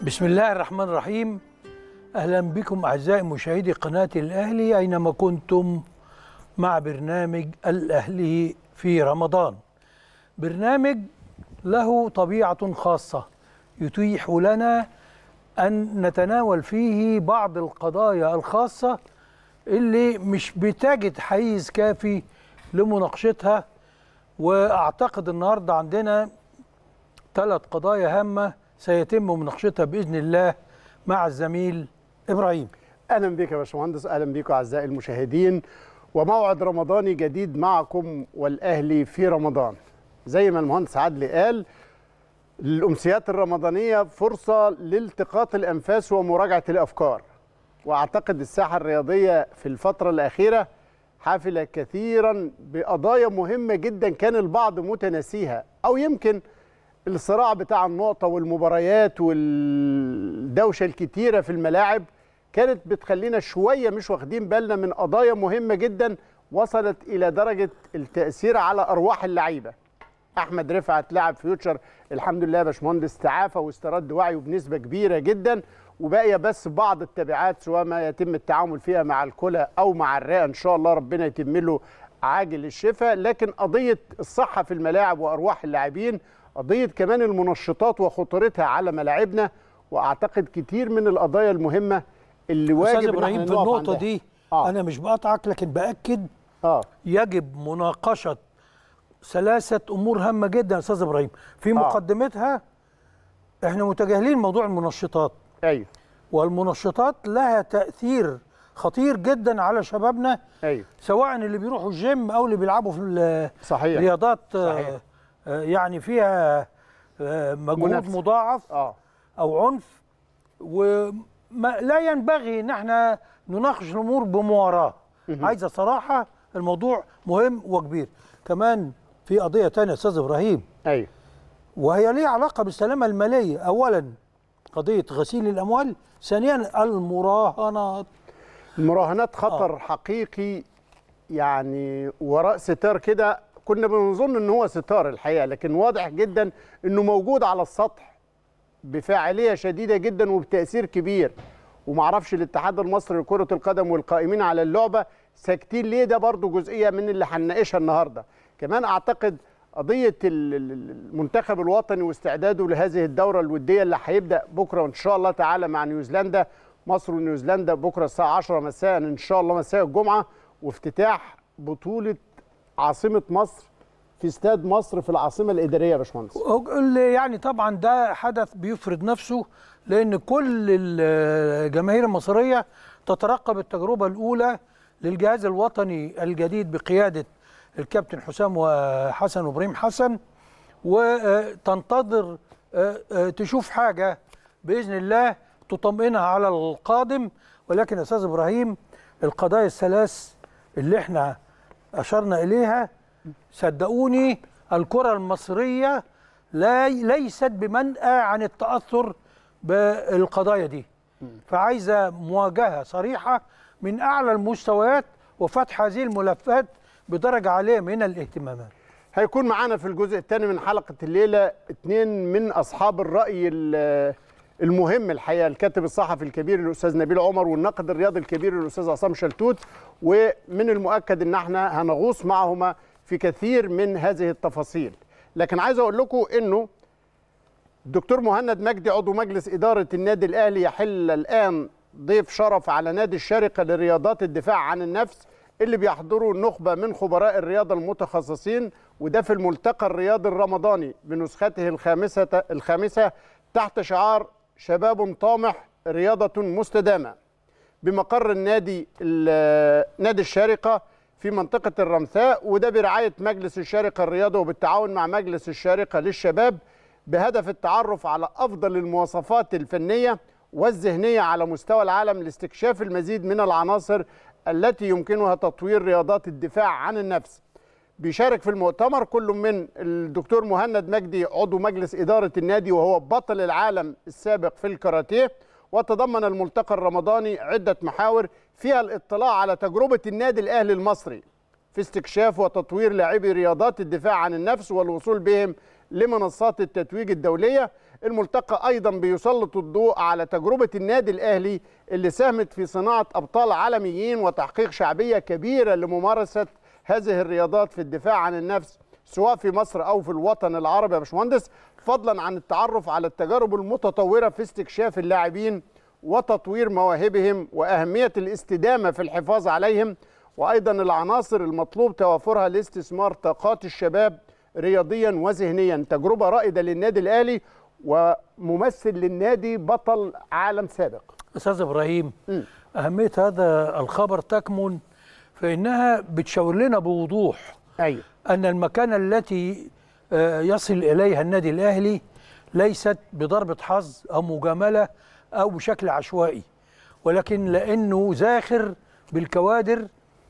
بسم الله الرحمن الرحيم اهلا بكم اعزائي مشاهدي قناه الاهلي اينما كنتم مع برنامج الاهلي في رمضان برنامج له طبيعه خاصه يتيح لنا ان نتناول فيه بعض القضايا الخاصه اللي مش بتجد حيز كافي لمناقشتها واعتقد النهارده عندنا ثلاث قضايا هامه سيتم مناقشتها باذن الله مع الزميل ابراهيم اهلا بك يا باشمهندس اهلا بكم اعزائي المشاهدين وموعد رمضاني جديد معكم والاهلي في رمضان زي ما المهندس عدلي قال الامسيات الرمضانيه فرصه لالتقاط الانفاس ومراجعه الافكار واعتقد الساحه الرياضيه في الفتره الاخيره حافله كثيرا بقضايا مهمه جدا كان البعض متناسيها او يمكن الصراع بتاع النقطة والمباريات والدوشة الكتيرة في الملاعب كانت بتخلينا شوية مش واخدين بالنا من قضايا مهمة جدا وصلت إلى درجة التأثير على أرواح اللعيبة أحمد رفعت لاعب فيوتشر الحمد لله يا باشمهندس تعافى واسترد وعيه بنسبة كبيرة جدا وباقية بس بعض التبعات سواء ما يتم التعامل فيها مع الكلى أو مع الرئة إن شاء الله ربنا يتم له عاجل الشفاء لكن قضية الصحة في الملاعب وأرواح اللاعبين قضية كمان المنشطات وخطورتها على ملاعبنا واعتقد كتير من القضايا المهمة اللي واجب استاذ إن ابراهيم احنا في نقف النقطه عندها. دي آه. انا مش بقطعك لكن باكد اه يجب مناقشه ثلاثه امور هامه جدا يا استاذ ابراهيم في مقدمتها احنا متجاهلين موضوع المنشطات ايوه والمنشطات لها تاثير خطير جدا على شبابنا ايوه سواء اللي بيروحوا الجيم او اللي بيلعبوا في ال- صحيح رياضات صحيح. آه، آه، يعني فيها آه، مجهود منافسة. مضاعف اه او عنف وما لا ينبغي ان احنا نناقش الامور بمواراه عايزه صراحه الموضوع مهم وكبير كمان في قضيه تانية يا استاذ ابراهيم ايوه وهي ليها علاقه بالسلامه الماليه اولا قضيه غسيل الاموال ثانيا المراهنات المراهنات خطر آه. حقيقي يعني وراء ستار كده كنا بنظن ان هو ستار الحقيقه لكن واضح جدا انه موجود على السطح بفاعليه شديده جدا وبتاثير كبير ومعرفش الاتحاد المصري لكره القدم والقائمين على اللعبه ساكتين ليه ده برضو جزئيه من اللي هنناقشها النهارده كمان اعتقد قضيه ال- ال- ال- المنتخب الوطني واستعداده لهذه الدوره الوديه اللي هيبدا بكره ان شاء الله تعالى مع نيوزيلندا مصر ونيوزيلندا بكره الساعه 10 مساء ان شاء الله مساء الجمعه وافتتاح بطوله عاصمه مصر في استاد مصر في العاصمه الاداريه يا باشمهندس اللي يعني طبعا ده حدث بيفرض نفسه لان كل الجماهير المصريه تترقب التجربه الاولى للجهاز الوطني الجديد بقياده الكابتن حسام وحسن وابراهيم حسن وتنتظر آه، آه، تشوف حاجه باذن الله تطمئنها على القادم ولكن يا استاذ ابراهيم القضايا الثلاث اللي احنا اشرنا اليها صدقوني الكره المصريه لا ليست بمنأى عن التاثر بالقضايا دي فعايزه مواجهه صريحه من اعلى المستويات وفتح هذه الملفات بدرجه عاليه من الاهتمامات هيكون معانا في الجزء الثاني من حلقة الليلة اثنين من أصحاب الرأي ال- المهم الحقيقة الكاتب الصحفي الكبير الأستاذ نبيل عمر والناقد الرياضي الكبير الأستاذ عصام شلتوت ومن المؤكد أن احنا هنغوص معهما في كثير من هذه التفاصيل لكن عايز أقول لكم أنه الدكتور مهند مجدي عضو مجلس إدارة النادي الأهلي يحل الآن ضيف شرف على نادي الشارقة لرياضات الدفاع عن النفس اللي بيحضروا نخبة من خبراء الرياضة المتخصصين وده في الملتقى الرياضي الرمضاني بنسخته الخامسة الخامسة تحت شعار شباب طامح رياضة مستدامة بمقر النادي ال- نادي الشارقة في منطقة الرمثاء وده برعاية مجلس الشارقة الرياضي وبالتعاون مع مجلس الشارقة للشباب بهدف التعرف على أفضل المواصفات الفنية والذهنية على مستوى العالم لاستكشاف المزيد من العناصر التي يمكنها تطوير رياضات الدفاع عن النفس بيشارك في المؤتمر كل من الدكتور مهند مجدي عضو مجلس إدارة النادي وهو بطل العالم السابق في الكاراتيه وتضمن الملتقى الرمضاني عدة محاور فيها الاطلاع على تجربة النادي الأهلي المصري في استكشاف وتطوير لاعبي رياضات الدفاع عن النفس والوصول بهم لمنصات التتويج الدولية الملتقى ايضا بيسلط الضوء على تجربه النادي الاهلي اللي ساهمت في صناعه ابطال عالميين وتحقيق شعبيه كبيره لممارسه هذه الرياضات في الدفاع عن النفس سواء في مصر او في الوطن العربي يا باشمهندس فضلا عن التعرف على التجارب المتطوره في استكشاف اللاعبين وتطوير مواهبهم واهميه الاستدامه في الحفاظ عليهم وايضا العناصر المطلوب توافرها لاستثمار طاقات الشباب رياضيا وذهنيا تجربه رائده للنادي الاهلي وممثل للنادي بطل عالم سابق استاذ ابراهيم اهميه هذا الخبر تكمن في انها بتشاور لنا بوضوح ايوه ان المكانه التي آه، يصل اليها النادي الاهلي ليست بضربه حظ او مجامله او بشكل عشوائي ولكن لانه زاخر بالكوادر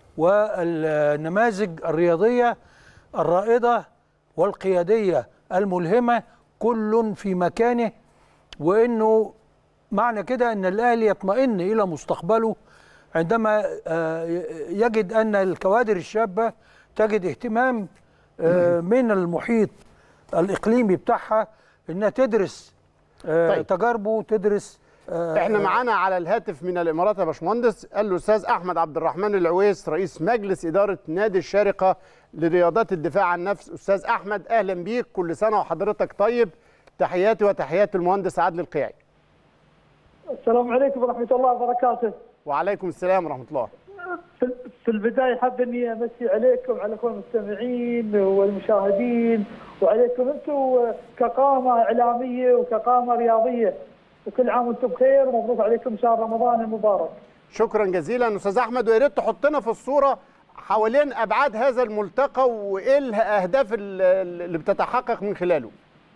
والنماذج الرياضيه الرائده والقياديه الملهمه كل في مكانه وانه معنى كده ان الاهلي يطمئن الى مستقبله عندما آه، يجد ان الكوادر الشابه تجد اهتمام آه، من المحيط الاقليمي بتاعها انها تدرس آه، طيب. تجاربه تدرس آه، احنا معانا على الهاتف من الامارات يا باشمهندس الاستاذ احمد عبد الرحمن العويس رئيس مجلس اداره نادي الشارقه لرياضات الدفاع عن النفس استاذ احمد اهلا بيك كل سنه وحضرتك طيب تحياتي وتحيات المهندس عادل القيعي السلام عليكم ورحمة الله وبركاته. وعليكم السلام ورحمه الله في في البداية حاب إني أمسي عليكم على كل المستمعين والمشاهدين وعليكم أنتم كقامة إعلامية وكقامة رياضية وكل عام وأنتم بخير ومبروك عليكم شهر رمضان المبارك. شكرا جزيلا استاذ احمد ويا ريت تحطنا في الصوره حوالين ابعاد هذا الملتقى وايه الاهداف اللي بتتحقق من خلاله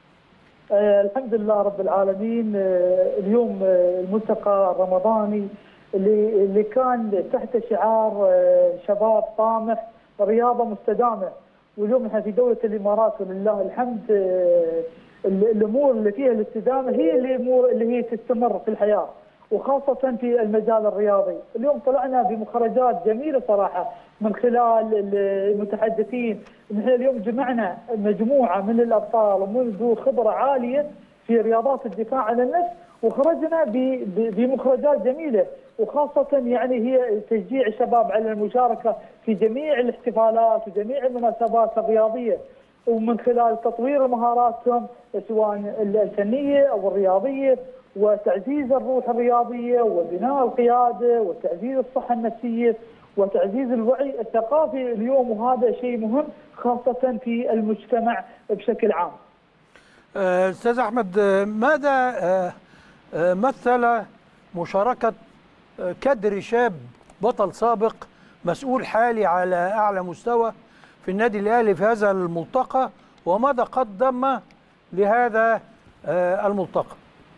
آه الحمد لله رب العالمين آه اليوم آه الملتقى الرمضاني اللي اللي كان تحت شعار آه شباب طامح رياضه مستدامه واليوم احنا في دوله الامارات ولله الحمد آه ال- الامور اللي فيها الاستدامه هي الامور اللي هي تستمر في الحياه وخاصه في المجال الرياضي، اليوم طلعنا بمخرجات جميله صراحه من خلال ال- المتحدثين، نحن اليوم جمعنا مجموعه من الابطال ومن ذو خبره عاليه في رياضات الدفاع عن النفس وخرجنا ب- ب- بمخرجات جميله وخاصه يعني هي تشجيع الشباب على المشاركه في جميع الاحتفالات وجميع المناسبات الرياضيه. ومن خلال تطوير مهاراتهم سواء الفنيه او الرياضيه وتعزيز الروح الرياضيه وبناء القياده وتعزيز الصحه النفسيه وتعزيز الوعي الثقافي اليوم وهذا شيء مهم خاصه في المجتمع بشكل عام. آه، استاذ احمد آه، ماذا آه، آه، مثل مشاركه آه، كادر شاب بطل سابق مسؤول حالي على اعلى مستوى في النادي الاهلي في هذا الملتقى وماذا قدم لهذا آه، الملتقى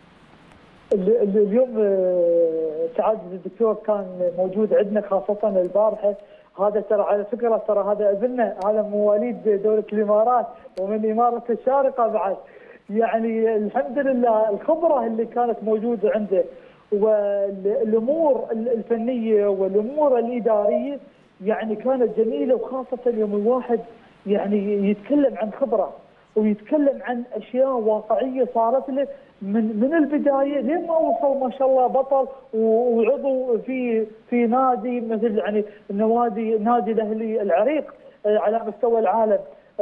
ال- ال- اليوم آه، سعاده الدكتور كان موجود عندنا خاصه البارحه هذا ترى على فكره ترى هذا ابننا هذا مواليد دوله الامارات ومن اماره الشارقه بعد يعني الحمد لله الخبره اللي كانت موجوده عنده والامور الفنيه والامور الاداريه يعني كانت جميله وخاصه يوم الواحد يعني يتكلم عن خبره ويتكلم عن اشياء واقعيه صارت له من من البدايه لين ما وصل ما شاء الله بطل و- وعضو في في نادي مثل يعني النوادي نادي الاهلي العريق آه، على مستوى العالم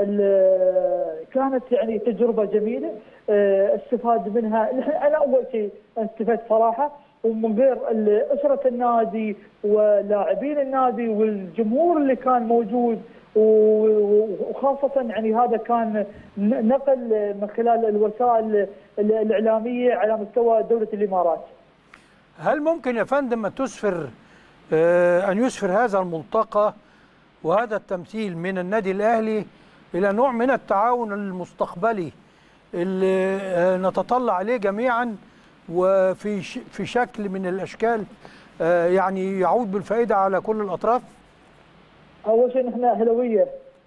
ال- كانت يعني تجربه جميله آه، استفاد منها انا اول شيء استفدت صراحه ومن غير ال- اسره النادي ولاعبين النادي والجمهور اللي كان موجود و- وخاصة يعني هذا كان ن- نقل من خلال الوسائل ال- الإعلامية على مستوى دولة الإمارات هل ممكن يا فندم أن تسفر آه، أن يسفر هذا الملتقى وهذا التمثيل من النادي الأهلي إلى نوع من التعاون المستقبلي اللي آه، نتطلع عليه جميعا وفي ش- في شكل من الأشكال آه، يعني يعود بالفائدة على كل الأطراف أول شيء نحن أهلوية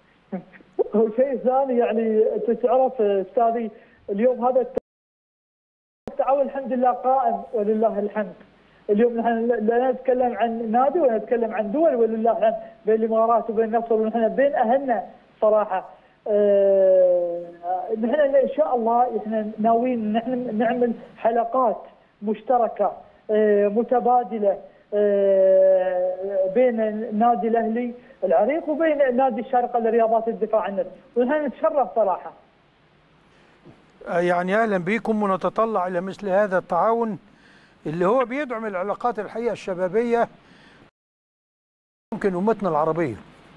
والشيء الثاني يعني أنت تعرف أستاذي اليوم هذا الت- التعاون الحمد لله قائم ولله الحمد اليوم نحن لا نتكلم عن نادي ولا نتكلم عن دول ولله الحمد بين الامارات وبين مصر ونحن بين اهلنا صراحه آه، نحن ان شاء الله احنا ناويين نحن نعمل حلقات مشتركه آه، متبادله آه، بين النادي الاهلي العريق وبين نادي الشارقه لرياضات الدفاع عن النفس ونحن نتشرف صراحه آه، يعني اهلا بكم ونتطلع الى مثل هذا التعاون اللي هو بيدعم العلاقات الحقيقه الشبابيه ممكن امتنا العربيه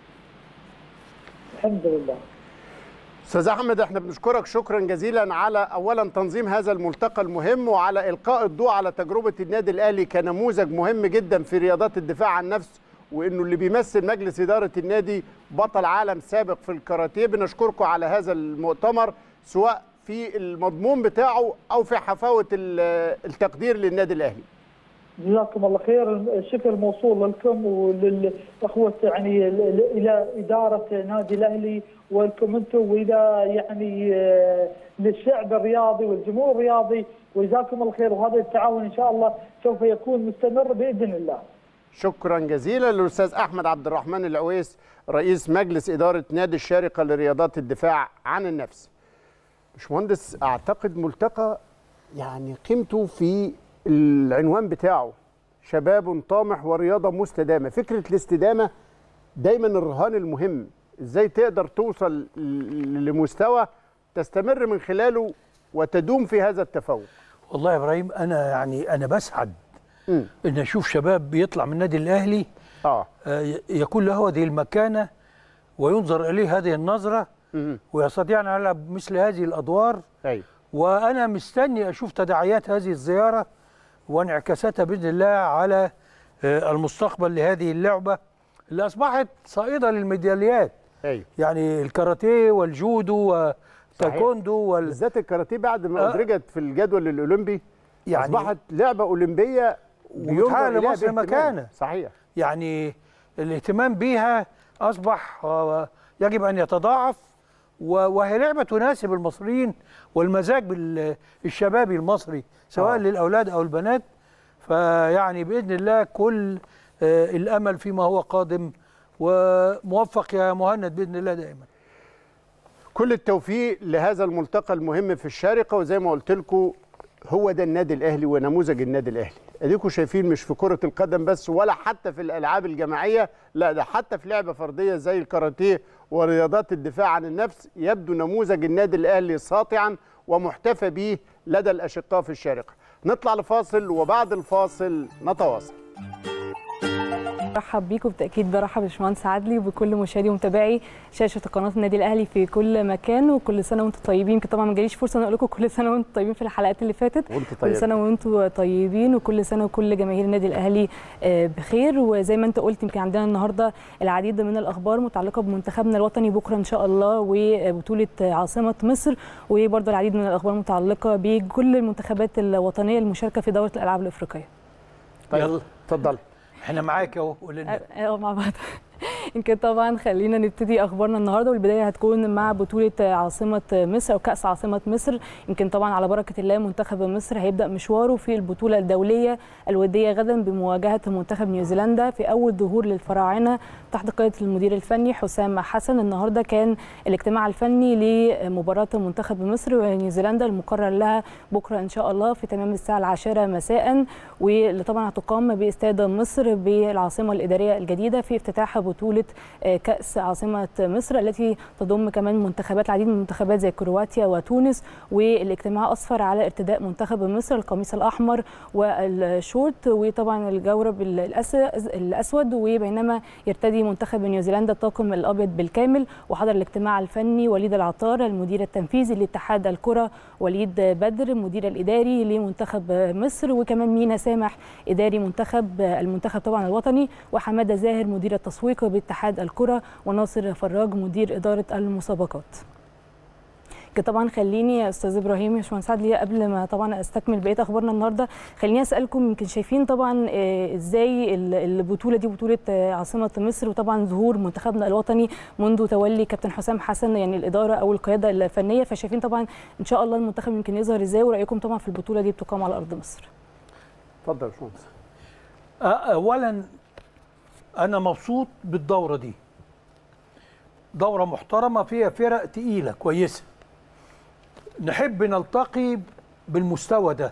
الحمد لله استاذ احمد احنا بنشكرك شكرا جزيلا على اولا تنظيم هذا الملتقى المهم وعلى القاء الضوء على تجربه النادي الاهلي كنموذج مهم جدا في رياضات الدفاع عن النفس وانه اللي بيمثل مجلس اداره النادي بطل عالم سابق في الكاراتيه بنشكركم على هذا المؤتمر سواء في المضمون بتاعه او في حفاوه ال- التقدير للنادي الاهلي جزاكم الله خير الشكر موصول لكم وللاخوه يعني ال- ال- الى اداره نادي الاهلي ولكم انتم والى يعني آه، للشعب الرياضي والجمهور الرياضي وجزاكم الله خير وهذا التعاون ان شاء الله سوف يكون مستمر باذن الله. شكرا جزيلا للاستاذ احمد عبد الرحمن العويس رئيس مجلس اداره نادي الشارقه لرياضات الدفاع عن النفس. باشمهندس اعتقد ملتقى يعني قيمته في العنوان بتاعه شباب طامح ورياضه مستدامه، فكره الاستدامه دايما الرهان المهم، ازاي تقدر توصل ل- لمستوى تستمر من خلاله وتدوم في هذا التفوق. والله يا ابراهيم انا يعني انا بسعد مم. ان اشوف شباب بيطلع من النادي الاهلي اه آه، ي- يكون له هذه المكانه وينظر اليه هذه النظره مم. ويستطيع ان يلعب مثل هذه الادوار ايوه وانا مستني اشوف تداعيات هذه الزياره وانعكاساتها باذن الله على آه، المستقبل لهذه اللعبه اللي اصبحت صائده للميداليات ايوه يعني الكاراتيه والجودو والتايكوندو وال بالذات الكاراتيه بعد ما آه. ادرجت في الجدول الاولمبي يعني- اصبحت لعبه اولمبيه بينظر وبتحقق إليها لمصر باهتمام. مكانة. صحيح يعني الاهتمام بيها اصبح آه، يجب ان يتضاعف و- وهي لعبه تناسب المصريين والمزاج بال- الشبابي المصري سواء آه. للاولاد او البنات فيعني باذن الله كل آه، الامل فيما هو قادم وموفق يا مهند باذن الله دائما كل التوفيق لهذا الملتقى المهم في الشارقه وزي ما قلت لكم هو ده النادي الاهلي ونموذج النادي الاهلي اديكم شايفين مش في كره القدم بس ولا حتى في الالعاب الجماعيه لا ده حتى في لعبه فرديه زي الكاراتيه ورياضات الدفاع عن النفس يبدو نموذج النادي الاهلي ساطعا ومحتفى به لدى الاشقاء في الشارقه نطلع لفاصل وبعد الفاصل نتواصل برحب بيكم بالتاكيد برحب باشمهندس عدلي وبكل مشاهدي ومتابعي شاشه قناه النادي الاهلي في كل مكان وكل سنه وانتم طيبين يمكن طبعا ما جاليش فرصه ان اقول لكم كل سنه وانتم طيبين في الحلقات اللي فاتت وانت طيب كل سنه وانتم طيبين وكل سنه وكل جماهير النادي الاهلي آه، بخير وزي ما انت قلت يمكن عندنا النهارده العديد من الاخبار متعلقه بمنتخبنا الوطني بكره ان شاء الله وبطوله عاصمه مصر وبرضه العديد من الاخبار متعلقه بكل المنتخبات الوطنيه المشاركه في دوره الالعاب الافريقيه طيب يلا. اتفضل احنا معاك اهو قول لنا اه مع بعض يمكن طبعا خلينا نبتدي اخبارنا النهارده والبدايه هتكون مع بطوله عاصمه مصر او كاس عاصمه مصر يمكن طبعا على بركه الله منتخب مصر هيبدا مشواره في البطوله الدوليه الوديه غدا بمواجهه منتخب نيوزيلندا في اول ظهور للفراعنه تحت قياده المدير الفني حسام حسن النهارده كان الاجتماع الفني لمباراه منتخب مصر ونيوزيلندا المقرر لها بكره ان شاء الله في تمام الساعه العاشره مساء واللي طبعا هتقام باستاد مصر بالعاصمه الاداريه الجديده في افتتاح بطوله آه، كاس عاصمه مصر التي تضم كمان منتخبات العديد من المنتخبات زي كرواتيا وتونس والاجتماع اسفر على ارتداء منتخب مصر القميص الاحمر والشورت وطبعا الجورب الأس- الاسود وبينما يرتدي منتخب نيوزيلندا الطاقم الابيض بالكامل وحضر الاجتماع الفني وليد العطار المدير التنفيذي لاتحاد الكره وليد بدر المدير الاداري لمنتخب مصر وكمان مينا سامح اداري منتخب المنتخب طبعا الوطني وحماده زاهر مدير التسويق باتحاد الكره وناصر فراج مدير اداره المسابقات كده طبعا خليني يا استاذ ابراهيم يا باشمهندس عدلي قبل ما طبعا استكمل بقيه اخبارنا النهارده خليني اسالكم يمكن شايفين طبعا آه، ازاي ال- البطوله دي بطوله آه، عاصمه مصر وطبعا ظهور منتخبنا الوطني منذ تولي كابتن حسام حسن يعني الاداره او القياده الفنيه فشايفين طبعا ان شاء الله المنتخب يمكن يظهر ازاي ورايكم طبعا في البطوله دي بتقام على ارض مصر اتفضل يا باشمهندس آه، اولا انا مبسوط بالدوره دي دوره محترمه فيها فرق تقيله كويسه نحب نلتقي بالمستوى ده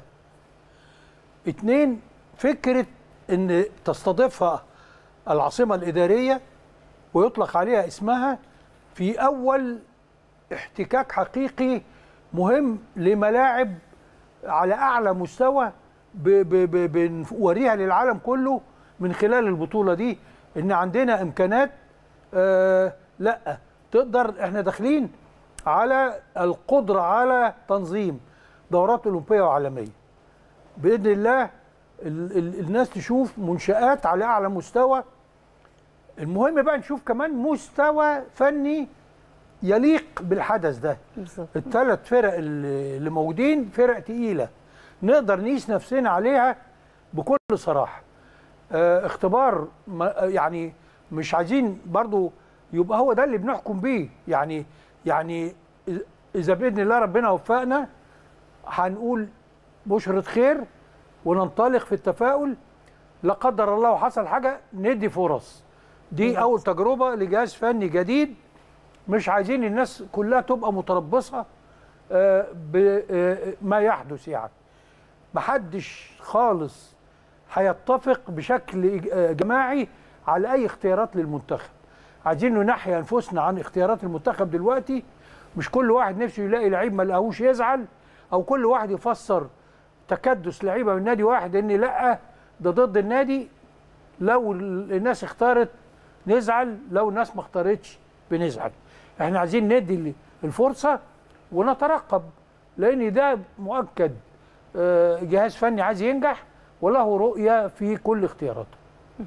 اتنين فكره ان تستضيفها العاصمه الاداريه ويطلق عليها اسمها في اول احتكاك حقيقي مهم لملاعب على اعلى مستوى ب- ب- ب- بنوريها للعالم كله من خلال البطوله دي ان عندنا امكانات آه لا تقدر احنا داخلين على القدره على تنظيم دورات اولمبيه وعالميه باذن الله ال ال الناس تشوف منشات على اعلى مستوى المهم بقى نشوف كمان مستوى فني يليق بالحدث ده بالظبط الثلاث فرق اللي اللي موجودين فرق تقيله نقدر نقيس نفسنا عليها بكل صراحه آه، اختبار ما- يعني مش عايزين برضو يبقى هو ده اللي بنحكم بيه يعني يعني إذ- اذا باذن الله ربنا وفقنا هنقول بشرة خير وننطلق في التفاؤل لا قدر الله وحصل حاجه ندي فرص دي اول تجربه لجهاز فني جديد مش عايزين الناس كلها تبقى متربصه آه، بما يحدث يعني محدش خالص هيتفق بشكل إج- آه، جماعي على اي اختيارات للمنتخب عايزين ننحي انفسنا عن اختيارات المنتخب دلوقتي مش كل واحد نفسه يلاقي لعيب ما لقاهوش يزعل او كل واحد يفسر تكدس لعيبه من نادي واحد ان لا ده ضد النادي لو ال- الناس اختارت نزعل لو الناس ما اختارتش بنزعل احنا عايزين ندي ال- الفرصه ونترقب لان ده مؤكد آه، جهاز فني عايز ينجح وله رؤيه في كل اختياراته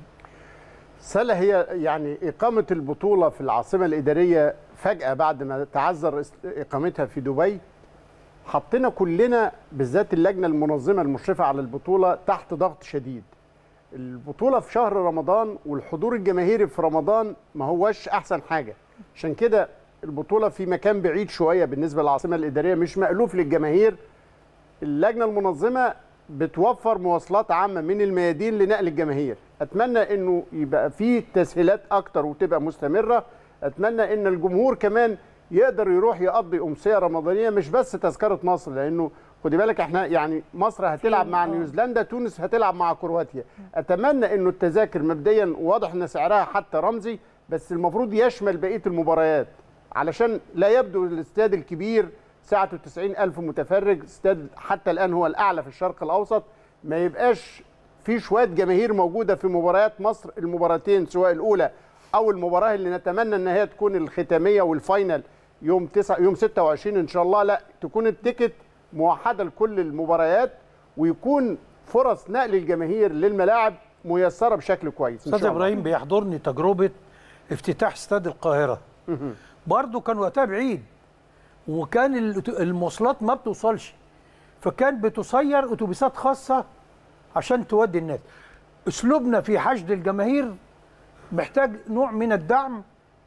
سلا هي يعني إقامة البطولة في العاصمة الإدارية فجأة بعد ما تعذر است- إقامتها في دبي حطينا كلنا بالذات اللجنة المنظمة المشرفة على البطولة تحت ضغط شديد البطولة في شهر رمضان والحضور الجماهيري في رمضان ما هوش أحسن حاجة عشان كده البطولة في مكان بعيد شوية بالنسبة للعاصمة الإدارية مش مألوف للجماهير اللجنه المنظمه بتوفر مواصلات عامه من الميادين لنقل الجماهير اتمنى انه يبقى في تسهيلات اكتر وتبقى مستمره اتمنى ان الجمهور كمان يقدر يروح يقضي امسيه رمضانيه مش بس تذكره مصر لانه خدي بالك احنا يعني مصر هتلعب مع آه. نيوزيلندا تونس هتلعب مع كرواتيا اتمنى انه التذاكر مبدئيا واضح ان سعرها حتى رمزي بس المفروض يشمل بقيه المباريات علشان لا يبدو الاستاد الكبير سعته 90 ألف متفرج استاد حتى الآن هو الأعلى في الشرق الأوسط ما يبقاش في شوية جماهير موجودة في مباريات مصر المباراتين سواء الأولى أو المباراة اللي نتمنى أن هي تكون الختامية والفاينل يوم 9 يوم 26 إن شاء الله لا تكون التيكت موحدة لكل المباريات ويكون فرص نقل الجماهير للملاعب ميسرة بشكل كويس إن استاذ شاء الله. ابراهيم بيحضرني تجربه افتتاح استاد القاهره برضه كان وقتها بعيد وكان الأتو- المواصلات ما بتوصلش فكان بتسير اتوبيسات خاصه عشان تودي الناس اسلوبنا في حشد الجماهير محتاج نوع من الدعم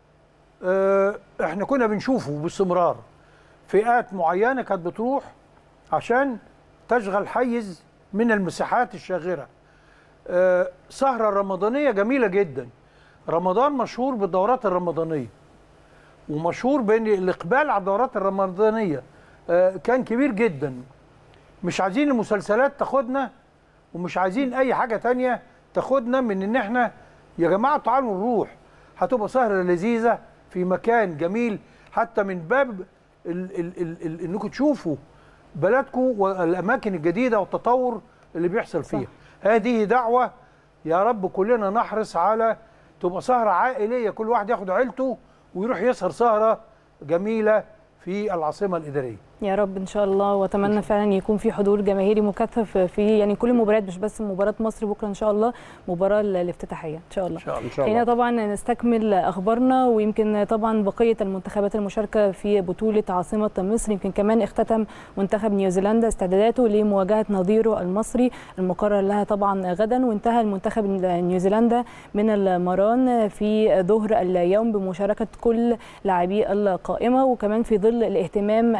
آه، احنا كنا بنشوفه باستمرار فئات معينه كانت بتروح عشان تشغل حيز من المساحات الشاغره آه، سهرة رمضانية جميلة جدا رمضان مشهور بالدورات الرمضانية ومشهور بان الاقبال على الدورات الرمضانية آه، كان كبير جدا مش عايزين المسلسلات تاخدنا ومش عايزين اي حاجة تانية تاخدنا من ان احنا يا جماعة تعالوا نروح هتبقى سهرة لذيذة في مكان جميل حتى من باب ال ال ال ال انكم تشوفوا بلدكم والاماكن الجديده والتطور اللي بيحصل فيها هذه دعوه يا رب كلنا نحرص على تبقى سهره عائليه كل واحد ياخد عيلته ويروح يسهر سهره جميله في العاصمه الاداريه يا رب ان شاء الله واتمنى فعلا يكون في حضور جماهيري مكثف في يعني كل المباريات مش بس مباراه مصر بكره ان شاء الله مباراه الافتتاحيه ان شاء الله ان شاء الله إن شاء خلينا الله طبعا نستكمل اخبارنا ويمكن طبعا بقيه المنتخبات المشاركه في بطوله عاصمه مصر يمكن كمان اختتم منتخب نيوزيلندا استعداداته لمواجهه نظيره المصري المقرر لها طبعا غدا وانتهى المنتخب نيوزيلندا من المران في ظهر اليوم بمشاركه كل لاعبي القائمه وكمان في ظل الاهتمام العالمي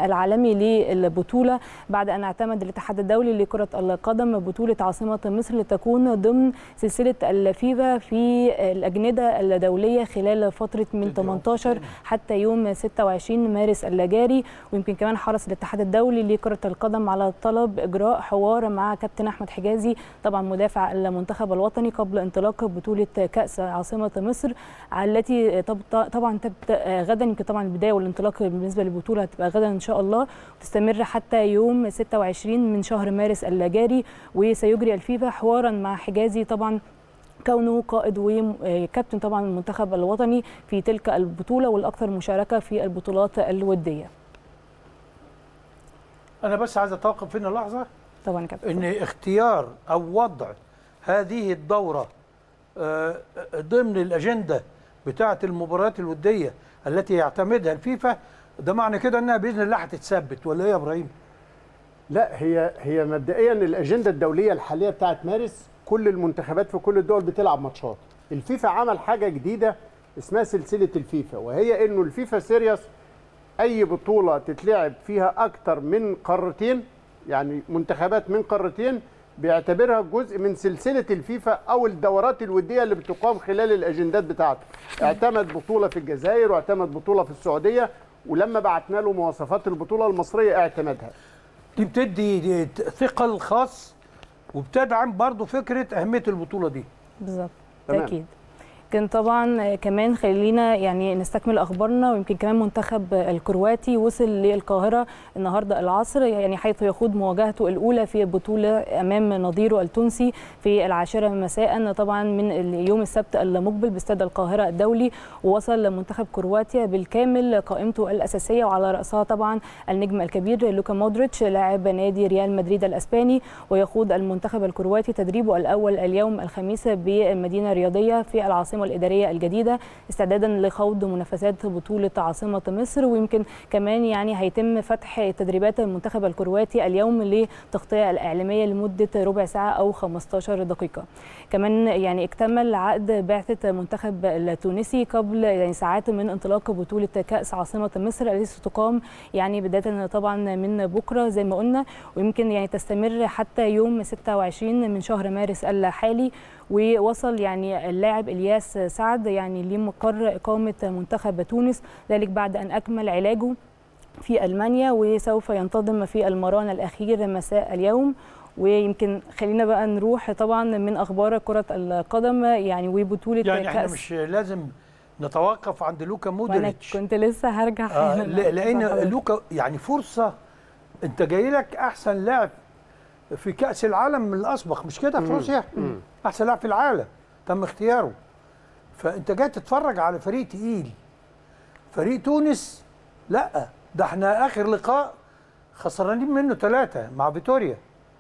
الثاني للبطوله بعد ان اعتمد الاتحاد الدولي لكره القدم بطوله عاصمه مصر لتكون ضمن سلسله الفيفا في الاجنده الدوليه خلال فتره من 18 حتى يوم 26 مارس الجاري ويمكن كمان حرص الاتحاد الدولي لكره القدم على طلب اجراء حوار مع كابتن احمد حجازي طبعا مدافع المنتخب الوطني قبل انطلاق بطوله كاس عاصمه مصر التي طبعا تبدا غدا يمكن طبعا البدايه والانطلاق بالنسبه للبطوله هتبقى غدا ان شاء الله وتستمر حتى يوم 26 من شهر مارس الجاري وسيجري الفيفا حوارا مع حجازي طبعا كونه قائد وكابتن طبعا المنتخب الوطني في تلك البطوله والاكثر مشاركه في البطولات الوديه. انا بس عايز اتوقف هنا لحظه طبعا كابتن ان اختيار او وضع هذه الدوره ضمن الاجنده بتاعه المباريات الوديه التي يعتمدها الفيفا ده معنى كده انها باذن الله هتتثبت ولا ايه يا ابراهيم؟ لا هي هي مبدئيا الاجنده الدوليه الحاليه بتاعت مارس كل المنتخبات في كل الدول بتلعب ماتشات الفيفا عمل حاجه جديده اسمها سلسله الفيفا وهي انه الفيفا سيريس اي بطوله تتلعب فيها اكتر من قارتين يعني منتخبات من قارتين بيعتبرها جزء من سلسله الفيفا او الدورات الوديه اللي بتقام خلال الاجندات بتاعته اعتمد بطوله في الجزائر واعتمد بطوله في السعوديه ولما بعتنا له مواصفات البطوله المصريه اعتمدها دي بتدي ثقل خاص وبتدعم برضو فكره اهميه البطوله دي بالظبط اكيد كان طبعا كمان خلينا يعني نستكمل اخبارنا ويمكن كمان منتخب الكرواتي وصل للقاهره النهارده العصر يعني حيث يخوض مواجهته الاولى في البطوله امام نظيره التونسي في العاشره مساء طبعا من يوم السبت المقبل باستاد القاهره الدولي ووصل منتخب كرواتيا بالكامل قائمته الاساسيه وعلى راسها طبعا النجم الكبير لوكا مودريتش لاعب نادي ريال مدريد الاسباني ويخوض المنتخب الكرواتي تدريبه الاول اليوم الخميس بالمدينه الرياضيه في العاصمه الاداريه الجديده استعدادا لخوض منافسات بطوله عاصمه مصر ويمكن كمان يعني هيتم فتح تدريبات المنتخب الكرواتي اليوم للتغطيه الاعلاميه لمده ربع ساعه او 15 دقيقه كمان يعني اكتمل عقد بعثه المنتخب التونسي قبل يعني ساعات من انطلاق بطوله كاس عاصمه مصر التي ستقام يعني بدايه طبعا من بكره زي ما قلنا ويمكن يعني تستمر حتى يوم 26 من شهر مارس الحالي ووصل يعني اللاعب الياس سعد يعني لمقر اقامه منتخب تونس ذلك بعد ان اكمل علاجه في المانيا وسوف ينتظم في المران الاخير مساء اليوم ويمكن خلينا بقى نروح طبعا من اخبار كره القدم يعني وبطوله يعني احنا كأس مش لازم نتوقف عند لوكا وانا مودريتش كنت لسه هرجع آه هنا. ل- لان لوكا يعني فرصه انت جاي لك احسن لاعب في كاس العالم الاسبق مش كده في روسيا احسن لاعب في العالم تم اختياره فانت جاي تتفرج على فريق تقيل فريق تونس لا ده احنا اخر لقاء خسرانين منه ثلاثه مع فيتوريا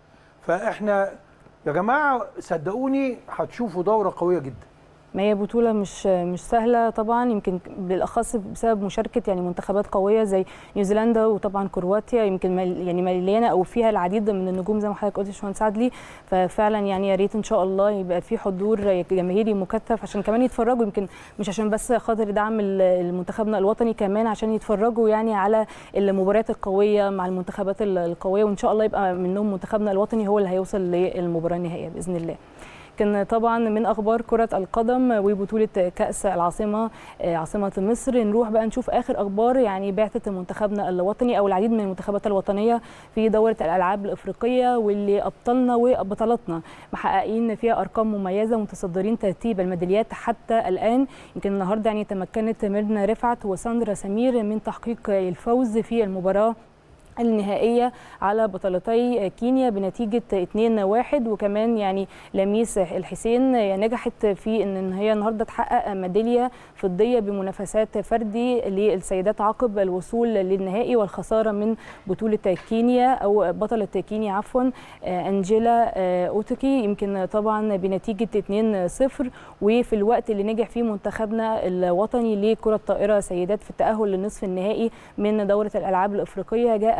فاحنا يا جماعه صدقوني هتشوفوا دوره قويه جدا ما هي بطولة مش مش سهلة طبعا يمكن بالأخص بسبب مشاركة يعني منتخبات قوية زي نيوزيلندا وطبعا كرواتيا يمكن مل يعني مليانة أو فيها العديد من النجوم زي ما حضرتك قلت يا باشمهندس عدلي ففعلا يعني يا ريت إن شاء الله يبقى في حضور جماهيري مكثف عشان كمان يتفرجوا يمكن مش عشان بس خاطر دعم منتخبنا الوطني كمان عشان يتفرجوا يعني على المباريات القوية مع المنتخبات القوية وإن شاء الله يبقى منهم منتخبنا الوطني هو اللي هيوصل للمباراة النهائية بإذن الله. كان طبعا من اخبار كره القدم وبطوله كاس العاصمه عاصمه مصر نروح بقى نشوف اخر اخبار يعني بعثه منتخبنا الوطني او العديد من المنتخبات الوطنيه في دوره الالعاب الافريقيه واللي ابطالنا وبطلاتنا محققين فيها ارقام مميزه ومتصدرين ترتيب الميداليات حتى الان يمكن النهارده يعني تمكنت ميرنا رفعت وساندرا سمير من تحقيق الفوز في المباراه النهائيه على بطلتي كينيا بنتيجه 2-1 وكمان يعني لميس الحسين نجحت في ان هي النهارده تحقق ميداليه فضيه بمنافسات فردي للسيدات عقب الوصول للنهائي والخساره من بطوله كينيا او بطله كينيا عفوا انجيلا اوتوكي يمكن طبعا بنتيجه 2-0 وفي الوقت اللي نجح فيه منتخبنا الوطني لكره الطائره سيدات في التاهل للنصف النهائي من دوره الالعاب الافريقيه جاء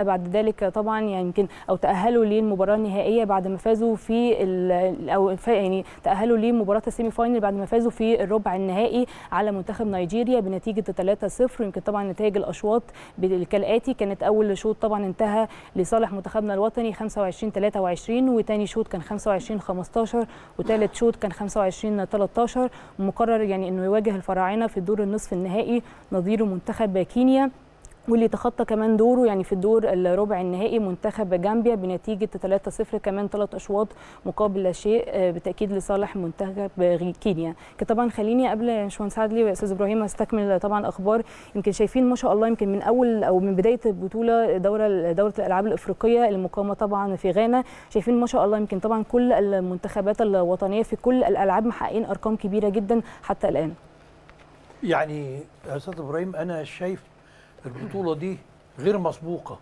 بعد ذلك طبعا يعني يمكن او تاهلوا للمباراه النهائيه بعد ما فازوا في ال- او ف- يعني تاهلوا لمباراه السيمي فاينل بعد ما فازوا في الربع النهائي على منتخب نيجيريا بنتيجه 3-0 يمكن طبعا نتائج الاشواط بال- كالاتي كانت اول شوط طبعا انتهى لصالح منتخبنا الوطني 25 23 وتاني شوط كان 25 15 وثالث شوط كان 25 13 ومقرر يعني انه يواجه الفراعنه في الدور النصف النهائي نظيره منتخب كينيا واللي تخطى كمان دوره يعني في الدور الربع النهائي منتخب جامبيا بنتيجه 3-0 كمان ثلاث اشواط مقابل لا شيء آه، بالتاكيد لصالح منتخب غي- كينيا كان طبعا خليني قبل يا باشمهندس عادلي واستاذ ابراهيم استكمل طبعا اخبار يمكن شايفين ما شاء الله يمكن من اول او من بدايه البطوله دوره دوره الالعاب الافريقيه المقامه طبعا في غانا شايفين ما شاء الله يمكن طبعا كل المنتخبات الوطنيه في كل الالعاب محققين ارقام كبيره جدا حتى الان يعني يا استاذ ابراهيم انا شايف البطوله دي غير مسبوقه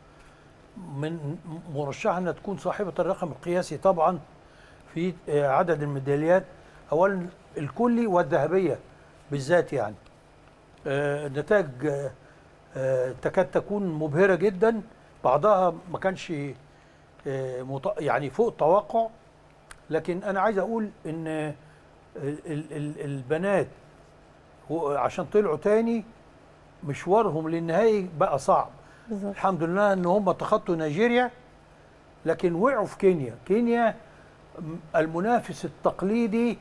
من مرشحه انها تكون صاحبه الرقم القياسي طبعا في آه، عدد الميداليات اولا الكلي والذهبيه بالذات يعني آه، النتائج آه، آه، تكاد تكون مبهره جدا بعضها ما كانش آه، مط- يعني فوق التوقع لكن انا عايز اقول ان ال- ال- ال- البنات هو- عشان طلعوا تاني مشوارهم للنهائي بقى صعب بالظبط الحمد لله ان هم تخطوا نيجيريا لكن وقعوا في كينيا كينيا م- المنافس التقليدي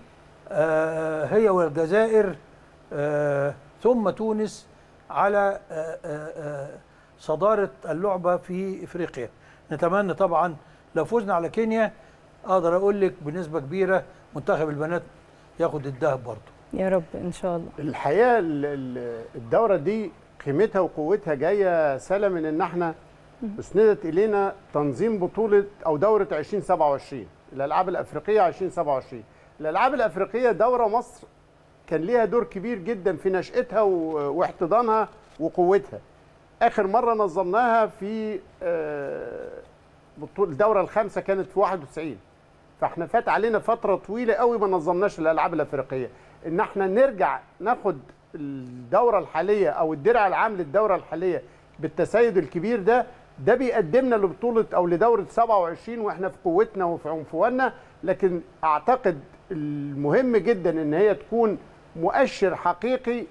آه، هي والجزائر آه، ثم تونس على آه، آه، آه، صدارة اللعبة في افريقيا نتمنى طبعا لو فزنا على كينيا اقدر اقول لك بنسبة كبيرة منتخب البنات ياخد الذهب برضه يا رب ان شاء الله الحقيقه ال- ال- الدوره دي قيمتها وقوتها جايه سلا من ان احنا اسندت الينا تنظيم بطوله او دوره 2027 الالعاب الافريقيه 2027 الالعاب الافريقيه دوره مصر كان ليها دور كبير جدا في نشاتها و- واحتضانها وقوتها اخر مره نظمناها في آه، بطوله الدوره الخامسه كانت في 91 فاحنا فات علينا فتره طويله قوي ما نظمناش الالعاب الافريقيه ان احنا نرجع ناخد الدوره الحاليه او الدرع العام للدوره الحاليه بالتسيد الكبير ده ده بيقدمنا لبطوله او لدوره 27 واحنا في قوتنا وفي عنفواننا لكن اعتقد المهم جدا ان هي تكون مؤشر حقيقي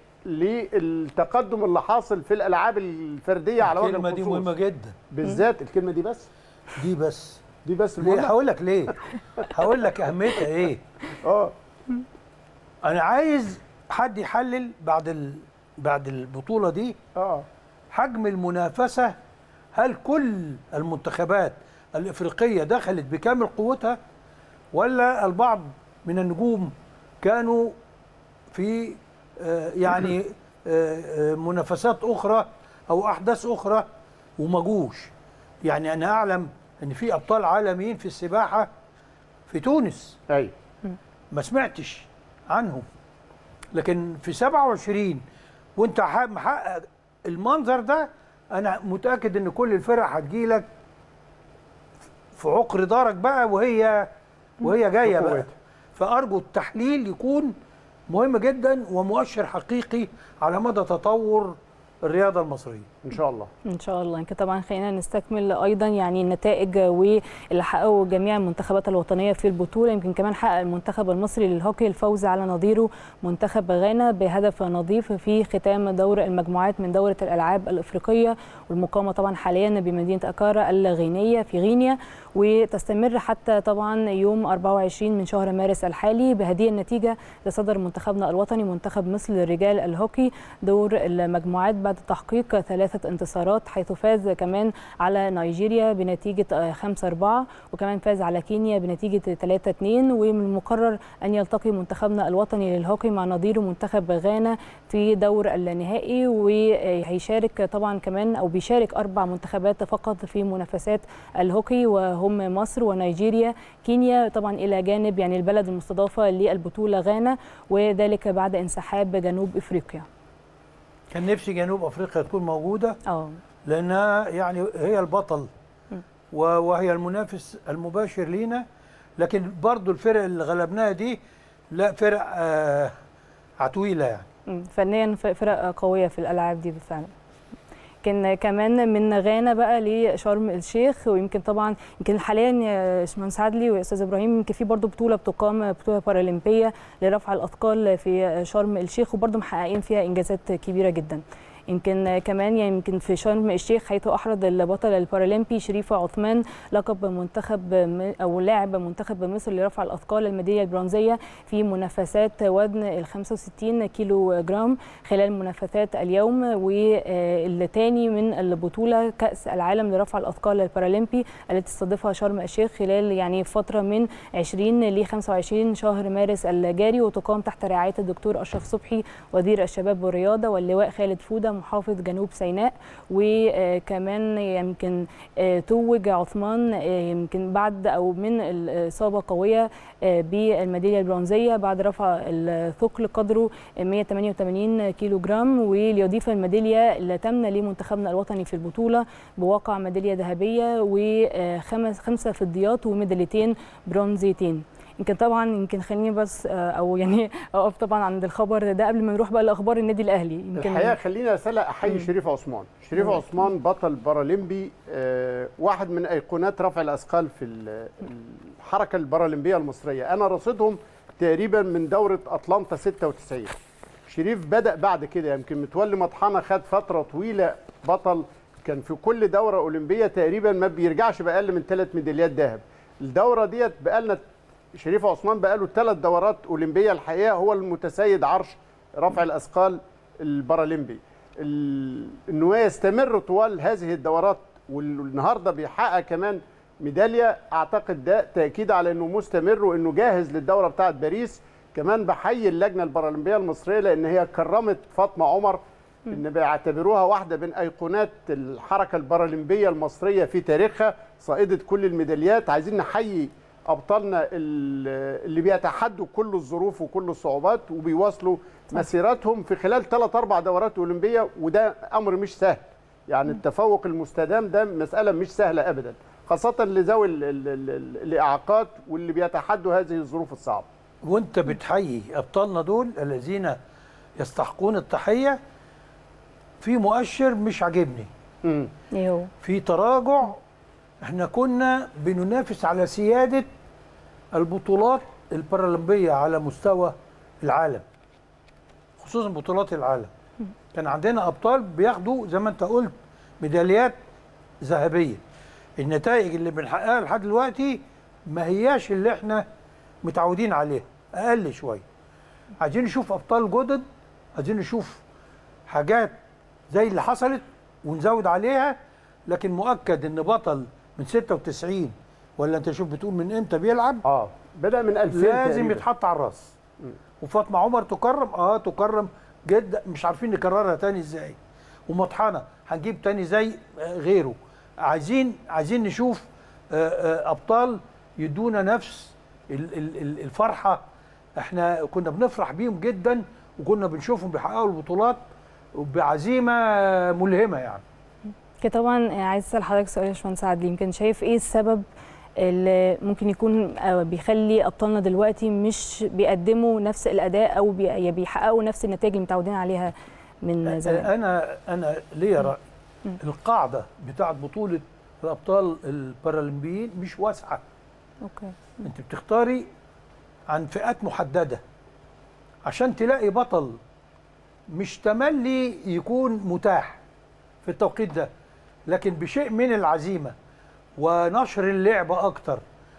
للتقدم اللي حاصل في الالعاب الفرديه على وجه الكلمة دي الخصوص مهمة جدا بالذات الكلمه دي بس دي بس دي بس ليه المهمة. هقول لك ليه هقول لك اهميتها ايه اه انا عايز حد يحلل بعد ال... بعد البطوله دي اه حجم المنافسه هل كل المنتخبات الافريقيه دخلت بكامل قوتها ولا البعض من النجوم كانوا في آه، يعني آه، آه، منافسات اخرى او احداث اخرى وما جوش يعني انا اعلم ان في ابطال عالميين في السباحه في تونس ايوه ما سمعتش عنهم لكن في 27 وانت ح- محقق المنظر ده انا متاكد ان كل الفرق هتجيلك في عقر دارك بقى وهي وهي جايه بقى بقوتها. فارجو التحليل يكون مهم جدا ومؤشر حقيقي على مدى تطور الرياضه المصريه ان شاء الله ان شاء الله يمكن طبعا خلينا نستكمل ايضا يعني النتائج واللي حققوا جميع المنتخبات الوطنيه في البطوله يمكن كمان حقق المنتخب المصري للهوكي الفوز على نظيره منتخب غانا بهدف نظيف في ختام دور المجموعات من دوره الالعاب الافريقيه والمقامه طبعا حاليا بمدينه اكارا الغينيه في غينيا وتستمر حتى طبعا يوم 24 من شهر مارس الحالي بهذه النتيجه لصدر منتخبنا الوطني منتخب مصر للرجال الهوكي دور المجموعات بعد تحقيق ثلاثة انتصارات حيث فاز كمان على نيجيريا بنتيجة 5-4 وكمان فاز على كينيا بنتيجة 3-2 ومن المقرر أن يلتقي منتخبنا الوطني للهوكي مع نظيره منتخب غانا في دور النهائي وهيشارك طبعا كمان أو بيشارك أربع منتخبات فقط في منافسات الهوكي وهم مصر ونيجيريا كينيا طبعا إلى جانب يعني البلد المستضافة للبطولة غانا وذلك بعد انسحاب جنوب إفريقيا كان نفسي جنوب افريقيا تكون موجوده اه لانها يعني هي البطل و- وهي المنافس المباشر لينا لكن برضو الفرق اللي غلبناها دي لا فرق آه عتويله يعني مم. فنيا ف- فرق قويه في الالعاب دي بالفعل كان كمان من غانا بقى لشرم الشيخ ويمكن طبعا يمكن حاليا يا باشمهندس عدلي واستاذ ابراهيم يمكن في برضه بطوله بتقام بطوله بارالمبيه لرفع الاثقال في شرم الشيخ وبرضه محققين فيها انجازات كبيره جدا يمكن كمان يعني يمكن في شرم الشيخ حيث احرز البطل البارالمبي شريفه عثمان لقب منتخب م- او لاعب منتخب مصر لرفع الاثقال الميداليه البرونزيه في منافسات وزن ال 65 كيلو جرام خلال منافسات اليوم والثاني من البطوله كاس العالم لرفع الاثقال البارالمبي التي استضافها شرم الشيخ خلال يعني فتره من 20 ل 25 شهر مارس الجاري وتقام تحت رعايه الدكتور اشرف صبحي وزير الشباب والرياضه واللواء خالد فوده محافظ جنوب سيناء وكمان يمكن آه، توج عثمان آه، يمكن بعد او من الاصابه قويه آه، بالميداليه البرونزيه بعد رفع الثقل قدره 188 كيلو جرام وليضيف الميداليه اللي تمنى لمنتخبنا الوطني في البطوله بواقع ميداليه ذهبيه وخمس خمسه فضيات وميداليتين برونزيتين يمكن طبعا يمكن خليني بس آه، او يعني اقف طبعا عند الخبر ده قبل ما نروح بقى لاخبار النادي الاهلي يمكن الحقيقه خليني اسالها احيي شريف عثمان شريف عثمان بطل بارالمبي آه، واحد من ايقونات رفع الاثقال في ال- الحركه البارالمبيه المصريه انا رصيدهم تقريبا من دوره اطلانتا 96 شريف بدا بعد كده يمكن متولي مطحنه خد فتره طويله بطل كان في كل دوره اولمبيه تقريبا ما بيرجعش باقل من ثلاث ميداليات ذهب الدوره ديت بقالنا شريف عثمان بقاله ثلاث دورات اولمبيه الحقيقه هو المتسيد عرش رفع الاثقال البارالمبي ال- ان هو يستمر طوال هذه الدورات والنهارده بيحقق كمان ميداليه اعتقد ده تاكيد على انه مستمر وانه جاهز للدوره بتاعه باريس كمان بحيي اللجنه البارالمبيه المصريه لان هي كرمت فاطمه عمر ان بيعتبروها واحده من ايقونات الحركه البارالمبيه المصريه في تاريخها صائده كل الميداليات عايزين نحيي ابطالنا ال- اللي بيتحدوا كل الظروف وكل الصعوبات وبيواصلوا مسيرتهم في خلال ثلاث اربع دورات اولمبيه وده امر مش سهل يعني التفوق المستدام ده مساله مش سهله ابدا خاصه لذوي ال- ال- ال- الاعاقات واللي بيتحدوا هذه الظروف الصعبه وانت بتحيي ابطالنا دول الذين يستحقون التحيه في مؤشر مش عاجبني مم. ايه هو في تراجع احنا كنا بننافس على سياده البطولات البارالمبيه على مستوى العالم خصوصا بطولات العالم كان عندنا ابطال بياخدوا زي ما انت قلت ميداليات ذهبيه النتائج اللي بنحققها لحد دلوقتي ما هياش اللي احنا متعودين عليها اقل شويه عايزين نشوف ابطال جدد عايزين نشوف حاجات زي اللي حصلت ونزود عليها لكن مؤكد ان بطل من 96 ولا انت شوف بتقول من امتى بيلعب اه بدا من 2000 لازم تقريباً. يتحط على الراس وفاطمه عمر تكرم اه تكرم جدا مش عارفين نكررها تاني ازاي ومطحنه هنجيب تاني زي آه، غيره عايزين عايزين نشوف آه، آه، ابطال يدونا نفس ال- ال- ال- الفرحه احنا كنا بنفرح بيهم جدا وكنا بنشوفهم بيحققوا البطولات بعزيمه ملهمه يعني كده طبعا عايز اسال حضرتك سؤال يا باشمهندس عادل يمكن شايف ايه السبب اللي ممكن يكون آه، بيخلي ابطالنا دلوقتي مش بيقدموا نفس الاداء او بي- يعني بيحققوا نفس النتائج اللي متعودين عليها من زمان انا انا ليا راي القاعده بتاعت بطوله الابطال البارالمبيين مش واسعه اوكي انت بتختاري عن فئات محدده عشان تلاقي بطل مش تملي يكون متاح في التوقيت ده لكن بشيء من العزيمه ونشر اللعبه اكتر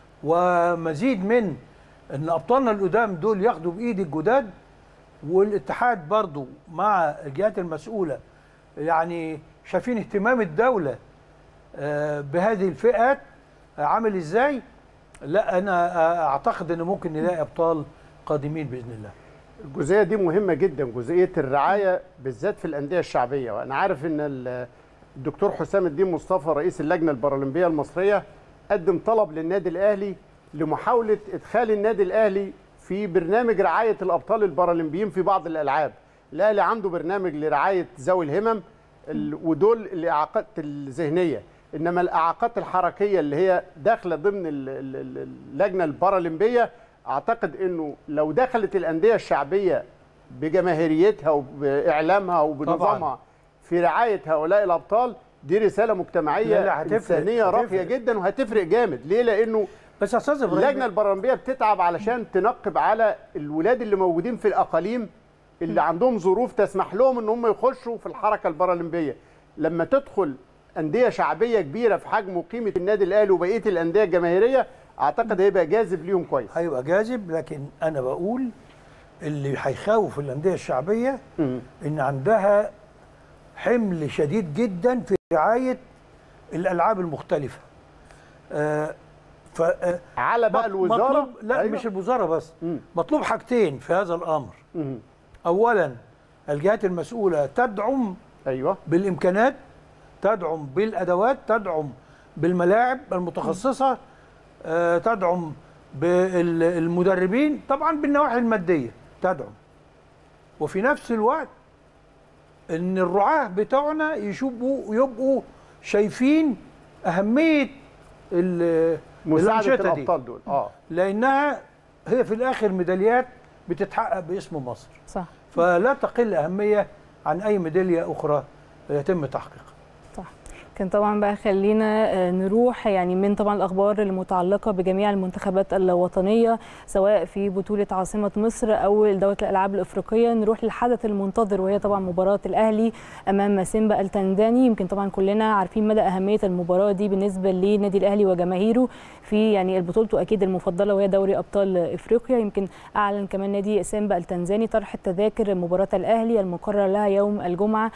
ومزيد من ان ابطالنا القدام دول ياخدوا بايد الجداد والاتحاد برضو مع الجهات المسؤوله يعني شايفين اهتمام الدوله آه، بهذه الفئات آه، عامل ازاي لا انا آه، اعتقد ان ممكن نلاقي ابطال قادمين باذن الله الجزئيه دي مهمه جدا جزئيه الرعايه بالذات في الانديه الشعبيه وانا عارف ان ال- الدكتور حسام الدين مصطفى رئيس اللجنه البارالمبيه المصريه قدم طلب للنادي الاهلي لمحاوله ادخال النادي الاهلي في برنامج رعايه الابطال البارالمبيين في بعض الالعاب الاهلي عنده برنامج لرعايه ذوي الهمم ال- ودول الاعاقات الذهنيه انما الاعاقات الحركيه اللي هي داخله ضمن ال- ال- ال- اللجنه البارالمبيه اعتقد انه لو دخلت الانديه الشعبيه بجماهيريتها وباعلامها وبنظامها في في رعايه هؤلاء الابطال دي رساله مجتمعيه لا، لا، هتفرق، انسانيه راقيه هتفرق. جدا وهتفرق جامد ليه لانه بس يا استاذ ابراهيم اللجنه البرلمانيه بتتعب علشان تنقب على الولاد اللي موجودين في الاقاليم اللي عندهم ظروف تسمح لهم ان هم يخشوا في الحركه البرلمانيه لما تدخل انديه شعبيه كبيره في حجم وقيمه النادي الاهلي وبقيه الانديه الجماهيريه اعتقد هيبقى جاذب ليهم كويس هيبقى جاذب لكن انا بقول اللي هيخوف الانديه الشعبيه مم. ان عندها حمل شديد جدا في رعايه الالعاب المختلفه آه ف آه، على بقى الوزاره مطلوب لا أيوة. أيوة. مش الوزاره بس مم. مطلوب حاجتين في هذا الامر مم. اولا الجهات المسؤوله تدعم ايوه بالامكانات تدعم بالادوات تدعم بالملاعب المتخصصه آه، تدعم بالمدربين طبعا بالنواحي الماديه تدعم وفي نفس الوقت ان الرعاه بتوعنا يشوفوا يبقوا شايفين اهميه ال- مساعده الأنشطة دي. الابطال دول اه لانها هي في الاخر ميداليات بتتحقق باسم مصر صح فلا تقل اهميه عن اي ميداليه اخرى يتم تحقيقها صح كان طبعا بقى خلينا آه، نروح يعني من طبعا الاخبار المتعلقه بجميع المنتخبات الوطنيه سواء في بطوله عاصمه مصر او دوله الالعاب الافريقيه نروح للحدث المنتظر وهي طبعا مباراه الاهلي امام سيمبا التنزاني يمكن طبعا كلنا عارفين مدى اهميه المباراه دي بالنسبه لنادي الاهلي وجماهيره في يعني بطولته اكيد المفضله وهي دوري ابطال افريقيا يمكن اعلن كمان نادي سيمبا التنزاني طرح التذاكر مباراه الاهلي المقرر لها يوم الجمعه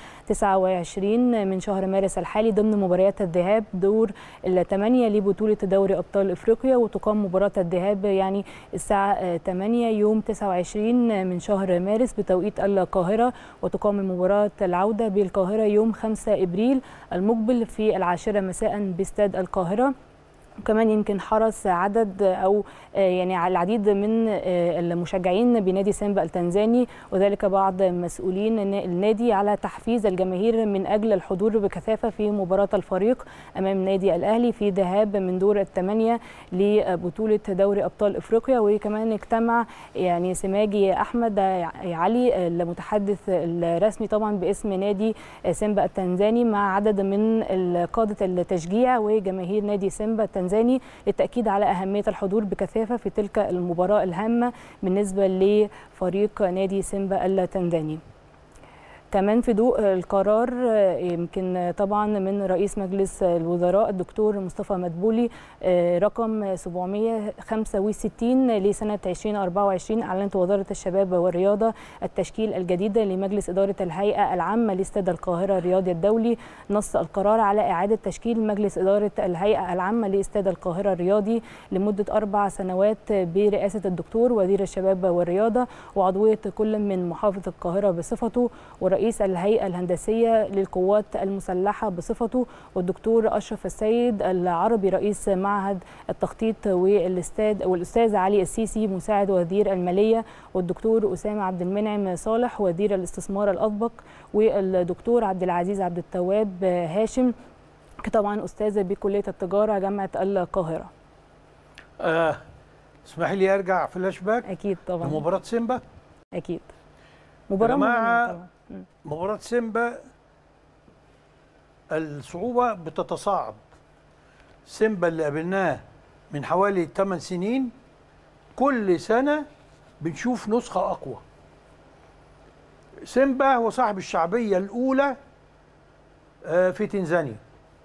29 من شهر مارس الحالي ضمن مباريات الذهاب دور الثمانيه لبطوله دوري ابطال افريقيا وتقام مباراه الذهاب يعني الساعه 8 يوم 29 من شهر مارس بتوقيت القاهره وتقام مباراه العوده بالقاهره يوم 5 ابريل المقبل في العاشره مساء باستاد القاهره وكمان يمكن حرص عدد او آه، يعني على العديد من آه، المشجعين بنادي سيمبا التنزاني وذلك بعض مسؤولين النا- النادي على تحفيز الجماهير من اجل الحضور بكثافه في مباراه الفريق امام نادي الاهلي في ذهاب من دور الثمانيه لبطوله دوري ابطال افريقيا وكمان اجتمع يعني سماجي احمد علي المتحدث الرسمي طبعا باسم نادي سيمبا التنزاني مع عدد من قاده التشجيع وجماهير نادي سيمبا التنزاني للتاكيد على اهميه الحضور بكثافه في تلك المباراه الهامه بالنسبه لفريق نادي سيمبا التنزاني كمان في ضوء القرار آه، يمكن طبعا من رئيس مجلس الوزراء الدكتور مصطفى مدبولي آه، رقم 765 لسنة 2024 أعلنت وزارة الشباب والرياضة التشكيل الجديد لمجلس إدارة الهيئة العامة لاستاد القاهرة الرياضي الدولي نص القرار على إعادة تشكيل مجلس إدارة الهيئة العامة لاستاد القاهرة الرياضي لمدة أربع سنوات برئاسة الدكتور وزير الشباب والرياضة وعضوية كل من محافظ القاهرة بصفته ورئيس الهيئة الهندسية للقوات المسلحة بصفته والدكتور أشرف السيد العربي رئيس معهد التخطيط والاستاذ والأستاذ علي السيسي مساعد وزير المالية والدكتور أسامة عبد المنعم صالح وزير الاستثمار الأسبق والدكتور عبد العزيز عبد التواب هاشم طبعا أستاذ بكلية التجارة جامعة القاهرة آه اسمحي لي ارجع فلاش باك أكيد طبعا لمباراه سيمبا أكيد مباراة جماعة- مهمة طبعا م. مباراه سيمبا الصعوبه بتتصاعد سيمبا اللي قابلناه من حوالي 8 سنين كل سنه بنشوف نسخه اقوى سيمبا هو صاحب الشعبيه الاولى آه، في تنزانيا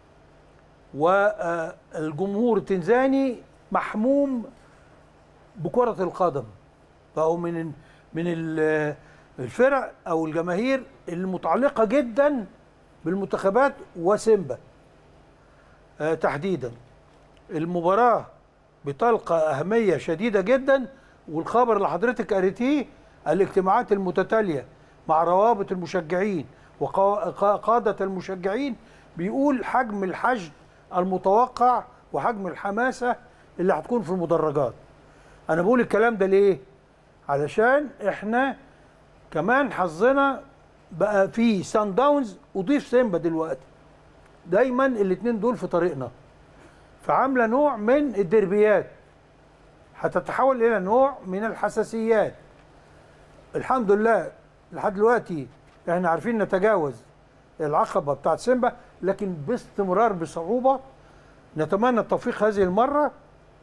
والجمهور التنزاني محموم بكرة القدم فهو من من ال- الفرق او الجماهير المتعلقة جدا بالمنتخبات وسيمبا آه، تحديدا المباراة بتلقى أهمية شديدة جدا والخبر اللي حضرتك قريتيه الاجتماعات المتتالية مع روابط المشجعين وقادة المشجعين بيقول حجم الحشد المتوقع وحجم الحماسة اللي هتكون في المدرجات أنا بقول الكلام ده ليه؟ علشان احنا كمان حظنا بقى في سان داونز وضيف سيمبا دلوقتي دايما الاثنين دول في طريقنا فعامله نوع من الدربيات هتتحول الى نوع من الحساسيات الحمد لله لحد دلوقتي احنا عارفين نتجاوز العقبه بتاعت سيمبا لكن باستمرار بصعوبه نتمنى التوفيق هذه المره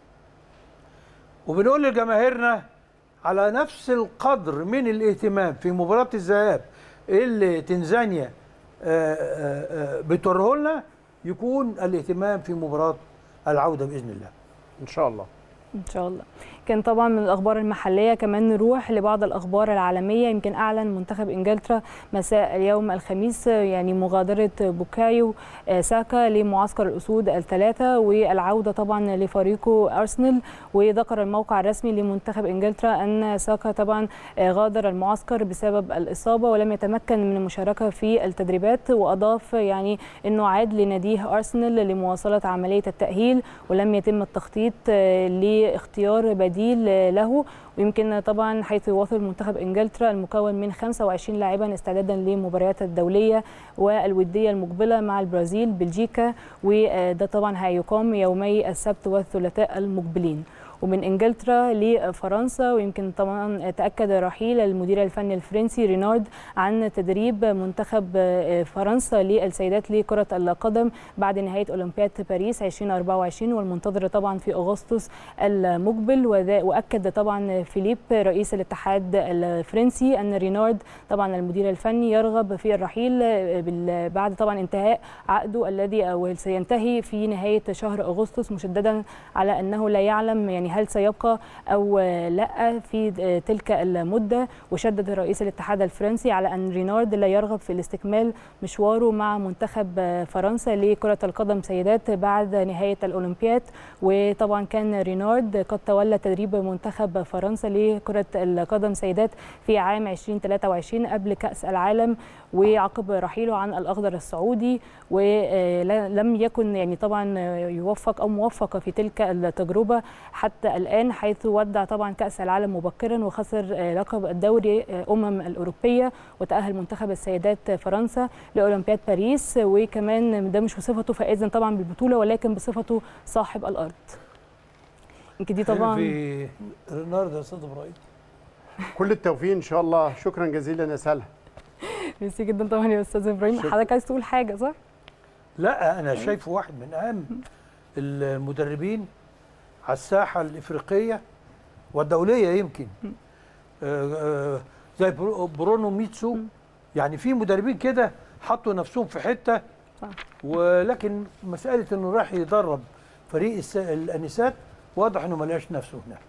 وبنقول لجماهيرنا على نفس القدر من الاهتمام في مباراه الذهاب اللي تنزانيا آه، آه، آه، بتوره لنا يكون الاهتمام في مباراه العوده باذن الله ان شاء الله ان شاء الله كان طبعا من الاخبار المحليه كمان نروح لبعض الاخبار العالميه يمكن اعلن منتخب انجلترا مساء اليوم الخميس يعني مغادره بوكايو آه، ساكا لمعسكر الاسود الثلاثه والعوده طبعا لفريقه ارسنال وذكر الموقع الرسمي لمنتخب انجلترا ان ساكا طبعا آه، غادر المعسكر بسبب الاصابه ولم يتمكن من المشاركه في التدريبات واضاف يعني انه عاد لناديه ارسنال لمواصله عمليه التاهيل ولم يتم التخطيط آه، لاختيار بديل آه، له ويمكن طبعا حيث يواصل منتخب انجلترا المكون من 25 لاعبا استعدادا للمباريات الدوليه والوديه المقبله مع البرازيل بلجيكا وده طبعا هيقام يومي السبت والثلاثاء المقبلين ومن انجلترا لفرنسا ويمكن طبعا تاكد رحيل المدير الفني الفرنسي رينارد عن تدريب منتخب فرنسا للسيدات لكره القدم بعد نهايه اولمبياد باريس 2024 والمنتظره طبعا في اغسطس المقبل وذا- واكد طبعا فيليب رئيس الاتحاد الفرنسي ان رينارد طبعا المدير الفني يرغب في الرحيل بال- بعد طبعا انتهاء عقده الذي أو سينتهي في نهايه شهر اغسطس مشددا على انه لا يعلم يعني هل سيبقى او لا في تلك المده وشدد رئيس الاتحاد الفرنسي على ان رينارد لا يرغب في الاستكمال مشواره مع منتخب فرنسا لكره القدم سيدات بعد نهايه الاولمبياد وطبعا كان رينارد قد تولى تدريب منتخب فرنسا لكره القدم سيدات في عام 2023 قبل كاس العالم وعقب رحيله عن الاخضر السعودي ولم يكن يعني طبعا يوفق او موفق في تلك التجربه حتى الان حيث ودع طبعا كاس العالم مبكرا وخسر لقب الدوري امم الاوروبيه وتاهل منتخب السيدات فرنسا لاولمبياد باريس وكمان ده مش بصفته فائزا طبعا بالبطوله ولكن بصفته صاحب الارض يمكن دي طبعا في رينارد يا استاذ ابراهيم كل التوفيق ان شاء الله شكرا جزيلا يا سلمى ميرسي جدا طبعا يا استاذ ابراهيم شكرا. حضرتك عايز تقول حاجه صح؟ لا انا شايفه واحد من اهم المدربين على الساحه الافريقيه والدوليه يمكن آه، آه، زي برو- برونو ميتسو يعني في مدربين كده حطوا نفسهم في حته صح. ولكن مساله انه راح يدرب فريق الس- الانسات واضح انه ما لقاش نفسه هناك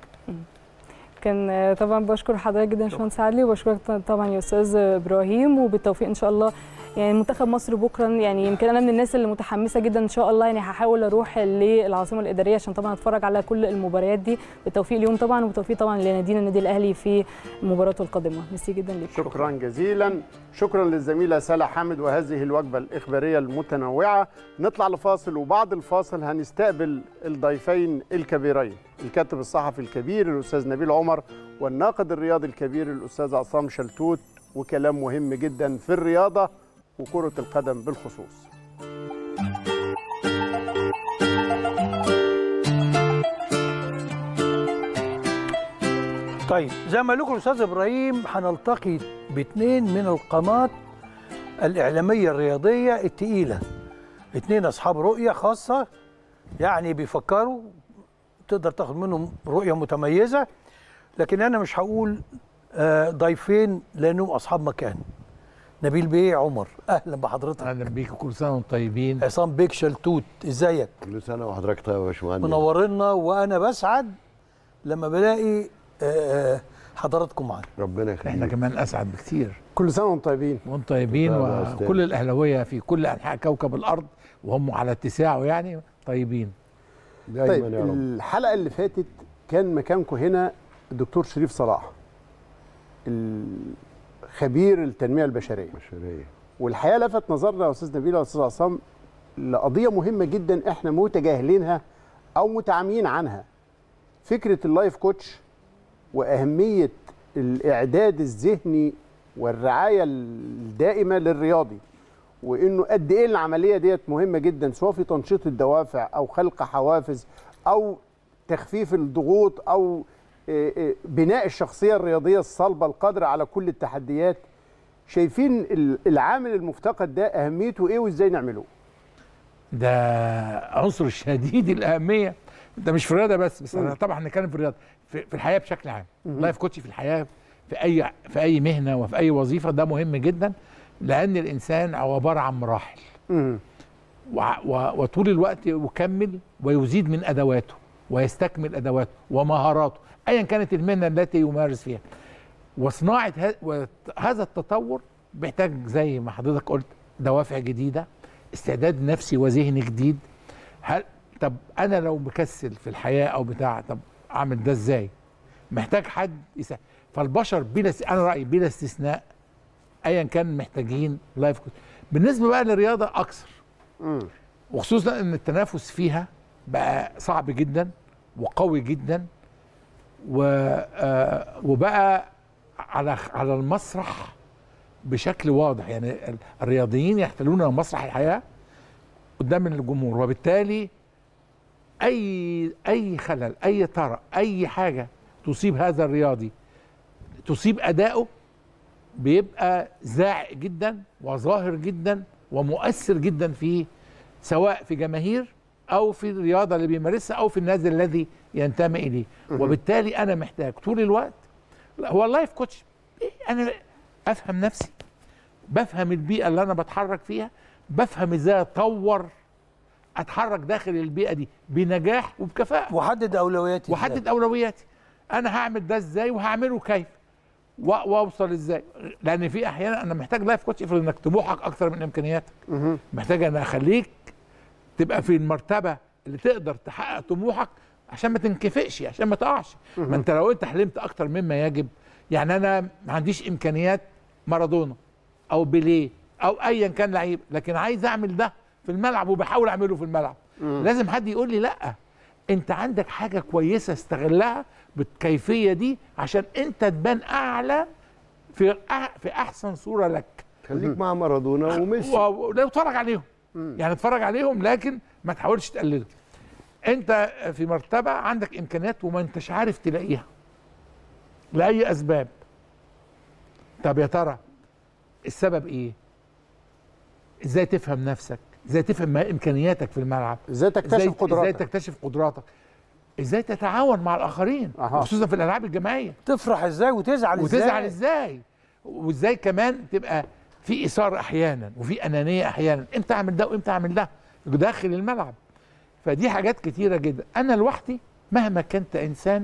كان آه، طبعا بشكر حضرتك جدا يا باشمهندس علي وبشكرك طبعا يا استاذ ابراهيم وبالتوفيق ان شاء الله يعني منتخب مصر بكره يعني يمكن انا من الناس اللي متحمسه جدا ان شاء الله يعني هحاول اروح للعاصمه الاداريه عشان طبعا اتفرج على كل المباريات دي بالتوفيق اليوم طبعا وبالتوفيق طبعا لنادينا النادي الاهلي في مباراته القادمه ميرسي جدا ليك شكرا جزيلا شكرا للزميله سلا حامد وهذه الوجبه الاخباريه المتنوعه نطلع لفاصل وبعد الفاصل هنستقبل الضيفين الكبيرين الكاتب الصحفي الكبير الاستاذ نبيل عمر والناقد الرياضي الكبير الاستاذ عصام شلتوت وكلام مهم جدا في الرياضه وكره القدم بالخصوص طيب زي ما قال لكم الاستاذ ابراهيم هنلتقي باثنين من القامات الاعلاميه الرياضيه الثقيله اثنين اصحاب رؤيه خاصه يعني بيفكروا تقدر تاخد منهم رؤيه متميزه لكن انا مش هقول آه، ضيفين لانهم اصحاب مكان نبيل بيه عمر اهلا بحضرتك اهلا بيكم كل سنه وانتم طيبين عصام بيك شلتوت ازيك كل سنه وحضرتك طيب يا باشمهندس منورنا وانا بسعد لما بلاقي آه، آه، حضراتكم معانا ربنا احنا يخليك كمان اسعد بكتير كل سنه وانتم طيبين وانتم طيبين طيب يا أستاذ. وكل الاهلاويه في كل انحاء كوكب الارض وهم على اتساعه يعني طيبين دايما طيب يا رب الحلقه اللي فاتت كان مكانكم هنا الدكتور شريف صلاح الخبير التنميه البشريه بشريه والحقيقه لفت نظرنا يا استاذ نبيل واستاذ عصام لقضيه مهمه جدا احنا متجاهلينها او متعامين عنها فكره اللايف كوتش واهميه الاعداد الذهني والرعايه الدائمه للرياضي وانه قد ايه العمليه ديت مهمه جدا سواء في تنشيط الدوافع او خلق حوافز او تخفيف الضغوط او آه، آه، بناء الشخصيه الرياضيه الصلبه القادره على كل التحديات شايفين ال- العامل المفتقد ده اهميته ايه وازاي نعمله ده عنصر شديد الاهميه ده مش في الرياضه بس بس أنا طبعا هنتكلم في الرياضه في, في الحياه بشكل عام لايف كوتش في الحياه في اي في اي مهنه وفي اي وظيفه ده مهم جدا لان الانسان هو عباره عن مراحل مم. وع- و- وطول الوقت يكمل ويزيد من ادواته ويستكمل ادواته ومهاراته ايا كانت المهنه التي يمارس فيها وصناعه ه- وت- هذا التطور بيحتاج زي ما حضرتك قلت دوافع جديده استعداد نفسي وذهني جديد هل طب انا لو مكسل في الحياه او بتاع طب اعمل ده ازاي محتاج حد يساعد فالبشر بلا س- انا رايي بلا استثناء ايا كان محتاجين لايف كوتش بالنسبه بقى للرياضه اكثر مم. وخصوصا ان التنافس فيها بقى صعب جدا وقوي جدا و آه، وبقى على على المسرح بشكل واضح يعني ال- الرياضيين يحتلون مسرح الحياه قدام الجمهور وبالتالي اي اي خلل اي طرأ اي حاجه تصيب هذا الرياضي تصيب اداؤه بيبقى زاعق جدا وظاهر جدا ومؤثر جدا في سواء في جماهير او في الرياضه اللي بيمارسها او في النادي الذي ينتمي اليه وبالتالي انا محتاج طول الوقت لا هو اللايف كوتش إيه انا افهم نفسي بفهم البيئه اللي انا بتحرك فيها بفهم ازاي اطور اتحرك داخل البيئه دي بنجاح وبكفاءه وحدد اولوياتي إزاي. وحدد اولوياتي انا هعمل ده ازاي وهعمله كيف و- واوصل ازاي لان في احيانا انا محتاج لايف كوتش افرض انك طموحك اكتر من امكانياتك محتاج انا اخليك تبقى في المرتبه اللي تقدر تحقق طموحك عشان ما تنكفئش عشان ما تقعش ما انت لو انت حلمت اكتر مما يجب يعني انا ما عنديش امكانيات مارادونا او بيليه او ايا كان لعيب لكن عايز اعمل ده في الملعب وبحاول اعمله في الملعب لازم حد يقول لي لا انت عندك حاجه كويسه استغلها بالكيفيه دي عشان انت تبان اعلى في أح- في احسن صوره لك خليك مع مارادونا وميسي ولو اتفرج عليهم يعني اتفرج عليهم لكن ما تحاولش تقلده انت في مرتبه عندك امكانيات وما انتش عارف تلاقيها لاي اسباب طب يا ترى السبب ايه ازاي تفهم نفسك ازاي تفهم ما امكانياتك في الملعب ازاي تكتشف ازاي قدراتك تكتشف قدراتك ازاي تتعاون مع الاخرين أها. خصوصا في الالعاب الجماعيه تفرح ازاي وتزعل ازاي وتزعل ازاي وازاي كمان تبقى في اثاره احيانا وفي انانيه احيانا امتى اعمل ده وامتى اعمل ده داخل الملعب فدي حاجات كتيره جدا انا لوحدي مهما كنت انسان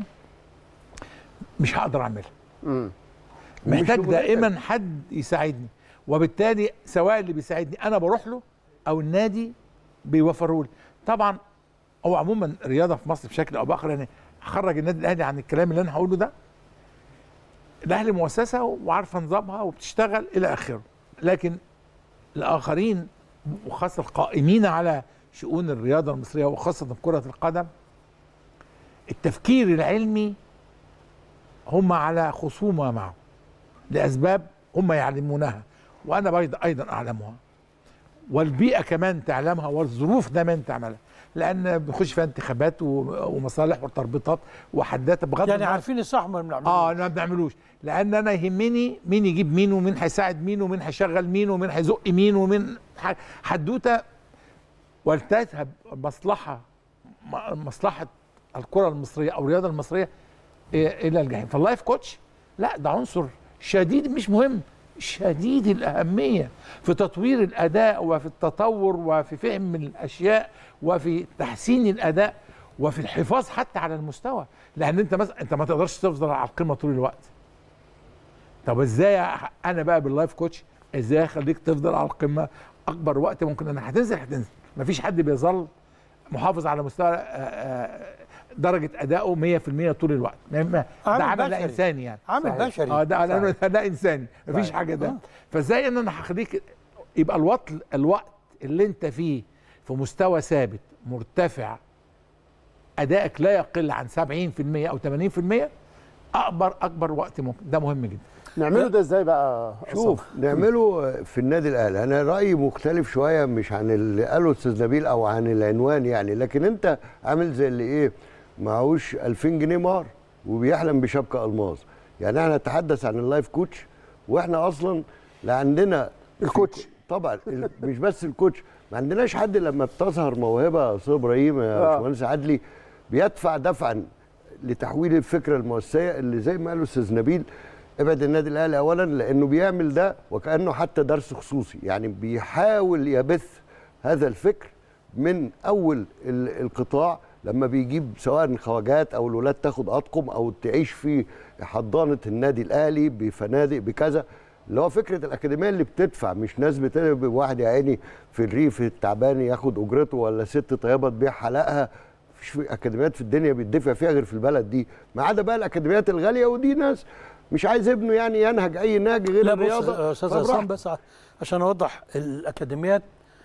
مش هقدر اعملها مم. محتاج ومش دائما حد يساعدني وبالتالي سواء اللي بيساعدني انا بروح له او النادي بيوفروا لي طبعا هو عموما الرياضه في مصر بشكل او باخر يعني هخرج النادي الاهلي عن الكلام اللي انا هقوله ده الاهلي مؤسسه وعارفه نظامها وبتشتغل الى اخره لكن الاخرين وخاصه القائمين على شؤون الرياضه المصريه وخاصه في كره القدم التفكير العلمي هم على خصومه معه لاسباب هم يعلمونها وانا بيض- ايضا اعلمها والبيئه كمان تعلمها والظروف كمان تعملها لان بنخش فيها انتخابات و- ومصالح وتربيطات وحدات بغض يعني النظر- عارفين الصح ما بنعمله اه انا ما بنعملوش لان انا يهمني مين يجيب مين ومين هيساعد مين ومين هيشغل مين ومين هيزق مين ومين ح- حدوته ولتذهب مصلحه م- مصلحه الكره المصريه او الرياضه المصريه إيه الى الجحيم فاللايف كوتش لا ده عنصر شديد مش مهم شديد الاهميه في تطوير الاداء وفي التطور وفي فهم الاشياء وفي تحسين الاداء وفي الحفاظ حتى على المستوى لان انت مثلا انت ما تقدرش تفضل على القمه طول الوقت طب ازاي أح- انا بقى باللايف كوتش ازاي اخليك تفضل على القمه اكبر وقت ممكن انا هتنزل هتنزل مفيش حد بيظل محافظ على مستوى آه، آه، درجه ادائه 100% طول الوقت ما- ما- عامل ده عمل بشري. انساني يعني عامل صحيح. بشري اه ده ده, ده, ده انساني مفيش صحيح. حاجه ده آه. فازاي ان انا هخليك يبقى الوقت الوقت اللي انت فيه في مستوى ثابت مرتفع ادائك لا يقل عن 70% او 80% اكبر اكبر وقت ممكن ده مهم جدا نعمله ده ازاي بقى شوف نعمله في النادي الاهلي انا رايي مختلف شويه مش عن اللي قاله استاذ نبيل او عن العنوان يعني لكن انت عامل زي اللي ايه معهوش 2000 جنيه مار وبيحلم بشبكه الماظ يعني احنا نتحدث عن اللايف كوتش واحنا اصلا لا عندنا الكوتش. طبعا ال- مش بس الكوتش ما عندناش حد لما بتظهر موهبه يا استاذ ابراهيم يا آه. باشمهندس عدلي بيدفع دفعا لتحويل الفكره المؤسسيه اللي زي ما قال الاستاذ نبيل ابعد النادي الاهلي اولا لانه بيعمل ده وكانه حتى درس خصوصي يعني بيحاول يبث هذا الفكر من اول ال- القطاع لما بيجيب سواء خواجات او الولاد تاخد اطقم او تعيش في حضانه النادي الاهلي بفنادق بكذا اللي هو فكره الاكاديميه اللي بتدفع مش ناس بتدفع واحد يا عيني في الريف التعبان ياخد اجرته ولا ست طيبه تبيع حلقها مفيش في اكاديميات في الدنيا بيدفع فيها غير في البلد دي ما عدا بقى الاكاديميات الغاليه ودي ناس مش عايز ابنه يعني ينهج اي نهج غير لا بص الرياضه يا استاذ فبراحته. عصام بس ع- عشان اوضح الاكاديميات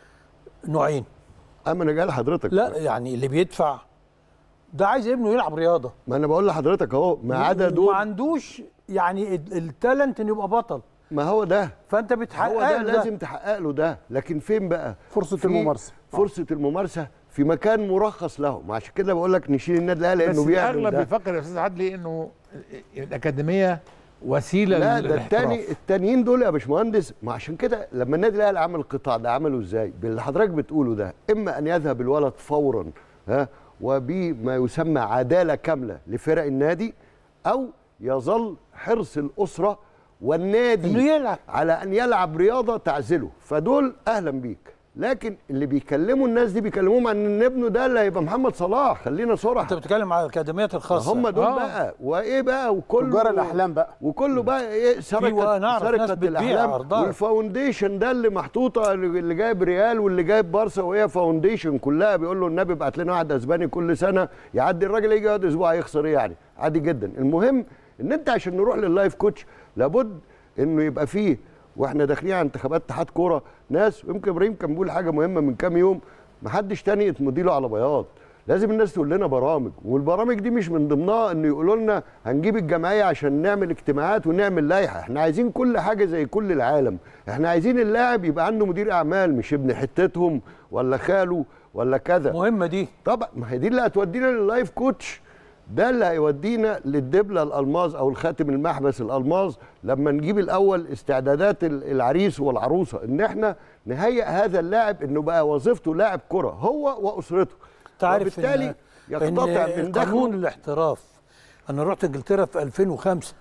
نوعين اما انا جاي لحضرتك لا يعني اللي بيدفع ده عايز ابنه يلعب رياضه ما انا بقول لحضرتك اهو ما عدا ما دول عندوش يعني ال- التالنت انه يبقى بطل ما هو ده فانت بتحقق هو ده له لازم تحقق له ده لكن فين بقى فرصة في الممارسة. فرصه الممارسه في مكان مرخص له ما عشان كده بقول لك نشيل النادي الاهلي بس لانه بيعمل الاغلب ده بيفكر يا استاذ عدلي انه الاكاديميه وسيله لا ده للاحتراف. التاني التانيين دول يا باشمهندس ما عشان كده لما النادي الاهلي عمل القطاع ده عمله ازاي؟ باللي حضرتك بتقوله ده اما ان يذهب الولد فورا ها وبما يسمى عداله كامله لفرق النادي او يظل حرص الاسره والنادي انه يلعب على ان يلعب رياضه تعزله فدول اهلا بيك لكن اللي بيكلموا الناس دي بيكلموهم عن ان ابنه ده اللي هيبقى محمد صلاح خلينا صراحه انت بتتكلم على الاكاديميات الخاصه هم دول آه. بقى وايه بقى وكل تجار الأحلام بقى. وكله بقى ايه سرقه نعرف ناس سرقه بتبيع الاحلام أرضها. والفاونديشن ده اللي محطوطه اللي جايب ريال واللي جايب بارسا وهي فاونديشن كلها بيقول له النبي ابعت لنا واحد اسباني كل سنه يعدي الراجل يجي يقعد اسبوع يخسر ايه يعني عادي جدا المهم ان انت عشان نروح لللايف كوتش لابد انه يبقى فيه واحنا داخلين على انتخابات اتحاد كوره ناس ويمكن ابراهيم كان بيقول حاجه مهمه من كام يوم محدش تاني يتمضي له على بياض لازم الناس تقول لنا برامج والبرامج دي مش من ضمنها انه يقولوا لنا هنجيب الجمعيه عشان نعمل اجتماعات ونعمل لائحه احنا عايزين كل حاجه زي كل العالم احنا عايزين اللاعب يبقى عنده مدير اعمال مش ابن حتتهم ولا خاله ولا كذا مهمه دي طبعا ما هي دي اللي هتودينا لللايف كوتش ده اللي هيودينا للدبله الالماظ او الخاتم المحبس الالماظ لما نجيب الاول استعدادات ال- العريس والعروسه ان احنا نهيئ هذا اللاعب انه بقى وظيفته لاعب كره هو واسرته انت عارف وبالتالي إن يقتطع إن من قانون دخله الاحتراف انا رحت انجلترا في 2005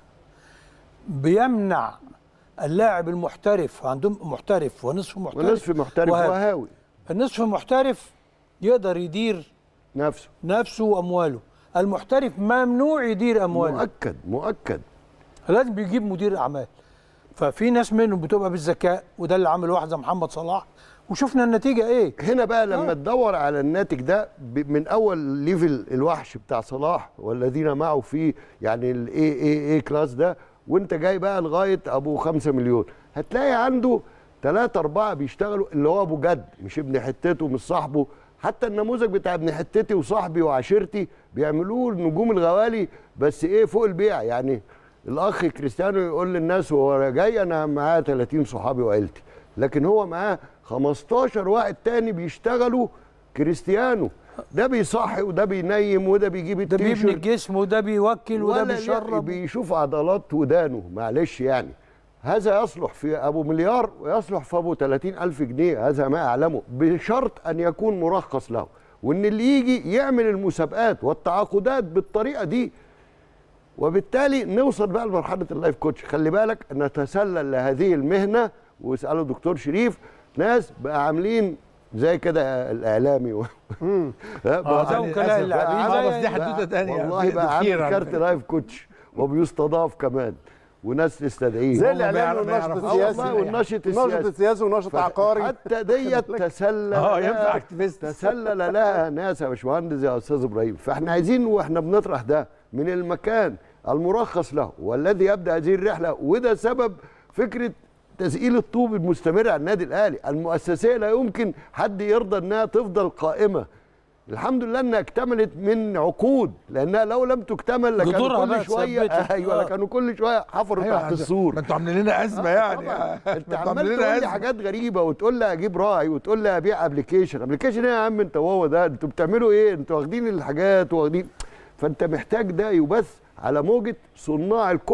بيمنع اللاعب المحترف عندهم محترف ونصف محترف ونصف محترف وهاوي. وهاوي النصف محترف يقدر يدير نفسه نفسه وامواله المحترف ممنوع يدير امواله مؤكد مؤكد لازم بيجيب مدير اعمال ففي ناس منهم بتبقى بالذكاء وده اللي عمله واحد زي محمد صلاح وشفنا النتيجه ايه هنا بقى لما آه. تدور على الناتج ده ب- من اول ليفل الوحش بتاع صلاح والذين معه في يعني الاي اي اي كلاس ده وانت جاي بقى لغايه ابو خمسة مليون هتلاقي عنده ثلاثة أربعة بيشتغلوا اللي هو أبو جد مش ابن حتته مش صاحبه حتى النموذج بتاع ابن حتتي وصاحبي وعشيرتي بيعملوه نجوم الغوالي بس إيه فوق البيع يعني الأخ كريستيانو يقول للناس وهو جاي أنا معايا 30 صحابي وعيلتي لكن هو معاه 15 واحد تاني بيشتغلوا كريستيانو ده بيصحي وده بينيم وده بيجيب ده بيبني التيشيرت الجسم وده بيوكل وده ولا ليه بيشرب بيشوف عضلات ودانه معلش يعني هذا يصلح في ابو مليار ويصلح في ابو 30 الف جنيه هذا ما اعلمه بشرط ان يكون مرخص له وان اللي يجي يعمل المسابقات والتعاقدات بالطريقه دي وبالتالي نوصل بقى لمرحله اللايف كوتش خلي بالك نتسلل لهذه المهنه واسالوا دكتور شريف ناس بقى عاملين زي كده الاعلامي و... ها، بقى زي عامل- وكلاء بقى اللاعبين عامل- بس دي حدوته تانية والله بقى كتير عامل على كارت لايف كوتش وبيستضاف كمان وناس تستدعيه زي هم ما الاعلام يعرف- ما والنشط يعرفوش. آه والله السياسي والنشط النشط السياسي السياسي ونشط عقاري حتى ديت تسلل اه لها- ينفع اكتيفيست تسلل لها ناس يا باشمهندس يا استاذ ابراهيم فاحنا عايزين واحنا بنطرح ده من المكان المرخص له والذي يبدا هذه الرحله وده سبب فكره تسئيل الطوب المستمر على النادي الاهلي المؤسسيه لا يمكن حد يرضى انها تفضل قائمه الحمد لله انها اكتملت من عقود لانها لو لم تكتمل جذورها لكانوا بقى كل شويه اتثبتت. ايوه آه. لكانوا كل شويه حفروا أيوة، تحت السور ما انتوا عاملين لنا ازمه يعني طبعا انت انتوا عمال عاملين تقول لنا لي ازمه حاجات غريبه وتقول لي اجيب راعي وتقول لي ابيع ابلكيشن ابلكيشن ايه يا عم انت وهو ده انتوا بتعملوا ايه انتوا واخدين الحاجات واخدين فانت محتاج ده يبث على موجه صناع الكره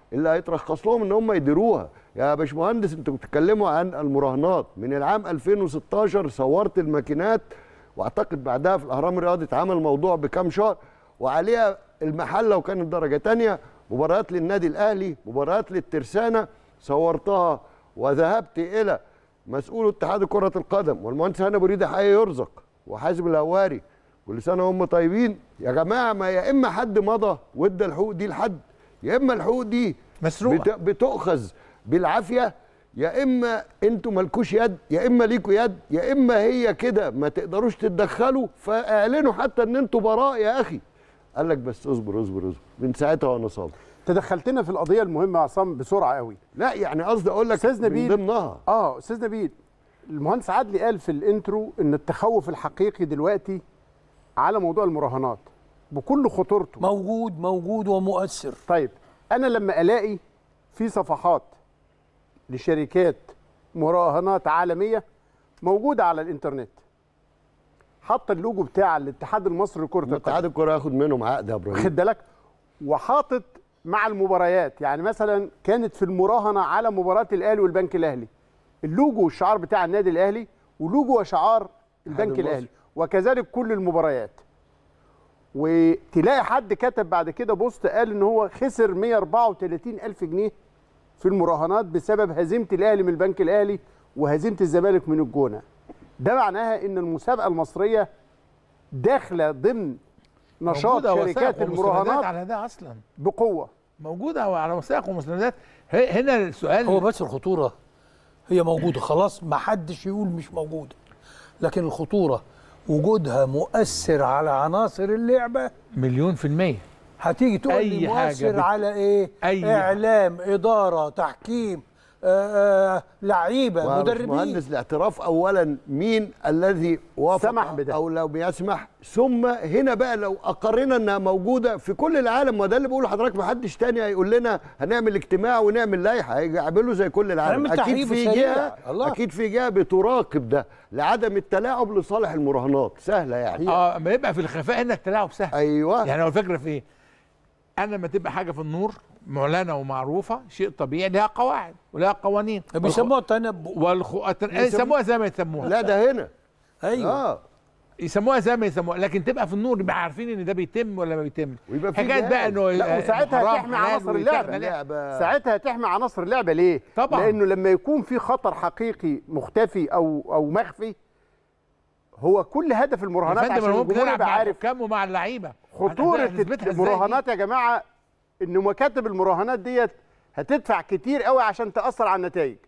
اللي هيترخص لهم ان هم يديروها يا باشمهندس انتوا بتتكلموا عن المراهنات من العام 2016 صورت الماكينات واعتقد بعدها في الاهرام الرياضي اتعمل موضوع بكام شهر وعليها المحله وكانت درجه تانية مباريات للنادي الاهلي مباريات للترسانه صورتها وذهبت الى مسؤول اتحاد كره القدم والمهندس هاني بريده حي يرزق وحازم الهواري كل سنه وهم طيبين يا جماعه ما يا اما حد مضى وادى الحقوق دي لحد يا اما الحقوق دي مسروقة. بت- بتؤخذ بالعافيه يا اما انتوا مالكوش يد يا اما ليكوا يد يا اما هي كده ما تقدروش تتدخلوا فاعلنوا حتى ان انتوا براء يا اخي قال لك بس اصبر اصبر اصبر من ساعتها وانا صابر تدخلتنا في القضيه المهمه يا عصام بسرعه قوي لا يعني قصدي اقول لك أستاذ من نبيل. ضمنها اه استاذ نبيل المهندس عدلي قال في الانترو ان التخوف الحقيقي دلوقتي على موضوع المراهنات بكل خطورته موجود موجود ومؤثر طيب انا لما الاقي في صفحات لشركات مراهنات عالميه موجوده على الانترنت حاطه اللوجو بتاع الاتحاد المصري لكره القدم اتحاد الكره ياخد منهم عقد يا ابراهيم خد بالك وحاطط مع المباريات يعني مثلا كانت في المراهنه على مباراه الاهلي والبنك الاهلي اللوجو والشعار بتاع النادي الاهلي ولوجو وشعار البنك المصري. الاهلي وكذلك كل المباريات وتلاقي حد كتب بعد كده بوست قال ان هو خسر 134 الف جنيه في المراهنات بسبب هزيمه الاهلي من البنك الاهلي وهزيمه الزمالك من الجونه ده معناها ان المسابقه المصريه داخله ضمن نشاط موجودة شركات وثائق ومستندات المراهنات على ده اصلا بقوه موجوده على وثائق ومستندات ه- هنا السؤال هو بس الخطوره هي موجوده خلاص ما حدش يقول مش موجوده لكن الخطوره وجودها مؤثر على عناصر اللعبه مليون في المية هتيجي تقول أي لي حاجة مؤثر بت- على ايه أي اعلام اداره تحكيم آه آه لعيبه مدربين مهندس الاعتراف اولا مين الذي وافق سمح بده. او لو بيسمح ثم هنا بقى لو اقرنا انها موجوده في كل العالم وده اللي بقوله لحضرتك ما حدش تاني هيقول لنا هنعمل اجتماع ونعمل لائحه هيعملوا زي كل العالم هنعمل اكيد تحريف في سريع. جهه الله. اكيد في جهه بتراقب ده لعدم التلاعب لصالح المراهنات سهله يعني اه ما يبقى في الخفاء هنا التلاعب سهل ايوه يعني هو الفكره في ايه؟ انا لما تبقى حاجه في النور معلنه ومعروفه شيء طبيعي لها قواعد ولها قوانين بيسموها التنبؤ والخ... التن- يسموها زي ما يسموها لا ده هنا ايوه اه يسموها زي ما يسموها لكن تبقى في النور يبقى عارفين ان ده بيتم ولا ما بيتمش ويبقى في حكايه جهاز. بقى انه لا وساعتها حرام تحمي حلال عناصر ويتاخد اللعبه عليها. لعبه ساعتها تحمي عناصر اللعبه ليه؟ طبعاً. لانه لما يكون في خطر حقيقي مختفي او او مخفي هو كل هدف يا المراهنات فندم عشان انا ممكن الجمهور العب يبقى مع عارف الحكام ومع اللعيبه خطوره هنثبتها إزاي دي؟ المراهنات يا جماعه ان مكاتب المراهنات ديت هتدفع كتير قوي عشان تاثر على النتائج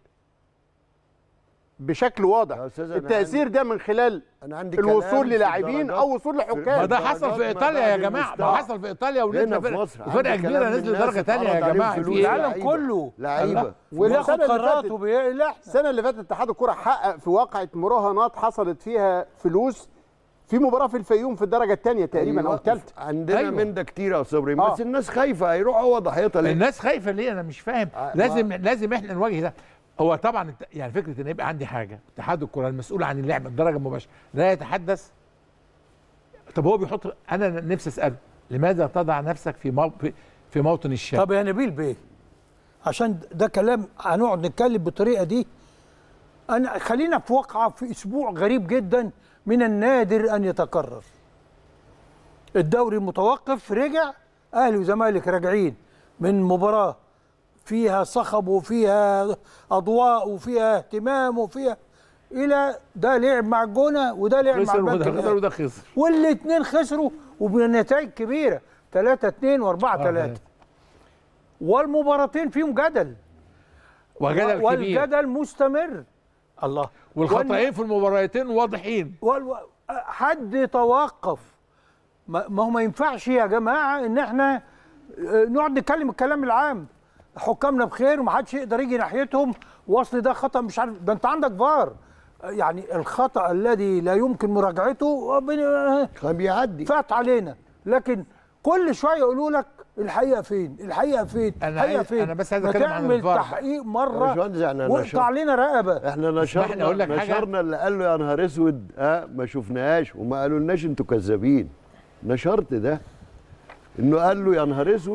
بشكل واضح يا أستاذ أنا التاثير عندي- ده من خلال انا عندي كلام الوصول في للاعبين الدرجات. او وصول ما لحكام ده حصل درجات في ما ايطاليا يا بعد جماعه ما المستوى. حصل في ايطاليا هنا ونزل في مصر وفرقه عندي كبيره كلام نزل للناس درجه ثانيه اتعرض يا عليهم جماعه فلوس في إيه؟ العالم لعيبة. كله لعيبه وبياخد والسنة اللي قرارات فاتت- وبيقلع السنه اللي فاتت اتحاد الكره حقق في واقعه مراهنات حصلت فيها فلوس في مباراه في الفيوم في الدرجه الثانيه تقريبا او أيوة. الثالثه عندنا أيوة. من ده كتير يا استاذ ابراهيم آه. بس الناس خايفه هيروح هو ضحيتها ليه؟ الناس خايفه ليه انا مش فاهم آه، لازم لازم احنا نواجه ده هو طبعا الت- يعني فكره ان يبقى عندي حاجه اتحاد الكره المسؤول عن اللعبه الدرجه المباشره لا يتحدث طب هو بيحط انا نفسي اساله لماذا تضع نفسك في مو... في- في موطن الشك طب يا نبيل بيه عشان ده كلام هنقعد نتكلم بالطريقه دي انا خلينا في واقعه في اسبوع غريب جدا من النادر ان يتكرر الدوري متوقف رجع اهلي وزمالك راجعين من مباراه فيها صخب وفيها اضواء وفيها اهتمام وفيها الى ده لعب مع الجونه وده لعب مع خسر البنك وده خسر الأهلي. وده خسر والاثنين خسروا وبنتائج كبيره 3 2 و4 3 والمباراتين فيهم جدل وجدل كبير والجدل مستمر الله والخطأين في المباراتين واضحين وال... حد يتوقف ما ما هو ما ينفعش يا جماعه ان احنا آه، نقعد نتكلم الكلام العام حكامنا بخير ومحدش يقدر يجي ناحيتهم واصل ده خطا مش عارف ده انت عندك فار آه، يعني الخطا الذي لا يمكن مراجعته آه، بن- آه، كان بيعدي فات علينا لكن كل شويه يقولوا لك الحقيقه فين الحقيقه فين أنا الحقيقه عايز- فين أنا بس عايز ما أتكلم عن تعمل الفار بقى. تحقيق يا مره باشمهندس احنا واقطع نشر علينا رقبه احنا اسمح لي نشرنا أقول لك حاجة؟ نشرنا اللي قال له يا نهار اسود اه ما شفناهاش وما قالولناش انتوا كذابين نشرت ده انه قال له يا نهار اسود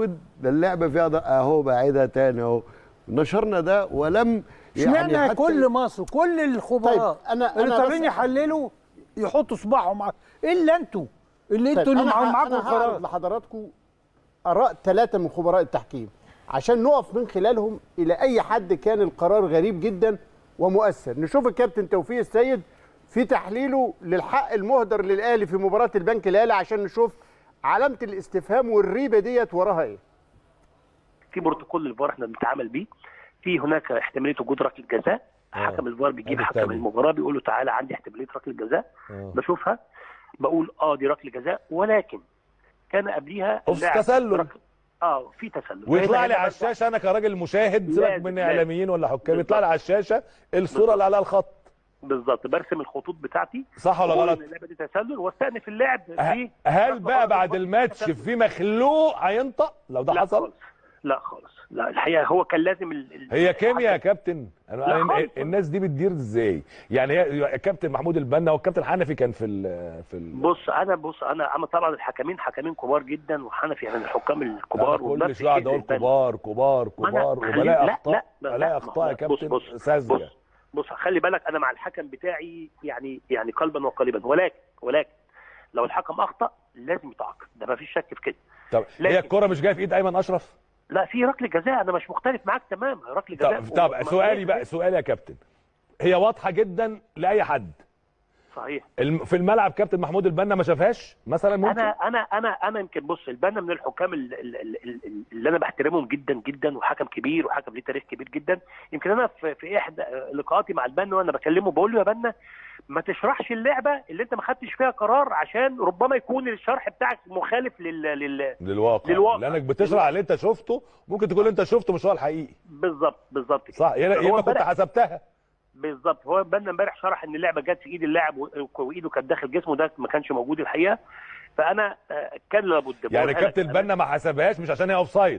ده اللعبه فيها ض- اهو بعيدها تاني اهو نشرنا ده ولم اشمعنى حتى- كل مصر كل الخبراء طيب، أنا- اللي أنا طالعين بس- يحللوا يحطوا صباعهم على الا انتوا اللي انتوا اللي أنا معاهم ه- معاكم أنا هعرض القرار لحضراتكم اراء ثلاثه من خبراء التحكيم عشان نقف من خلالهم الى اي حد كان القرار غريب جدا ومؤثر نشوف الكابتن توفيق السيد في تحليله للحق المهدر للاهلي في مباراه البنك الاهلي عشان نشوف علامه الاستفهام والريبه ديت وراها ايه في بروتوكول الفار احنا بنتعامل بيه في هناك احتماليه وجود ركله جزاء حكم الفار بيجيب هذا حكم التاني. المباراه بيقول له تعالى عندي احتماليه ركله جزاء آه. بشوفها بقول اه دي ركله جزاء ولكن كان قبليها أوف، اللاعب تسلل. رك- اه في تسلل ويطلع هنا- لي هنا على برجع- الشاشه انا كراجل مشاهد سيبك لازم- من لازم. اعلاميين ولا حكام بالظبط. يطلع لي على الشاشه الصوره بالظبط. اللي عليها الخط بالظبط برسم الخطوط بتاعتي صح ولا بقول غلط؟ إن اللعبه دي تسلل واستأنف اللعب ه- في هل بقى بعد الماتش في مخلوق هينطق لو ده لا حصل؟ خالص لا خالص لا الحقيقه هو كان لازم ال... ال- هي كيمياء يا كابتن انا لا أنا- خالص. الناس دي بتدير ازاي يعني هي الكابتن محمود البنا والكابتن حنفي كان في ال في ال بص انا بص انا انا طبعا الحكمين حكمين كبار جدا وحنفي من الحكام الكبار كل ونفس شويه اقعد الشيء اقول للبنا. كبار كبار ما أنا كبار خليني- وبلاقي لا اخطاء لا لا بلاقي ما اخطاء يا هو- كابتن بص بص ساذجه بص بص خلي بالك انا مع الحكم بتاعي يعني يعني قلبا وقالبا ولكن ولكن لو الحكم اخطا لازم يتعاقب ده ما فيش شك في كده طب لكن- هي الكره مش جايه في ايد ايمن اشرف لا في ركله جزاء انا مش مختلف معاك تماما ركله جزاء طب طب وما- سؤالي بقى سؤالي يا كابتن هي واضحه جدا لاي حد صحيح الم- في الملعب كابتن محمود البنا ما شافهاش مثلا ممكن انا انا انا انا يمكن بص البنا من الحكام ال- ال- ال- ال- اللي انا بحترمهم جدا جدا وحكم كبير وحكم ليه تاريخ كبير جدا يمكن انا في, في احدى لقاءاتي مع البنا وانا بكلمه بقول له يا بنا ما تشرحش اللعبه اللي انت ما خدتش فيها قرار عشان ربما يكون الشرح بتاعك مخالف لل, لل... للواقع للواقع. لانك بتشرح اللي انت شفته ممكن تكون اللي انت شفته مش هو الحقيقي بالظبط بالظبط كده. صح يا هو يبقى كنت امبارح- حسبتها بالظبط هو بنا امبارح شرح ان اللعبه جت في ايد اللاعب و- وايده كانت داخل جسمه ده ما كانش موجود الحقيقه فانا آه، كان لابد يعني بقولها لك. الكابتن أنا- البنا ما حسبهاش مش عشان هي اوف سايد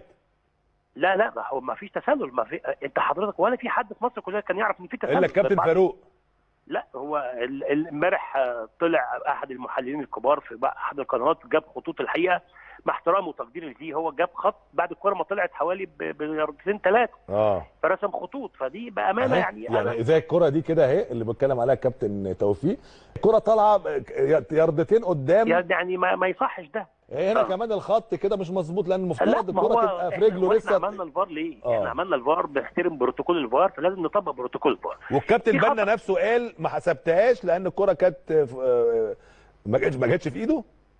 لا لا ما هو ما فيش تسلل ما في انت حضرتك ولا في حد في مصر كلها كان يعرف ان في تسلل الا الكابتن بعد- فاروق لا هو ال- ال- امبارح آه، طلع احد المحللين الكبار في بقى احد القنوات جاب خطوط الحقيقه مع احترامي وتقديري ليه هو جاب خط بعد الكره ما طلعت حوالي ب- بياردتين ثلاثه اه فرسم خطوط فدي بامانه أهي. يعني, يعني أنا زي الكره دي كده اهي اللي بيتكلم عليها الكابتن توفيق الكره طالعه ياردتين قدام يعني ما, ما يصحش ده هنا آه. كمان الخط كده مش مظبوط لان لا المفترض ما الكره هو تبقى في إحنا- رجله وإحنا لسه عملنا الفار ليه؟ آه. احنا عملنا الفار بنحترم بروتوكول الفار فلازم نطبق بروتوكول الفار والكابتن في بنا خطأ. نفسه قال ما حسبتهاش لان الكره كانت آه، ما جاتش ما جاتش في ايده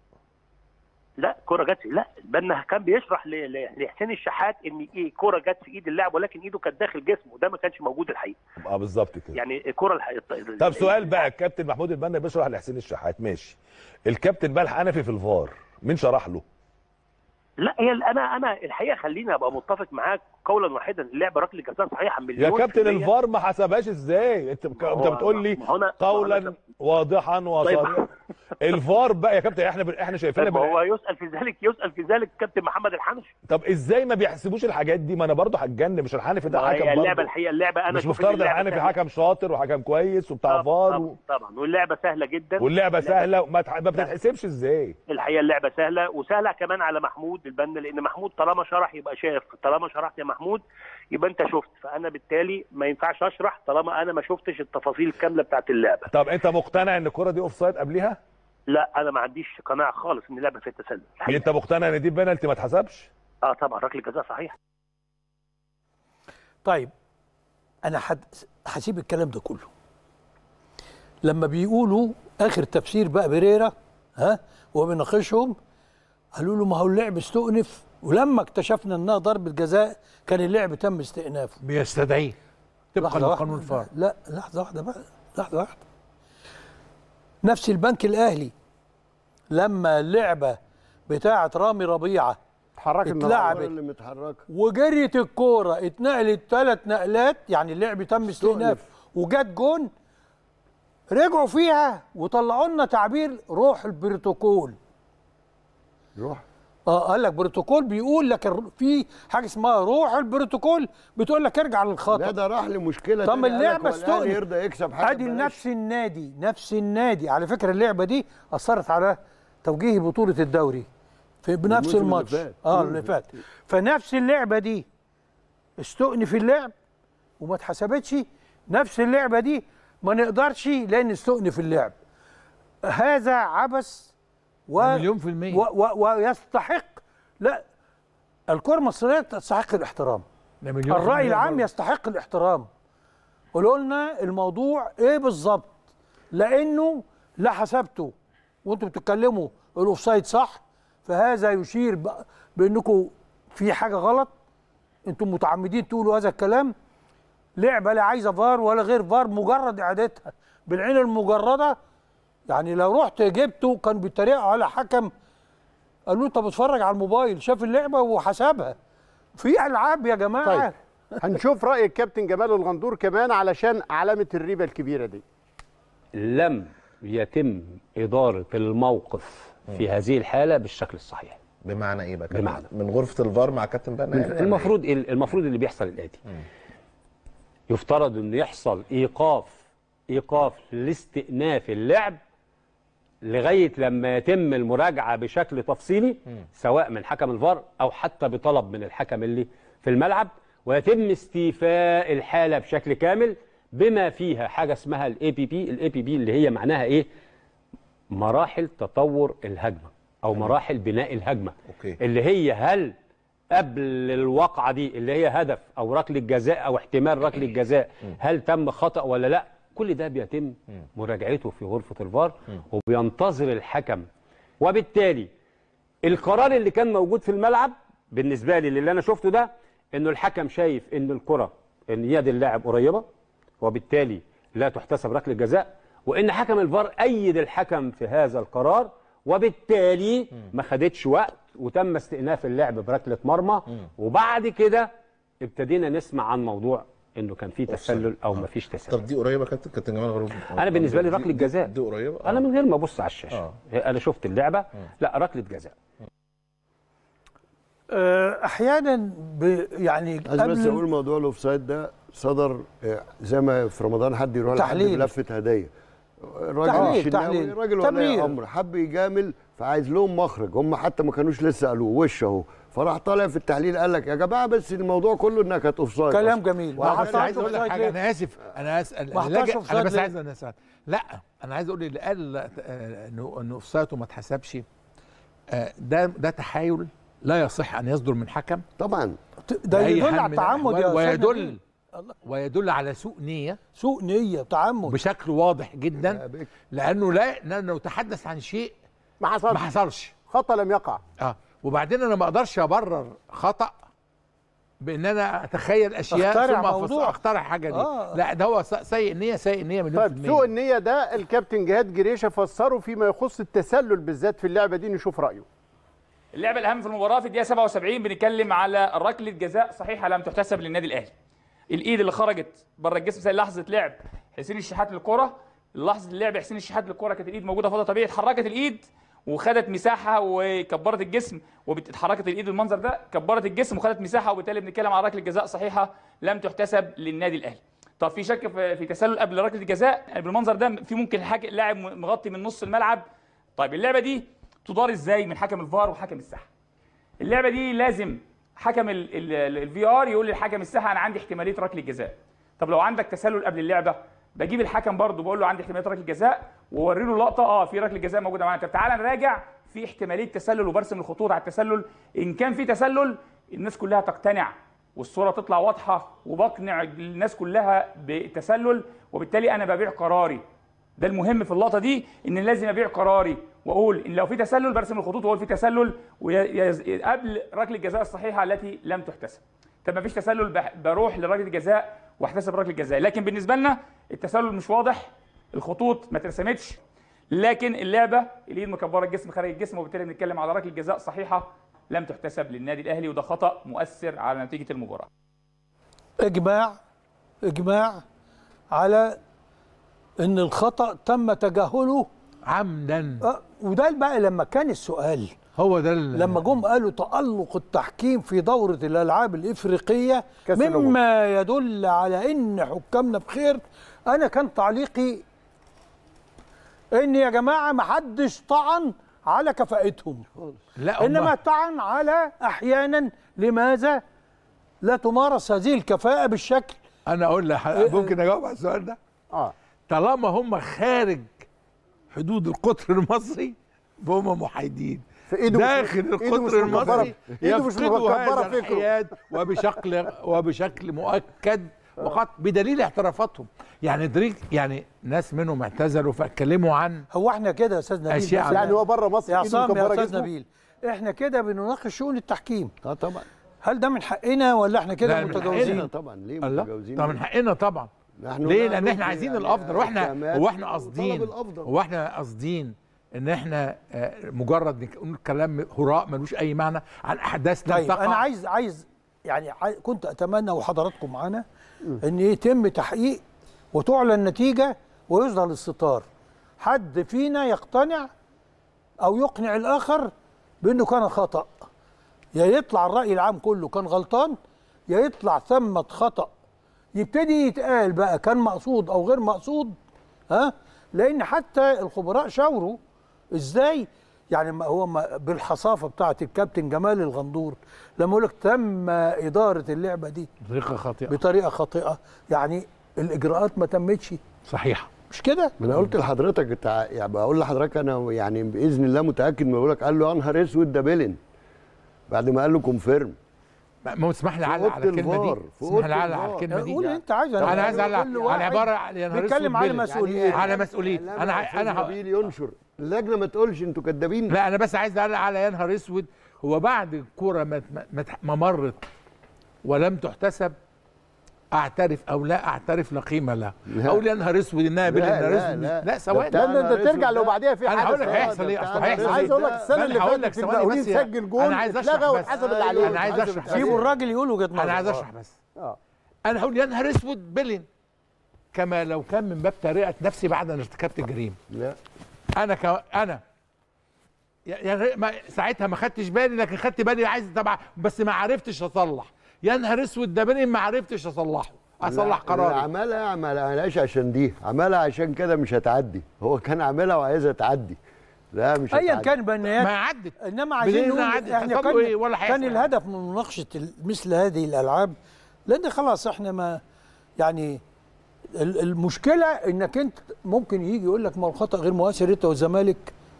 لا كرة جت لا بنا كان بيشرح ل- ل- لحسين الشحات ان ايه كرة جت في ايد اللاعب ولكن ايده كانت داخل جسمه وده ما كانش موجود الحقيقه اه بالظبط كده يعني الكرة الحقيقة طب سؤال بقى الكابتن محمود البنا بيشرح لحسين الشحات ماشي الكابتن بقى الحنفي في الفار مين شرح له لا هي انا انا الحقيقه خليني ابقى متفق معاك قولا واحدا اللعبه ركله جزاء صحيحه يا مليون كابتن في المية. الفار ما حسبهاش ازاي انت بك- انت هو- بتقول لي ما هو أنا- ما هو قولا أنا- واضحا وصريحا الفار بقى يا كابتن احنا ب... احنا شايفينها طب ما بال- هو يسال في ذلك يسال في ذلك كابتن محمد الحنفي طب ازاي ما بيحسبوش الحاجات دي ما انا برضو هتجنن مش الحنفي ده ما هي حكم اللعبه برضو الحقيقه اللعبه انا مش أشوف مفترض إن اللعبة الحنفي سهلة. حكم شاطر وحكم كويس وبتاع طبعاً- فار طبعاً, و... طبعا واللعبه سهله جدا واللعبه اللعبة- سهله وما تح... ما بتتحسبش ازاي الحقيقه اللعبه سهله وسهله كمان على محمود البنا لان محمود طالما شرح يبقى شاف طالما شرحت يا محمود يبقى انت شفت فانا بالتالي ما ينفعش اشرح طالما انا ما شفتش التفاصيل الكامله بتاعت اللعبه طب انت مقتنع ان الكره دي اوف سايد قبليها لا انا ما عنديش قناعه خالص ان اللعبه فيها تسلل الحقيقة. انت مقتنع ان دي بنالتي ما اتحسبش اه طبعا ركله جزاء صحيح طيب انا حد هسيب الكلام ده كله لما بيقولوا اخر تفسير بقى بريرا ها وهو بيناقشهم قالوا له ما هو اللعب استؤنف ولما اكتشفنا انها ضربه جزاء كان اللعب تم استئنافه بيستدعيه طبقا لحظة واحدة. لقانون الفار لا لحظة واحدة بقى لحظة واحدة نفس البنك الأهلي لما اللعبة بتاعة رامي ربيعة اتحركت اتلعبت. الكرة اللي متحركه وجريت الكورة اتنقلت ثلاث نقلات يعني اللعب تم استئناف وجت جون رجعوا فيها وطلعوا لنا تعبير روح البروتوكول روح اه قال لك بروتوكول بيقول لك الر- في حاجه اسمها روح البروتوكول بتقول لك ارجع لا للخطا ده راح لمشكله طب تانية، قال لك اللعبه هو الأهلي استؤنف يرضى يكسب حاجه ادي ببلاش. نفس النادي نفس النادي على فكره اللعبه دي اثرت على توجيه بطوله الدوري في بنفس الموسم اللي الماتش فات. اه مم. اللي فات فنفس اللعبه دي استؤنف اللعب وما اتحسبتش نفس اللعبه دي ما نقدرش لان استؤنف اللعب هذا عبث و مليون في المية. و و ويستحق لا الكره المصريه تستحق الاحترام ده مليون في الراي المية العام برضه. يستحق الاحترام قولوا لنا الموضوع ايه بالظبط لانه لا حسبته وانتم بتتكلموا الاوفسايد صح فهذا يشير ب- بانكم في حاجه غلط انتم متعمدين تقولوا هذا الكلام لعبه لا عايزه فار ولا غير فار مجرد اعادتها بالعين المجرده يعني لو رحت جبته كان بيتريقوا على حكم قالوا له انت بتتفرج على الموبايل شاف اللعبه وحسبها في العاب يا جماعه طيب هنشوف راي الكابتن جمال الغندور كمان علشان علامه الريبه الكبيره دي لم يتم إدارة الموقف في هذه الحالة بالشكل الصحيح بمعنى ايه بقى كابتن؟ بمعنى. من غرفه الفار مع كابتن بنا يعني المفروض إيه؟ المفروض اللي بيحصل الآتي يفترض انه يحصل ايقاف ايقاف لاستئناف اللعب لغايه لما يتم المراجعه بشكل تفصيلي سواء من حكم الفار او حتى بطلب من الحكم اللي في الملعب ويتم استيفاء الحاله بشكل كامل بما فيها حاجه اسمها الاي بي بي الاي بي بي اللي هي معناها ايه مراحل تطور الهجمه او مراحل بناء الهجمه أوكي. اللي هي هل قبل الواقعه دي اللي هي هدف او ركله جزاء او احتمال ركله جزاء هل تم خطا ولا لا كل ده بيتم مراجعته في غرفه الفار وبينتظر الحكم وبالتالي القرار اللي كان موجود في الملعب بالنسبه لي اللي انا شفته ده انه الحكم شايف ان الكره ان يد اللاعب قريبه وبالتالي لا تحتسب ركله جزاء وان حكم الفار ايد الحكم في هذا القرار وبالتالي ما خدتش وقت وتم استئناف اللعب بركله مرمى وبعد كده ابتدينا نسمع عن موضوع انه كان في تسلل او ما فيش تسلل طب دي قريبه يا كابتن كابتن جمال غروب انا بالنسبه لي دي- ركله جزاء دي قريبه انا من غير ما ابص على الشاشه آه. انا شفت اللعبه لا ركله جزاء آه، احيانا ب يعني عايز بس قبل اقول موضوع الاوفسايد ده صدر آه، زي ما في رمضان حد يروح لحد تحليل. بلفه هديه الراجل تحليل، الشناوي تحليل. راجل ولي تبرير. امر حب يجامل فعايز لهم مخرج هم حتى ما كانوش لسه قالوه وش اهو فراح طالع في التحليل قال لك يا جماعه بس الموضوع كله انها كانت اوفسايد كلام أصلاً. جميل وعشان ما بس عايز حطهاش اقول لك أوفسايد حاجه ليه؟ انا اسف انا اسال ما اللي حطهاش لجأ- أوفسايد انا بس ليه؟ عايز أنا أسأل. لا انا عايز اقول اللي قال آه، انه انه اوفسايد وما اتحسبش آه، ده ده تحايل لا يصح ان يصدر من حكم طبعا ده بأي يدل حال على من التعمد الأحوال، يا أستاذ ويدل نبيل. الله. ويدل على سوء نيه سوء نيه تعمد بشكل واضح يا جدا بك. لانه لا لانه تحدث عن شيء ما ما حصلش حصلش خطا لم يقع اه وبعدين انا ما اقدرش ابرر خطا بان انا اتخيل اشياء أخترع ثم أفص- موضوع. اخترع حاجه دي آه. لا ده هو س- سيء النيه سيء النيه مليون في طيب المية سوء النيه ده الكابتن جهاد جريشه فسره فيما يخص التسلل بالذات في اللعبه دي نشوف رايه اللعبه الاهم في المباراه في الدقيقه 77 بنتكلم على ركله جزاء صحيحه لم تحتسب للنادي الاهلي الايد اللي خرجت بره الجسم زي لحظه لعب حسين الشحات للكره لحظه اللعب حسين الشحات للكره كانت الايد موجوده في وضع طبيعي اتحركت الايد وخدت مساحه وكبرت الجسم واتحركت الايد بالمنظر ده كبرت الجسم وخدت مساحه وبالتالي بنتكلم على ركله جزاء صحيحه لم تحتسب للنادي الاهلي طب في شك في في تسلل قبل ركله الجزاء يعني بالمنظر ده في ممكن الحاج- اللاعب مغطي من نص الملعب طيب اللعبه دي تدار ازاي من حكم الفار وحكم الساحه اللعبه دي لازم حكم الفي ار يقول للحكم الساحه انا عندي احتماليه ركله جزاء طب لو عندك تسلل قبل اللعبه بجيب الحكم برضه بقول له عندي احتماليه ركله جزاء واوري له لقطه اه في ركله جزاء موجوده معانا طب تعالى نراجع في احتماليه تسلل وبرسم الخطوط على التسلل ان كان في تسلل الناس كلها تقتنع والصوره تطلع واضحه وبقنع الناس كلها بالتسلل وبالتالي انا ببيع قراري ده المهم في اللقطه دي ان لازم ابيع قراري واقول ان لو في تسلل برسم الخطوط واقول في تسلل وي- قبل ركله الجزاء الصحيحه التي لم تحتسب طب ما فيش تسلل بح- بروح لركله الجزاء واحتسب ركله الجزاء لكن بالنسبه لنا التسلل مش واضح الخطوط ما اترسمتش لكن اللعبه الايد مكبره الجسم خارج الجسم وبالتالي بنتكلم على ركله جزاء صحيحه لم تحتسب للنادي الاهلي وده خطا مؤثر على نتيجه المباراه اجماع اجماع على ان الخطا تم تجاهله عمدا آه، وده بقى لما كان السؤال هو ده ال- لما جم قالوا تألق التحكيم في دورة الألعاب الإفريقية كأس الأمم. مما يدل على إن حكامنا بخير أنا كان تعليقي إن يا جماعة ما حدش طعن على كفاءتهم لا هم- انما طعن على احيانا لماذا لا تمارس هذه الكفاءه بالشكل انا اقول لك ممكن اجاوب على السؤال ده اه طالما هم خارج حدود القطر المصري فهم محايدين في إيده مش- داخل إيده مش القطر مكبرة. المصري إيده مش يفقدوا مكبرة هذا فكره. الحياد وبشكل وبشكل مؤكد وقط بدليل اعترافاتهم يعني دريك يعني ناس منهم اعتذروا فاتكلموا عن هو احنا كده يا استاذ نبيل أشياء بس يعني هو بره مصر يا إيده عصام يا مكبرة استاذ جسمه؟ نبيل احنا كده بنناقش شؤون التحكيم اه طبعا هل ده من حقنا ولا احنا كده لا، من متجاوزين حقنا طبعا ليه الله متجاوزين طب من حقنا طبعا نحن ليه نحن لان احنا في عايزين يعني الافضل واحنا احتمال هو احنا وطلب قاصدين الأفضل. هو احنا قاصدين ان احنا آه، مجرد نقول كلام هراء ملوش اي معنى عن احداث لم طيب تقع انا عايز عايز يعني عاي- كنت اتمنى وحضراتكم معانا ان يتم تحقيق وتعلن نتيجه ويظهر الستار حد فينا يقتنع او يقنع الاخر بانه كان خطا يا يطلع الراي العام كله كان غلطان يا يطلع ثمه خطا يبتدي يتقال بقى كان مقصود او غير مقصود ها لان حتى الخبراء شاوروا ازاي يعني ما هو ما بالحصافه بتاعه الكابتن جمال الغندور لما يقول لك تم اداره اللعبه دي بطريقه خاطئه بطريقه خاطئه يعني الاجراءات ما تمتش صحيحه مش كده ما انا قلت لحضرتك تع- يعني بقول لحضرتك انا يعني باذن الله متاكد ما بقول لك قال له يا نهار اسود ده بيلن بعد ما قال له كونفيرم ما ما تسمح لي في اعلق أوضة على الكلمه الفار، دي في تسمح أوضة لي اعلق على الفار. الكلمه دي قول انت عايز طب انا عايز اعلق كل على واحد عباره يا نهار بيتكلم أسود على بيلن. مسؤوليات على مسؤوليه لا، انا لا، انا أستاذ نبيل ينشر اللجنه ما تقولش انتوا كدابين لا انا بس عايز اعلق على يا نهار اسود هو بعد الكوره ما ما- ما تح- ما مرت ولم تحتسب اعترف او لا اعترف لا قيمه لها لا. اقول يا نهار اسود انها بين لا، نهار لا، اسود لا. لا ثواني ده لا ده انت ترجع لو بعديها في انا هقول حدث لك آه، هيحصل ده ايه بتاع اصل ده. هيحصل انا عايز ايه اقول لك السنه أنا اللي هقول لك فاتت ثواني المقاولين بس يا- سجل جول أنا عايز أشرح اتلغى بس. واتحسبت عليه أنا عايز أشرح بس. سيبوا الراجل يقول وجهه نظره انا عايز اشرح بس اه انا هقول يا نهار اسود بلين كما لو كان من باب تريقه نفسي بعد ان ارتكبت الجريمه لا انا ك... انا يعني ما ساعتها ما خدتش بالي لكن خدت بالي عايز طبعا بس ما عرفتش اصلح يا نهار اسود ده بلين ما عرفتش اصلحه اصلح اللي قراري عملها ما عملهاش عشان دي عملها عشان كده مش هتعدي هو كان عاملها وعايزها تعدي لا مش ايا هتعدي. كان بنيات ما عدت انما عايزين بدينا نقول عدت. احنا حصل كان له إيه ولا كان هيحصل الهدف من مناقشه ال- مثل هذه الالعاب لان خلاص احنا ما يعني ال- المشكله انك انت ممكن يجي يقول لك ما هو الخطا غير مؤثر انت والزمالك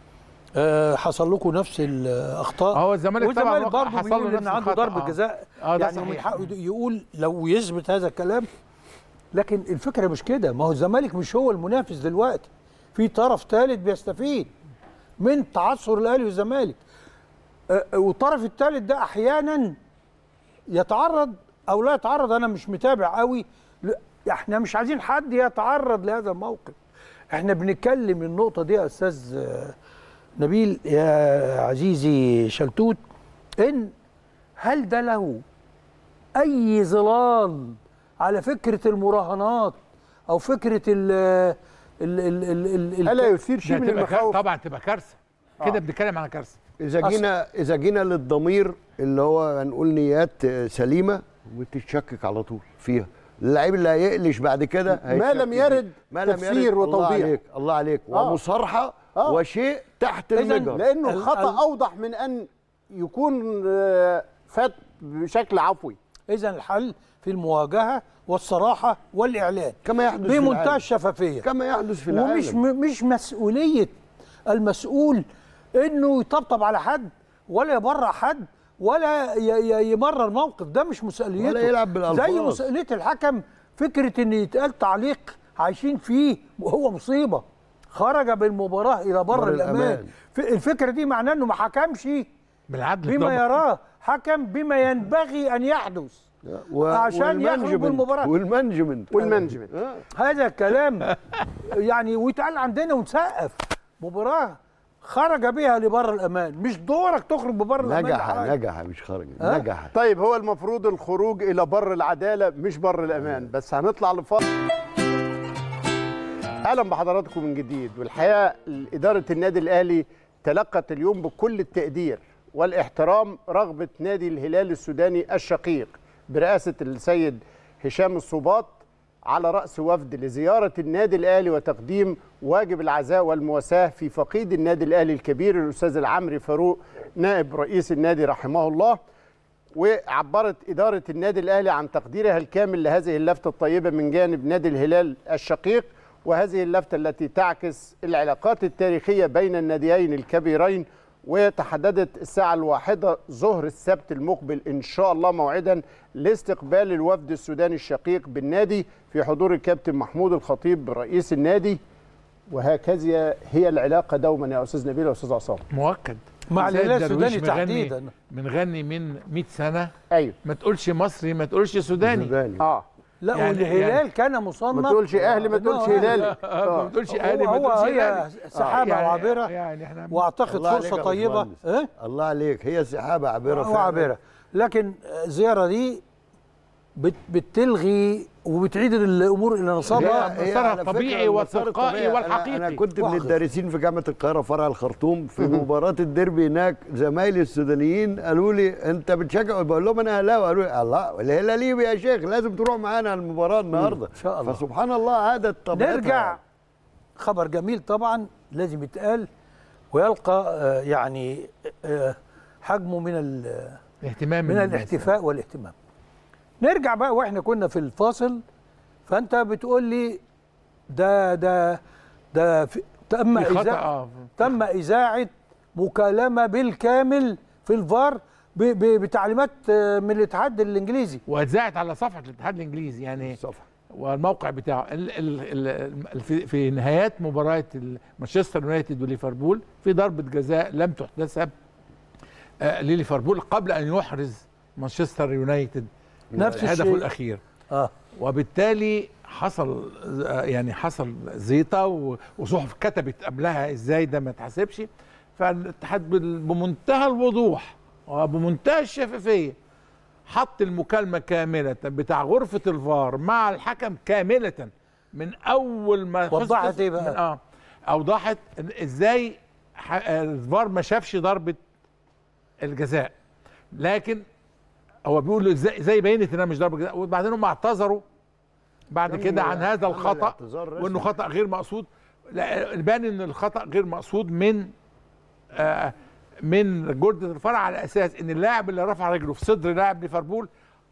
آه، حصل لكم نفس الاخطاء هو الزمالك طبعا والزمالك وقع- برضه حصل له بيقول نفس ان عنده الخطأ. ضربه آه. جزاء آه، ده يعني من صحيح. حقه يقول لو يثبت هذا الكلام لكن الفكره مش كده ما هو الزمالك مش هو المنافس دلوقتي في طرف ثالث بيستفيد من تعثر الاهلي والزمالك آه، آه، والطرف الثالث ده احيانا يتعرض او لا يتعرض انا مش متابع قوي ل- احنا مش عايزين حد يتعرض لهذا الموقف احنا بنتكلم النقطه دي يا استاذ آه، نبيل يا عزيزي شلتوت ان هل ده له اي ظلال على فكره المراهنات او فكره ال ال ال ال ال الا يثير ده شيء من تبقى كار... المخاوف طبعا تبقى كارثه كده بنتكلم على كارثه اذا أصل- جينا اذا جينا للضمير اللي هو هنقول نيات آه، سليمه وتتشكك على طول فيها اللعيب اللي هيقلش بعد كده ما هيتشكك لم فيه. يرد ما لم تفسير يرد الله وتوضيح. عليك الله عليك آه. ومصارحه آه. وشيء تحت إذن المجر لانه ال- الخطا ال- اوضح من ان يكون آه، فات بشكل عفوي اذا الحل في المواجهه والصراحه والاعلان كما يحدث في بمنتهى العالم. الشفافيه كما يحدث في العالم ومش م- مش مسؤوليه المسؤول انه يطبطب على حد ولا يبرع حد ولا ي- ي- يمرر موقف ده مش مسؤوليته ولا يلعب بالألفاظ. زي مسؤوليه الحكم فكره ان يتقال تعليق عايشين فيه وهو مصيبه خرج بالمباراه الى بر بر الامان الأمان. ف- الفكره دي معناه انه ما حكمش بالعدل بما طبعا. يراه حكم بما ينبغي ان يحدث و- عشان يخرج والمانجمنت- بالمباراة. والمانجمنت والمانجمنت هذا كلام يعني ويتقال عندنا ونسقف مباراه خرج بها لبر الامان مش دورك تخرج ببر الامان نجح لحاجة. نجح مش خرج ها؟ نجح طيب هو المفروض الخروج الى بر العداله مش بر الامان بس هنطلع لفاصل اهلا بحضراتكم من جديد والحقيقه اداره النادي الاهلي تلقت اليوم بكل التقدير والاحترام رغبه نادي الهلال السوداني الشقيق برئاسه السيد هشام الصباط على رأس وفد لزيارة النادي الأهلي وتقديم واجب العزاء والمواساة في فقيد النادي الأهلي الكبير الأستاذ العمري فاروق نائب رئيس النادي رحمه الله وعبرت إدارة النادي الأهلي عن تقديرها الكامل لهذه اللفتة الطيبة من جانب نادي الهلال الشقيق وهذه اللفتة التي تعكس العلاقات التاريخية بين الناديين الكبيرين وتحددت الساعة الواحدة ظهر السبت المقبل إن شاء الله موعدا لاستقبال الوفد السوداني الشقيق بالنادي في حضور الكابتن محمود الخطيب رئيس النادي وهكذا هي العلاقة دوما يا أستاذ نبيل وأستاذ عصام مؤكد مع زي الهلال الدرويش السوداني مغني- تحديدا بنغني من 100 سنه أيوه ما تقولش مصري ما تقولش سوداني سوداني. آه لا يعني- والهلال يعني- كان مصنف ما تقولش أهلي ما تقولش إنه هلالي آه، ما تقولش اهلي هو, ما هو تقولش هي هلالي. سحابه يعني- عابره يعني احنا واعتقد الله عليك فرصه يا طيبه باشمهندس. ايه الله عليك هي سحابه عابره فعلاً. وعابره لكن الزياره دي بت بتلغي وبتعيد الامور الى نصابها هي- هي مسارها على فكرة الطبيعي المسار والتلقائي الطبيعي. أنا- والحقيقي. انا كنت من واحد. الدارسين في جامعه القاهره فرع الخرطوم في مباراه الديربي هناك زمايلي السودانيين قالوا لي انت بتشجع بقول لهم انا اهلاوي قالوا لي الله الهلالي يا شيخ لازم تروح معانا المباراه النهارده إن شاء الله. فسبحان الله هذا الطبيعه نرجع خبر جميل طبعا لازم يتقال ويلقى آه، يعني آه، حجمه من ال- اهتمام من الناس. الاحتفاء والاهتمام نرجع بقى واحنا كنا في الفاصل فانت بتقول لي ده ده ده في تم في خطأ إذاعة آه. تم إذاعة مكالمة بالكامل في الفار ب- ب- بتعليمات آه، من الاتحاد الإنجليزي واتذاعت على صفحه الاتحاد الانجليزي يعني صفحة. والموقع بتاعه ال ال ال في, في نهايات مباراه ال- مانشستر يونايتد وليفربول في ضربه جزاء لم تحتسب آه لليفربول قبل ان يحرز مانشستر يونايتد نفس هدفه الشيء. الاخير اه وبالتالي حصل آه، يعني حصل زيطه و- وصحف كتبت قبلها ازاي ده ما اتحسبش فالاتحاد بال- بمنتهى الوضوح وبمنتهى الشفافيه حط المكالمه كامله بتاع غرفه الفار مع الحكم كامله من اول ما وضحت خلصت- إيه بقى؟ من اه اوضحت إن ازاي ح- الفار ما شافش ضربه الجزاء لكن هو بيقول ازاي ازاي بينت انها مش ضربه جزاء وبعدين هم اعتذروا بعد تم كده عن هذا عمل الخطا اعتذار رسمي. وانه خطا غير مقصود لا بان ان الخطا غير مقصود من آه من جرده الفرع على اساس ان اللاعب اللي رفع رجله في صدر لاعب ليفربول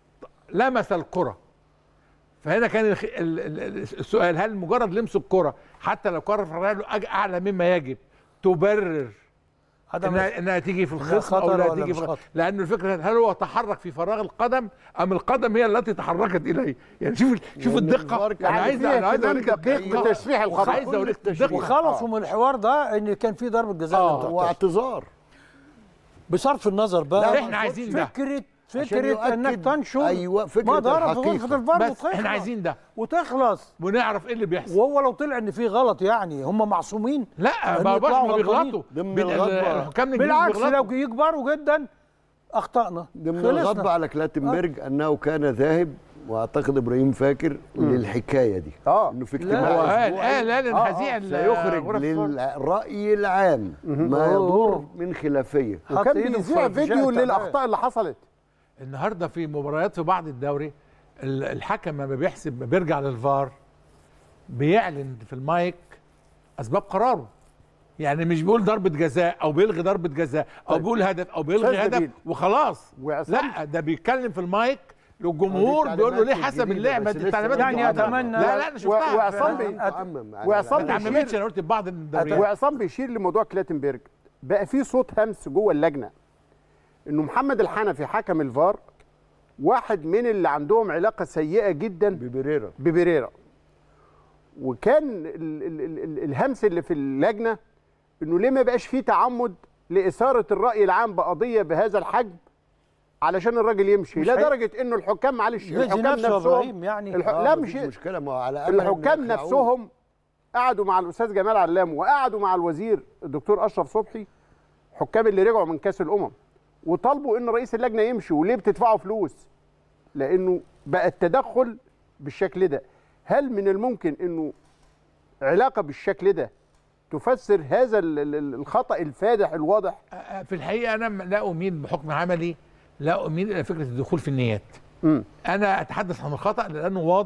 لمس الكره فهنا كان الخ- ال- ال- ال- السؤال هل مجرد لمس الكره حتى لو كان رفع رجله أج- اعلى مما يجب تبرر هذا انها, إنها تيجي في الخصم خطر او لا ولا تيجي مش في خطر؟ لانه الفكره هل هو تحرك في فراغ القدم ام القدم هي التي تحركت اليه يعني شوف شوف يعني الدقه الفار كان انا يعني عايز فيها انا عايز اهتمام اوريك دقيق الدقه بتشريح الخطأ. عايز اوريك الدقه وخلصوا من الحوار ده ان كان في ضربه جزاء لم آه، تحتسب. واعتذار بصرف النظر بقى لا، إحنا عايزين ده. فكره عشان فكره يؤكد- انك تنشر أيوة، فكرة ما ضرب في الحقيقة. غرفه الفار بس وتخلص. احنا عايزين ده وتخلص ونعرف ايه اللي بيحصل وهو لو طلع ان في غلط يعني هم معصومين لا إن ما يطلعوا بقى ما غلطانين. بيغلطوا ضمن بال- الغضبة. الحكام الانجليز بالعكس بيغلطوا. لو يكبروا جدا اخطانا ضمن خلصنا. الغضب على كلاتنبرج انه كان ذاهب واعتقد ابراهيم فاكر للحكايه دي آه. انه في لا، اجتماع هو قال أسبوعي قال قال ان آه، هذه ال- سيخرج غرف الفار. للرأي العام ما يضر من خلافية حط وكان إيده في بيذيع فرنجات فيديو تعبان. للاخطاء اللي حصلت النهارده في مباريات في بعض الدوري ال- الحكم لما بيحسب بيرجع للفار بيعلن في المايك اسباب قراره يعني مش بيقول ضربه جزاء او بيلغي ضربه جزاء او بيقول هدف او بيلغي أستاذ هدف نبيل. وخلاص وعصام لا ده بيتكلم في المايك للجمهور بيقول له ليه التعليمات حسب الجديدة، اللعبه بس دي لسه التعليمات برضه يعني الجديدة. أتمنى- لا لا انا شفتها وعصام في- بي- تعمم على- وعصام ما بيشير تعممتش انا قلت في بعض الدوريات وعصام بيشير لموضوع كلاتنبرج بقى في صوت همس جوه اللجنه انه محمد الحنفي حكم الفار واحد من اللي عندهم علاقه سيئه جدا ببريرا ببريرا وكان ال ال ال ال الهمس اللي في اللجنه انه ليه ما بقاش فيه تعمد لاثاره الراي العام بقضيه بهذا الحجم علشان الراجل يمشي مش لا هي- درجه انه الحكام معلش يجزي الحكام نفسه يا نفسهم ابراهيم يعني الح... آه لا مفيش مش مشكلة ما هو على أمل إن الحكام يخلعوه. نفسهم قعدوا مع الاستاذ جمال علام وقعدوا مع الوزير الدكتور اشرف صبحي حكام اللي رجعوا من كاس الامم وطالبوا ان رئيس اللجنه يمشي وليه بتدفعوا فلوس لانه بقى التدخل بالشكل ده هل من الممكن انه علاقه بالشكل ده تفسر هذا ال- ال- ال- الخطا الفادح الواضح في الحقيقه انا لا اميل بحكم عملي لا اميل الى فكره الدخول في النيات مم. انا اتحدث عن الخطا لانه واضح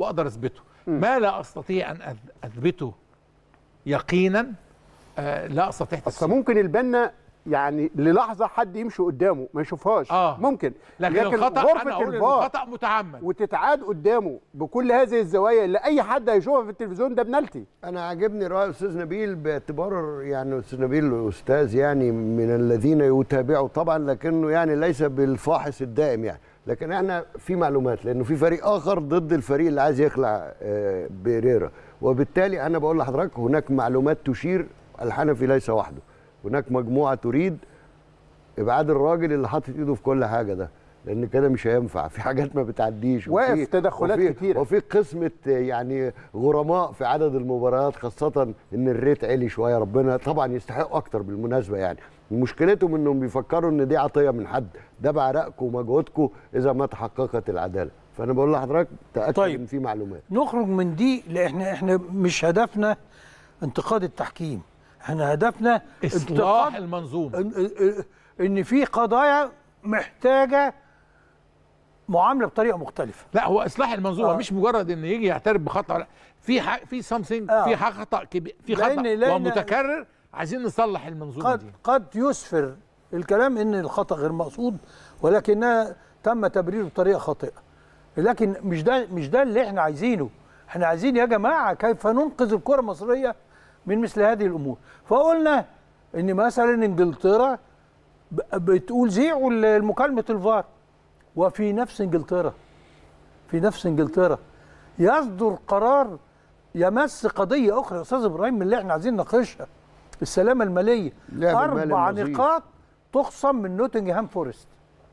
واقدر اثبته ما لا استطيع ان أث- اثبته يقينا آه لا استطيع اصل تسليمه ممكن البنا يعني للحظه حد يمشي قدامه ما يشوفهاش آه. ممكن لكن, الخطا غرفه انا اقول إن الفار الخطا متعمد وتتعاد قدامه بكل هذه الزوايا اللي اي حد هيشوفها في التلفزيون ده بنالتي انا عاجبني راي استاذ نبيل باعتبار يعني استاذ نبيل استاذ يعني من الذين يتابعوا طبعا لكنه يعني ليس بالفاحص الدائم يعني لكن احنا في معلومات لانه في فريق اخر ضد الفريق اللي عايز يخلع آه، بيريرا وبالتالي انا بقول لحضرتك هناك معلومات تشير الحنفي ليس وحده هناك مجموعه تريد ابعاد الراجل اللي حاطط ايده في كل حاجه ده لان كده مش هينفع في حاجات ما بتعديش واقف وفي- تدخلات وفي كتيرة. وفي قسمه يعني غرماء في عدد المباريات خاصه ان الريت عالي شويه ربنا طبعا يستحق اكتر بالمناسبه يعني مشكلتهم انهم بيفكروا ان دي عطيه من حد ده بعرقكم ومجهودكم اذا ما تحققت العداله فانا بقول لحضرتك تاكد طيب. ان في معلومات نخرج من دي لان احنا احنا مش هدفنا انتقاد التحكيم احنا هدفنا اصلاح انتقاد المنظومه ان, ان- ان في قضايا محتاجه معامله بطريقه مختلفه لا هو اصلاح المنظومه آه. مش مجرد ان يجي يعترف بخطا لا في ح... في سامثينج آه. في ح- خطا كبير في خطا لأن- لأن- ومتكرر عايزين نصلح المنظومه قد دي قد يسفر الكلام ان الخطا غير مقصود ولكنها تم تبريره بطريقه خاطئه لكن مش ده مش ده اللي احنا عايزينه احنا عايزين يا جماعه كيف ننقذ الكره المصريه من مثل هذه الامور فقلنا ان مثلا انجلترا ب- بتقول زيعوا المكالمه الفار وفي نفس انجلترا في نفس انجلترا يصدر قرار يمس قضيه اخرى يا استاذ ابراهيم من اللي احنا عايزين نناقشها السلامه الماليه لعب المال اربع النظيف. نقاط تخصم من نوتنغهام فورست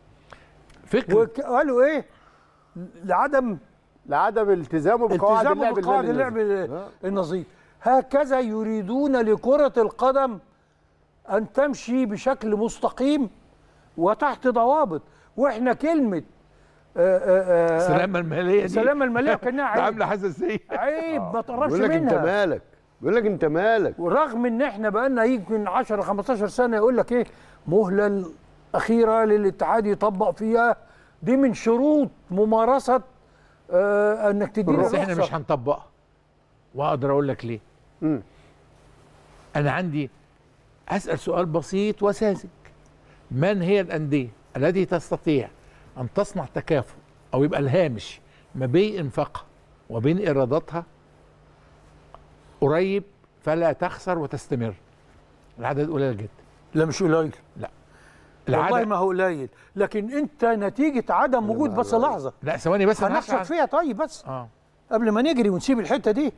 فكره وقالوا ايه لعدم لعدم التزامه بقواعد التزامه اللعب بقواعد المالي اللعب النظيف. النظيف هكذا يريدون لكرة القدم أن تمشي بشكل مستقيم وتحت ضوابط وإحنا كلمة آه، آه، آه، السلامه الماليه دي السلامة المالية كأنها ده عيب عامله حساسيه عيب ما تقربش بيقول لك انت منها مالك بيقول لك انت مالك ورغم ان احنا بقالنا يمكن 10 15 سنه يقول لك ايه مهله الاخيره للاتحاد يطبق فيها دي من شروط ممارسه آه انك تدير بس احنا الرخصة. مش هنطبقها واقدر اقول لك ليه مم. انا عندي اسال سؤال بسيط وساذج من هي الانديه التي تستطيع ان تصنع تكافؤ او يبقى الهامش ما بين انفاقها وبين ايراداتها قريب فلا تخسر وتستمر العدد قليل جدا لا مش قليل والله العدد ما هو قليل لكن انت نتيجه عدم وجود بس لحظه لا ثواني بس أنا هنحصل هشرح. فيها طيب بس اه قبل ما نجري ونسيب الحته دي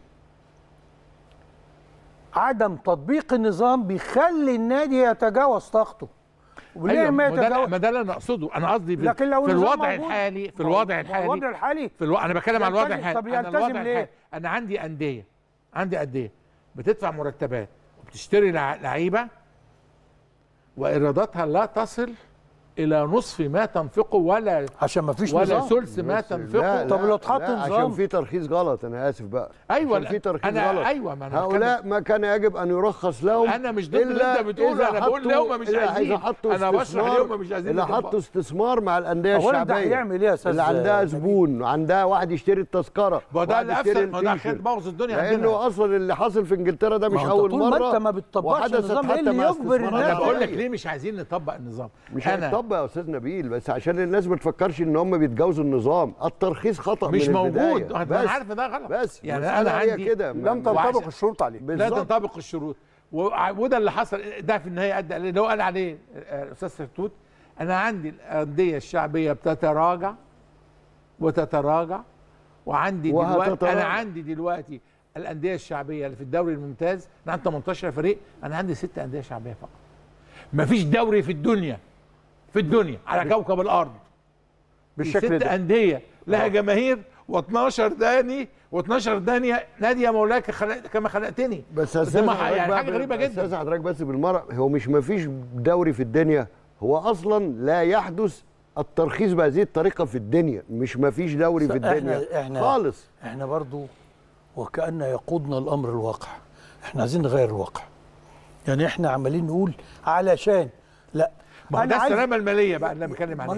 عدم تطبيق النظام بيخلي النادي يتجاوز طاقته وليه أيوة ما ما ده يتجاوز ما ده اللي انا اقصده انا قصدي في, لكن لو في النظام الوضع موجود- الحالي في ما هو- الوضع ما هو الحالي الوضع الحالي في الو... انا بتكلم عن الوضع يلتزم- الحالي طب أنا يلتزم الوضع ليه؟ الحالي انا عندي انديه عندي انديه بتدفع مرتبات وبتشتري لع- لعيبه وايراداتها لا تصل الى نصف ما تنفقه ولا عشان ما فيش ولا نظام ثلث ما لا تنفقه طب لو اتحط لا، عشان نظام- في ترخيص غلط انا اسف بقى ايوه عشان في ترخيص انا غلط ايوه ما انا هؤلاء ما كان يجب ان يرخص لهم أنا مش ضد اللي إلا أنت بتقوله، إذا أنا بقول حطوا- ليه هم مش إذا- عايزين. إذا حطوا أنا بشرح استثمار- ليه هم مش عايزين إذا يطبقوا. حطوا استثمار مع الانديه أولاً ده الشعبيه هيعمل إيه يا أستاذ اللي عندها نبيل؟ زبون وعندها واحد يشتري التذكره ما ده واحد اللي يشتري افسد ما ده التيشيرت. بوظ الدنيا لانه عندنا اصلا اللي حاصل في انجلترا ده ما مش هو أنت اول طول ما مره أنت ما بتطبقش وحدثت النظام، إيه حتى اللي مع يجبر استثمارات الناس؟ انا بقول لك عالية. ليه مش عايزين نطبق النظام مش انا هيطبق يا استاذ نبيل بس عشان الناس ما تفكرش ان هم بيتجاوزوا النظام الترخيص خطا مش من موجود البداية. انا بس عارف ان ده غلط بس يعني المسألة انا هي عندي كده لم ما- تنطبق وعشان- الشروط عليه لا بالظبط. تنطبق الشروط وع- وده اللي حصل ده في النهايه ادى اللي هو قال عليه آه، الاستاذ سرتوت انا عندي الانديه الشعبيه بتتراجع وتتراجع وعندي دلوقتي وهتتراجع. انا عندي دلوقتي الانديه الشعبيه اللي في الدوري الممتاز انا عندي 18 فريق انا عندي ست انديه شعبيه فقط مفيش دوري في الدنيا في الدنيا على كوكب الارض بالشكل ست ده انديه لها جماهير و12 داني و12 دانيه نادي يا مولاك خلق كما خلقتني بس ده أستاذ ما- حضرتك يعني بقى حاجه بال- غريبه استاذ جدا حضرتك بس بالمره هو مش ما فيش دوري في الدنيا هو اصلا لا يحدث الترخيص بهذه الطريقه في الدنيا مش ما فيش دوري في إحنا- الدنيا إحنا- خالص احنا برضو وكأن يقودنا الأمر الواقع احنا عايزين نغير الواقع يعني احنا عمالين نقول علشان لا ما هو أنا ده عايز- السلامه الماليه بقى اللي انا بتكلم ما- عليه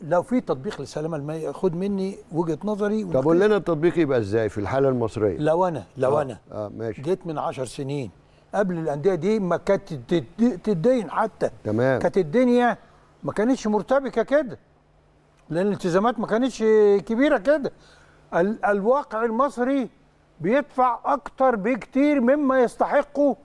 لو في تطبيق للسلامه الماليه خد مني وجهه نظري طب قول لنا التطبيق يبقى ازاي في الحاله المصريه لو انا لو آه، انا اه ماشي جيت من عشر سنين قبل الانديه دي ما كانت تد- تتدين حتى تمام كانت الدنيا ما كانتش مرتبكه كده لان الالتزامات ما كانتش كبيره كده ال الواقع المصري بيدفع اكتر بكتير مما يستحقه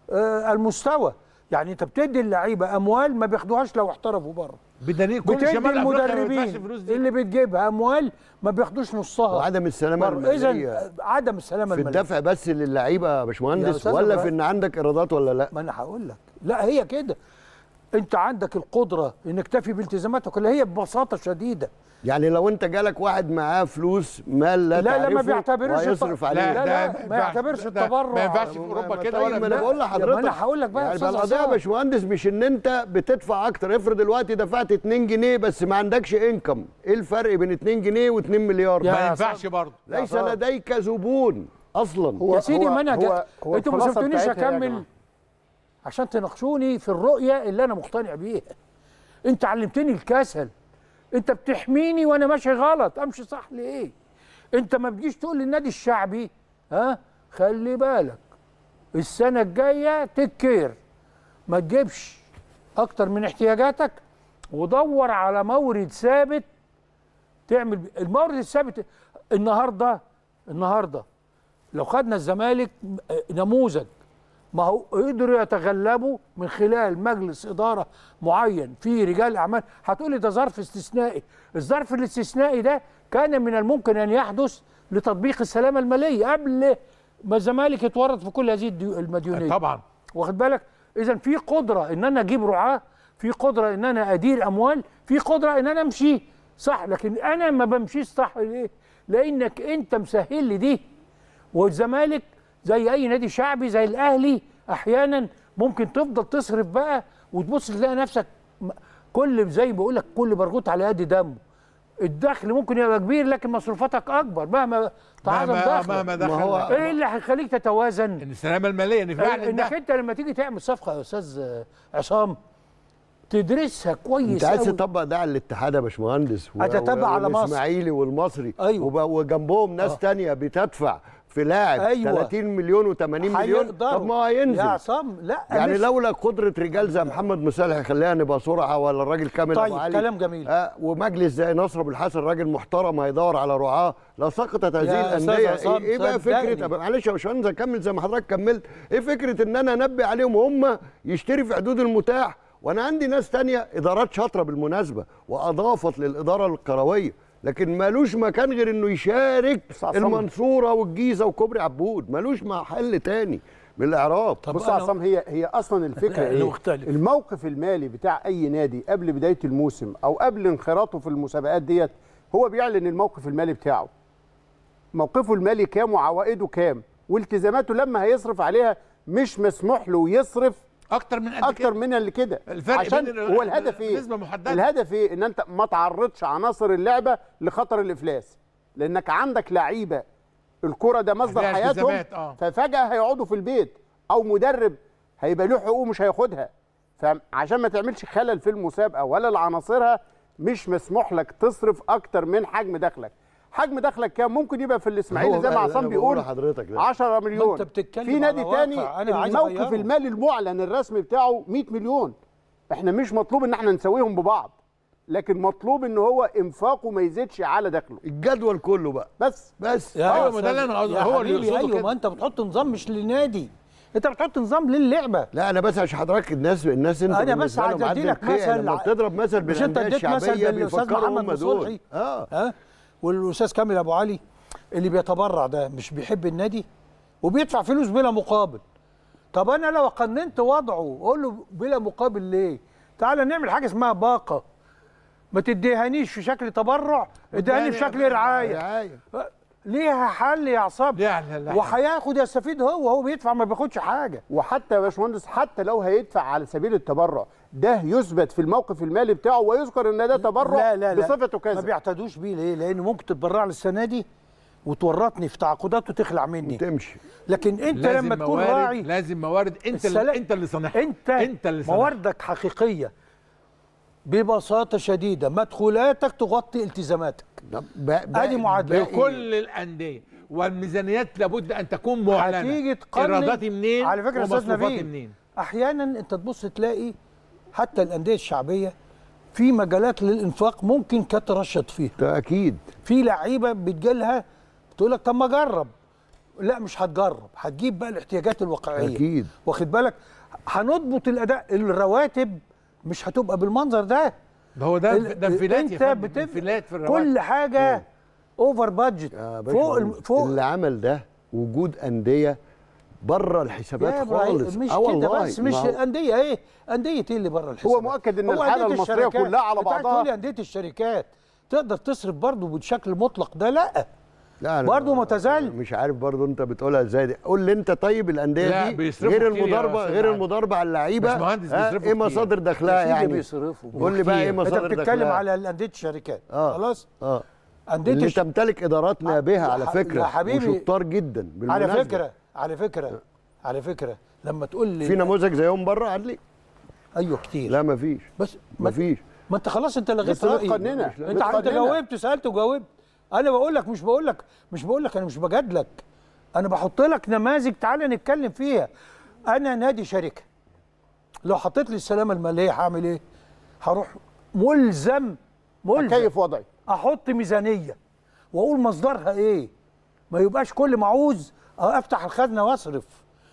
آه المستوى يعني انت بتدي اللعيبه اموال ما بياخدوهاش لو احترفوا بره بدليل كل بتدي شمال افريقيا ما بيدفعش المدربين فلوس دي اللي بتجيبها اموال ما بياخدوش نصها وعدم السلامه اذا الماليه عدم السلامه في الماليه الدفع بس للعيبه يا يا باشمهندس أستاذ ولا في إبراهيم. ان عندك ايرادات ولا لا ما انا هقول لك لا هي كده انت عندك القدره انك تفي بالتزاماتك اللي هي ببساطه شديده يعني لو انت جالك واحد معاه فلوس مال لا, لا لا ما تعرفه بيعتبرش ويصرف الت- عليه لا لا ما يعتبرش ده التبرع ما ينفعش في اوروبا كده طيب ولا ما انا لا، بقول يا لحضرتك ما أنا هقول لك بقى يا يعني أستاذ القضيه يا عصام. باشمهندس مش ان انت بتدفع اكتر افرض دلوقتي دفعت 2 جنيه بس ما عندكش انكم ايه الفرق بين 2 جنيه و2 مليار يا ما يا ينفعش برضه ليس لديك زبون اصلا هو- يا سيدي هو- ما انا هو- جا- هو انتوا ما الخلاصة سبتونيش بتاعتها إيه يا اكمل جماعة؟ عشان تناقشوني في الرؤيه اللي انا مقتنع بيها انت علمتني الكسل انت بتحميني وانا ماشي غلط امشي صح ليه انت ما بتجيش تقول للنادي الشعبي ها خلي بالك السنه الجايه تكير ما تجيبش اكتر من احتياجاتك ودور على مورد ثابت تعمل بيه. المورد الثابت النهارده النهارده لو خدنا الزمالك آه، نموذج ما هو قدروا يتغلبوا من خلال مجلس اداره معين فيه رجال اعمال هتقولي ده ظرف استثنائي الظرف الاستثنائي ده كان من الممكن ان يحدث لتطبيق السلامه الماليه قبل ما الزمالك يتورط في كل هذه الديو- المديونيه طبعا واخد بالك اذا في قدره ان انا اجيب رعاه في قدره ان انا ادير اموال في قدره ان انا امشي صح لكن انا ما بمشيش صح ليه لانك انت مسهل لي دي والزمالك زي اي نادي شعبي زي الاهلي احيانا ممكن تفضل تصرف بقى وتبص تلاقي نفسك م- كل زي ما بقول لك كل برغوت على قد دمه الدخل ممكن يبقى كبير لكن مصروفاتك اكبر مهما تعظم مهما دخلك مهما دخل هو- ايه اللي هيخليك تتوازن ان السلامه الماليه ان فعلا انك ده انت لما تيجي تعمل صفقه يا استاذ عصام تدرسها كويس انت عايز أوي. تطبق ده على الاتحاد يا باشمهندس و- هتتبع على مصر. والاسماعيلي والمصري أيوة. وب- وجنبهم ناس آه. تانية بتدفع في لاعب أيوة. 30 مليون و80 مليون هيقدروا. طب ما هو هينزل يا عصام لا يعني مش- لولا قدرة رجال زي محمد مصالح خلينا نبقى سرعة ولا الراجل كامل طيب، أبو علي كلام جميل. آه ومجلس زي نصر أبو الحسن راجل محترم هيدور على رعاة لسقطت هذه يا أستاذ الأندية عصام، إيه, إيه بقى صدقني. فكرة أبقى- معلش يا باشمهندس أكمل زي ما حضرتك كملت إيه فكرة إن أنا أنبه عليهم هم يشتري في حدود المتاح وأنا عندي ناس تانية إدارات شاطرة بالمناسبة وأضافت للإدارة الكروية لكن مالوش مكان غير انه يشارك بس عصام- المنصوره والجيزه وكوبري عبود مالوش محل تاني من الاعراب طب بص يا أنا- عصام هي هي اصلا الفكره لا، ايه؟ مختلف. الموقف المالي بتاع اي نادي قبل بدايه الموسم او قبل انخراطه في المسابقات ديت هو بيعلن الموقف المالي بتاعه. موقفه المالي كام وعوائده كام والتزاماته لما هيصرف عليها مش مسموح له يصرف اكتر من قد اكتر كده. من اللي كده الفرق عشان بين ال- هو الهدف ايه نسبة محددة. الهدف ايه ان انت ما تعرضش عناصر اللعبه لخطر الافلاس لانك عندك لعيبه الكره ده مصدر عليها حياتهم التزامات، آه. ففجاه هيقعدوا في البيت او مدرب هيبقى له حقوق مش هياخدها فعشان ما تعملش خلل في المسابقه ولا لعناصرها مش مسموح لك تصرف اكتر من حجم دخلك حجم دخلك كام ممكن يبقى في الاسماعيلي هو زي ما بقى اللي عصام أنا بقوله بيقول لحضرتك ده. 10 مليون أنت بتتكلم في نادي على تاني واقع أنا عايز الموقف أغيره. المالي المعلن الرسمي بتاعه 100 مليون احنا مش مطلوب ان احنا نسويهم ببعض لكن مطلوب ان هو انفاقه ما يزيدش على دخله الجدول كله بقى بس بس يا أيوة، أستاذ- ما ده اللي أنا قصدي- يا هو اللي حبيبي يقصده ايوه كده. ما انت بتحط نظام مش للنادي انت بتحط نظام للعبه لا انا بس عشان حضرتك الناس الناس انت أنا بس بالنسبة عايز لهم عندك أديلك قيم. مثل لما ع- بتضرب مثل مش انت بالانديه اديت مثل الشعبيه بالاستاذ بيفكروا محمد هم دول مصلحي اه ها والاستاذ كامل ابو علي اللي بيتبرع ده مش بيحب النادي وبيدفع فلوس بلا مقابل طب انا لو قننت وضعه اقول له بلا مقابل ليه تعال نعمل حاجه اسمها باقه ما تديهانيش في شكل تبرع اديهاني في شكل رعايه رعايه ليها حل يا عصام ليها- ليها حل. وهياخد يستفيد هو هو بيدفع ما بياخدش حاجه وحتى يا باشمهندس حتى لو هيدفع على سبيل التبرع ده يثبت في الموقف المالي بتاعه ويذكر ان ده تبرع لا لا لا بصفته ما كذا بيعتدوش بيه ليه؟ لان ممكن تتبرع لي السنه دي وتورطني في تعاقدات وتخلع مني تمشي لكن انت لازم لما تكون موارد راعي لازم موارد انت السلام- اللي انت اللي صانعها انت انت اللي صانعها مواردك حقيقيه ببساطه شديده مدخولاتك تغطي التزاماتك ادي معادله لكل الانديه والميزانيات لابد ان تكون معلنه هتيجي تقارن ايراداتي منين على فكره يا استاذ ومصروفاتي نبيل منين احيانا انت تبص تلاقي حتى الانديه الشعبيه في مجالات للانفاق ممكن كانت ترشد فيها ده اكيد في لعيبه بتجيلها تقول لك طب ما اجرب لا مش هتجرب هتجيب بقى الاحتياجات الواقعيه أكيد. واخد بالك هنضبط الاداء الرواتب مش هتبقى بالمنظر ده ده هو ده ال- ده انفلات يا انت فندم بتف- انفلات في الرواتب كل حاجه اوفر بادجت يا باشا فوق الم- فوق اللي عمل ده وجود انديه بره الحسابات يا إبراهيم، خالص مش آه كده والله. بس مش ما هو- انديه ايه انديه ايه اللي بره الحسابات هو مؤكد إن هو الحالة أندية المصرية الشركات. كلها على أنت عايز بعضها. تقول لي انديه الشركات تقدر تصرف برضه بشكل مطلق ده لا لا أنا برضه ما تزال مش عارف برضه انت بتقولها ازاي دي قول لي انت طيب الانديه لا، دي بيصرفوا غير كتير يا المضاربه أستاذ غير علي. المضاربه على اللعيبه باشمهندس ها، بيصرفوا ايه كتير. مصادر دخلها يا سيدي يعني بيصرفوا قول لي بقى ايه كتير. انت مصادر بتتكلم دخلها على انديه الشركات آه. خلاص اه انديه اللي الش... تمتلك ادارات نابهه يا على ح- فكره يا حبيبي، وشطار جدا على بالمناسبة. فكره على فكره على فكره لما تقول لي في نموذج زيهم بره عدلي ايوه كتير لا مفيش بس ما مفيش ما انت خلاص انت لغيت بس رايي بتقننها. انت انت بتقننها. جاوبت سالت وجاوبت انا بقول لك مش بقول لك مش بقول لك انا مش بجادلك انا بحط لك نماذج تعالى نتكلم فيها انا نادي شركه لو حطيت لي السلامه الماليه هعمل ايه هروح ملزم ملزم كيف وضعي احط ميزانيه واقول مصدرها ايه ما يبقاش كل ما عاوز افتح الخزنه واصرف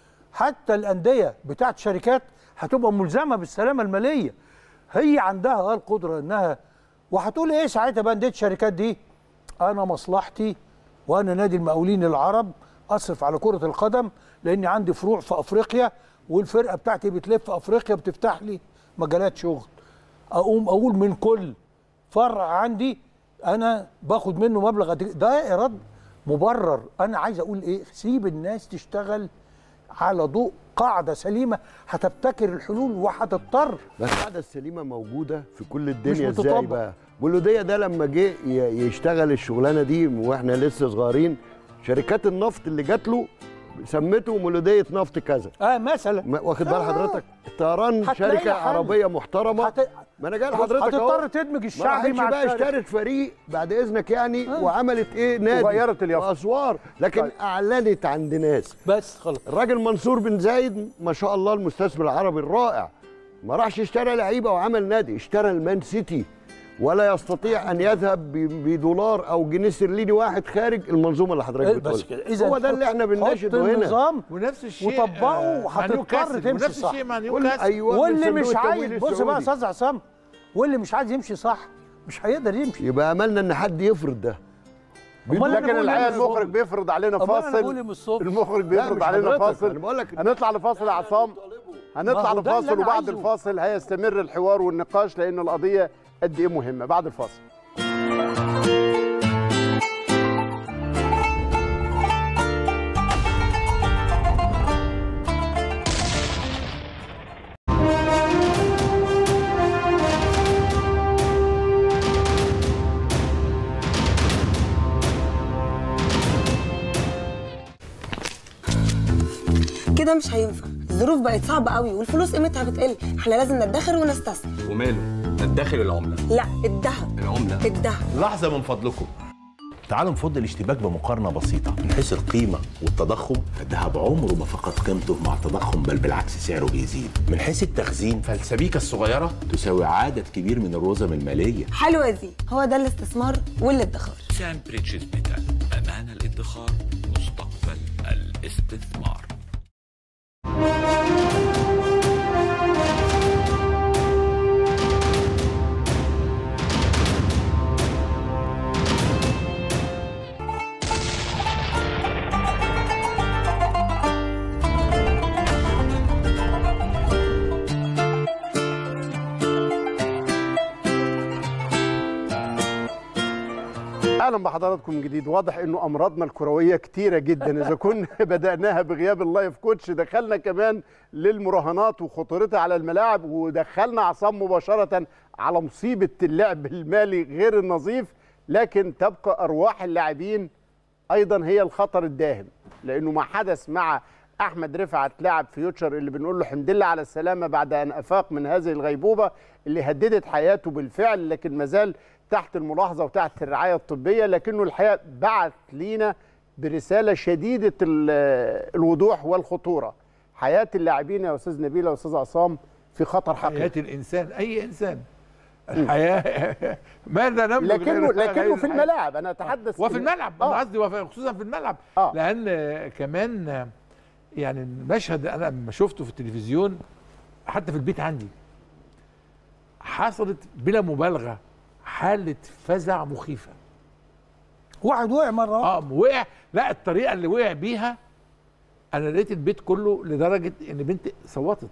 حتى الانديه بتاعت شركات هتبقى ملزمه بالسلامه الماليه هي عندها اه القدره انها وهتقول ايه ساعتها بقى انديه الشركات دي انا مصلحتي وانا نادي المقاولين العرب اصرف على كره القدم لاني عندي فروع في افريقيا والفرقه بتاعتي بتلف في افريقيا بتفتح لي مجالات شغل اقوم اقول من كل فرع عندي انا باخد منه مبلغ قد كده. ده ايراد مبرر انا عايز اقول ايه سيب الناس تشتغل على ضوء قاعده سليمه هتبتكر الحلول وهتضطر بس القاعده السليمه موجوده في كل الدنيا مش ازاي بتطبق. بقى بولوديه ده لما جه ي- يشتغل الشغلانه دي واحنا لسه صغيرين شركات النفط اللي جات له سمته مولوديه نفط كذا اه مثلا ما- واخد بال آه. حضرتك طيران هتلاقي شركه حل. عربيه محترمه هت... ما انا جاي بص، لحضرتك اهو هتضطر تدمج ما الشعبي راحتش مع بقى الشركة. اشترت فريق بعد اذنك يعني وعملت ايه نادي وغيرت اليافطة. واسوار لكن طيب. اعلنت عند ناس بس خلاص الراجل منصور بن زايد ما شاء الله المستثمر العربي الرائع ما راحش اشترى لعيبه وعمل نادي اشترى المان سيتي ولا يستطيع ان يذهب ب- بدولار او جنيه استرليني واحد خارج المنظومه اللي حضرتك بس بتقولها كده إذا هو ده اللي احنا بنناشده هنا النظام ونفس الشيء وطبقه آه، مع وهتضطر نيوكاسل. تمشي ونفس صح. الشيء مع كل نيوكاسل ايوه واللي من مش صندوق عايز التمويل بص بقى يا السعودي. استاذ عصام واللي مش عايز يمشي صح مش هيقدر يمشي يبقى املنا ان حد يفرض ده أمال أنا لكن بقول الحقيقه إيه من المخرج الصبح؟ بيفرض علينا أمال أنا فاصل بقول إيه من الصبح؟ المخرج لا، بيفرض مش علينا حضرتك، فاصل أنا بقول لك هنطلع لفاصل يا عصام ما هنطلع هو ده اللي لفاصل أنا وبعد عايزه. الفاصل هيستمر الحوار والنقاش لان القضيه قد ايه مهمه بعد الفاصل كده مش هينفع الظروف بقت صعبة قوي والفلوس قيمتها بتقل احنا لازم ندخر ونستثمر وماله ندخر العملة لا الذهب العملة الذهب لحظة من فضلكم تعالوا نفض الاشتباك بمقارنة بسيطة من حيث القيمة والتضخم الذهب عمره ما فقد قيمته مع التضخم بل بالعكس سعره بيزيد من حيث التخزين فالسبيكة الصغيرة تساوي عدد كبير من الرزم المالية حلوة دي هو ده الاستثمار والادخار سام بريتشز ميتال أمان الادخار مستقبل الاستثمار اهلا بحضراتكم من جديد واضح انه امراضنا الكرويه كتيره جدا اذا كنا بداناها بغياب اللايف كوتش دخلنا كمان للمراهنات وخطورتها على الملاعب ودخلنا عصام مباشره على مصيبه اللعب المالي غير النظيف لكن تبقى ارواح اللاعبين ايضا هي الخطر الداهم لانه ما حدث مع احمد رفعت لاعب فيوتشر اللي بنقول له حمد لله على السلامه بعد ان افاق من هذه الغيبوبه اللي هددت حياته بالفعل لكن ما زال تحت الملاحظه وتحت الرعايه الطبيه لكنه الحقيقه بعت لينا برساله شديده ال- الوضوح والخطوره حياه اللاعبين يا استاذ نبيل واستاذ عصام في خطر حياه حقيقي الانسان اي انسان الحياه ماذا نملك لكنه غير- لكنه غير في الحياة؟ الملاعب انا اتحدث وفي إن- الملعب آه. انا قصدي وفي- خصوصا في الملعب آه. لان آه، كمان آه، يعني المشهد انا لما شفته في التلفزيون حتى في البيت عندي حصلت بلا مبالغه حاله فزع مخيفه واحد وقع مره اه وقع لا الطريقه اللي وقع بيها انا لقيت البيت كله لدرجه ان بنتي صوتت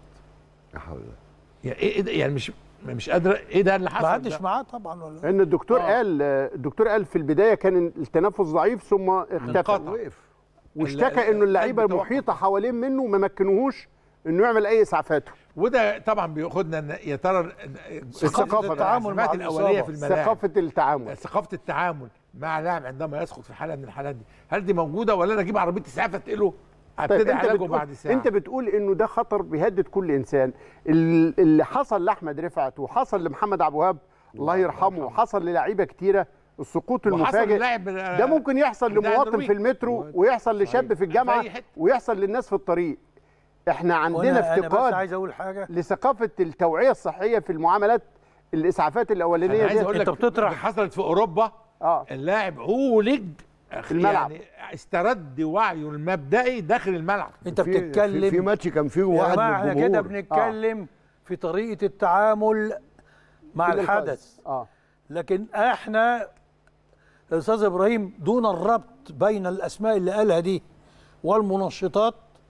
يعني ايه إيه ده؟ يعني مش مش قادره ايه ده اللي حصل ما حدش ده؟ معاه طبعا ولا ان الدكتور آه. قال الدكتور قال في البدايه كان التنفس ضعيف ثم اختفى انقطع. وقف واشتكى ال- انه اللعيبه القلب توقف. المحيطه حوالين منه ما مكنوهوش انه يعمل اي اسعافاته وده طبعا بياخدنا ان يا ترى ال- الثقافة، التعامل مع الأزمات الاوليه في الإصابة. الملاعب ثقافه التعامل ثقافه التعامل مع لاعب عندما يسقط في حاله من الحالات دي هل دي موجوده ولا انا اجيب عربيه اسعاف اتقله طيب ابتدي انت علاجه بتقول بعد ساعه انت بتقول انه ده خطر بيهدد كل انسان ال- اللي حصل لاحمد رفعت وحصل لمحمد عبد الوهاب الله يرحمه وحصل للعيبه كتيره السقوط وحصل المفاجئ للاعب ده ممكن يحصل بتاع لمواطن النرويج. في المترو ويحصل لشاب في الجامعه في أي حتة. ويحصل للناس في الطريق احنا عندنا وأنا- انا بس افتقاد عايز اقول حاجه لثقافه التوعيه الصحيه في المعاملات الاسعافات انا الاولانيه عايز دي اقول لك أنت بتطرح- دي حصلت في اوروبا اه اللاعب عولج في الملعب. يعني استرد وعيه المبدئي داخل الملعب انت في- بتتكلم في, في ماتش كان فيه يا واحد من جماعه احنا كده الجمهور بنتكلم في طريقه التعامل مع في الإنقاذ. الحدث اه لكن احنا الاستاذ ابراهيم دون الربط بين الاسماء اللي قالها دي والمنشطات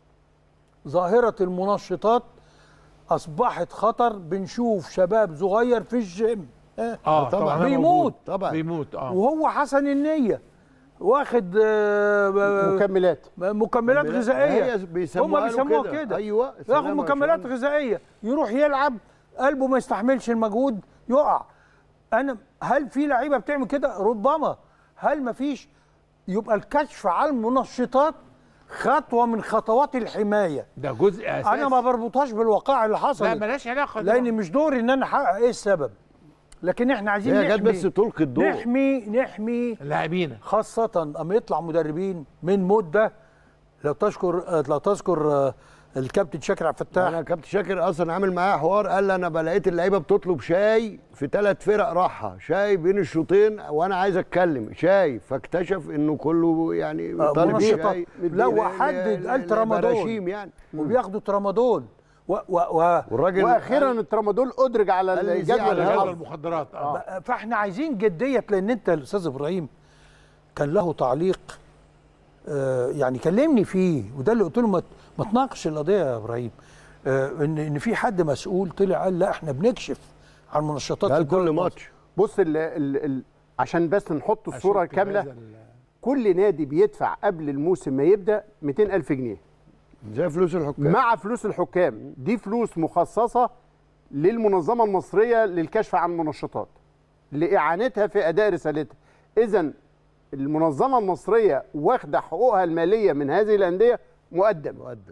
ظاهره المنشطات اصبحت خطر بنشوف شباب صغير في الجيم آه، اه طبعاً. طبعا بيموت طبعا بيموت اه وهو حسن النيه واخد آه، مكملات مكملات غذائيه هي بيسموها هم له بيسموها كده ايوه ياخد سلام يا مكملات باشمهندس. غذائيه يروح يلعب قلبه ما يستحملش المجهود يقع انا هل في لعيبه بتعمل كده ربما هل ما فيش يبقى الكشف على المنشطات خطوه من خطوات الحمايه ده جزء اساسي انا ما بربطهاش بالواقع اللي حصل لا ملهاش علاقه لان مش دوري ان انا احقق ايه السبب لكن احنا عايزين هي جت نحمي بس تلقي الضوء نحمي نحمي اللاعبين خاصة أما يطلع مدربين من مدة لو تذكر لو تذكر آه، الكابتن شاكر عبد الفتاح انا كابتن شاكر اصلا عامل معايا حوار قال لي انا بلاقيت اللعيبه بتطلب شاي في ثلاث فرق راحه شاي بين الشوطين وانا عايز اتكلم شاي فاكتشف انه كله يعني آه، طالب منشطات. شاي لا، ل- وحدد ل- قال ل- ترامادول. براشيم يعني وبياخدوا ترامادول و و و والراجل واخيرا الترامادول ادرج على قال لي زي الجدول على هذا الهضم المخدرات اه بقى- فاحنا عايزين جديه لان انت الاستاذ ابراهيم كان له تعليق آه يعني كلمني فيه وده اللي قلت له ما ت- ما تناقش القضيه يا ابراهيم آه ان ان في حد مسؤول طلع قال لا احنا بنكشف عن المنشطات قال في الدوري كل المصري. ماتش بص ال ال ال عشان بس نحط الصوره أشك الكامله بهذا ال- كل نادي بيدفع قبل الموسم ما يبدا 200 الف جنيه زي فلوس الحكام مع فلوس الحكام دي فلوس مخصصه للمنظمه المصريه للكشف عن المنشطات لاعانتها في اداء رسالتها اذا المنظمه المصريه واخده حقوقها الماليه من هذه الانديه مقدم مقدم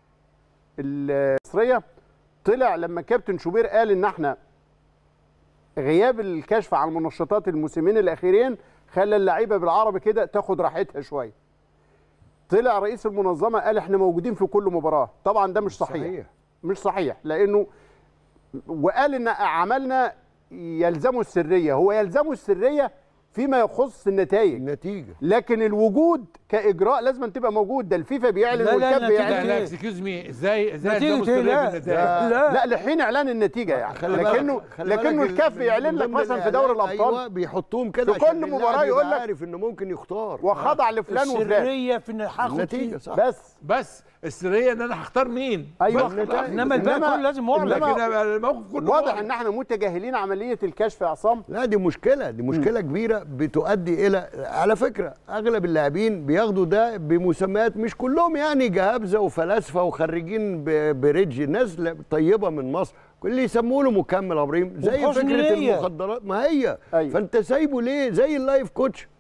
المصريه طلع لما كابتن شوبير قال ان احنا غياب الكشف عن المنشطات الموسمين الاخيرين خلى اللعيبه بالعربي كده تاخد راحتها شويه طلع رئيس المنظمه قال احنا موجودين في كل مباراه طبعا ده مش صحيح, صحيح. مش صحيح لانه وقال ان عملنا يلزمه السريه هو يلزمه السريه فيما يخص النتائج النتيجه لكن الوجود كاجراء لازم تبقى موجود ده الفيفا بيعلن لا، لا، والكاب النتيجة لا بيعلن لا إيه؟ اكسكيوز مي ازاي ازاي نتيجة يلزموا إيه؟ السرية لا، في النتائج؟ لا. لا لحين اعلان النتيجه يعني خلي بالك- لكنه خلي بالك لكنه ال- الكاف من بيعلن لك ضمن مثلا في دوري الإعلان الابطال ايوه بيحطوهم كده في كل عشان مباراة اللاعب يقول يبقى لك عارف انه ممكن يختار وخضع لفلان وفلان السريه في ان هاخد النتيجه فيه. صح بس بس السريه ان انا هختار مين ايوه بس خلاص. انما الباقي إنما- كله لازم معلن لكن إنما الموقف كله واضح واضح. ان احنا متجاهلين عمليه الكشف يا عصام لا دي مشكلة دي مشكلة كبيرة بتؤدي إلى على فكرة أغلب اللاعبين بياخدوا ده بمسميات مش كلهم يعني جهابزة وفلاسفة وخريجين ب- بريدج ناس لا- طيبة من مصر كل اللي يسموه له مكمل يا ابراهيم زي وبحسن فكرة نية. المخدرات ما هي أيوة. فأنت سايبه ليه زي اللايف كوتش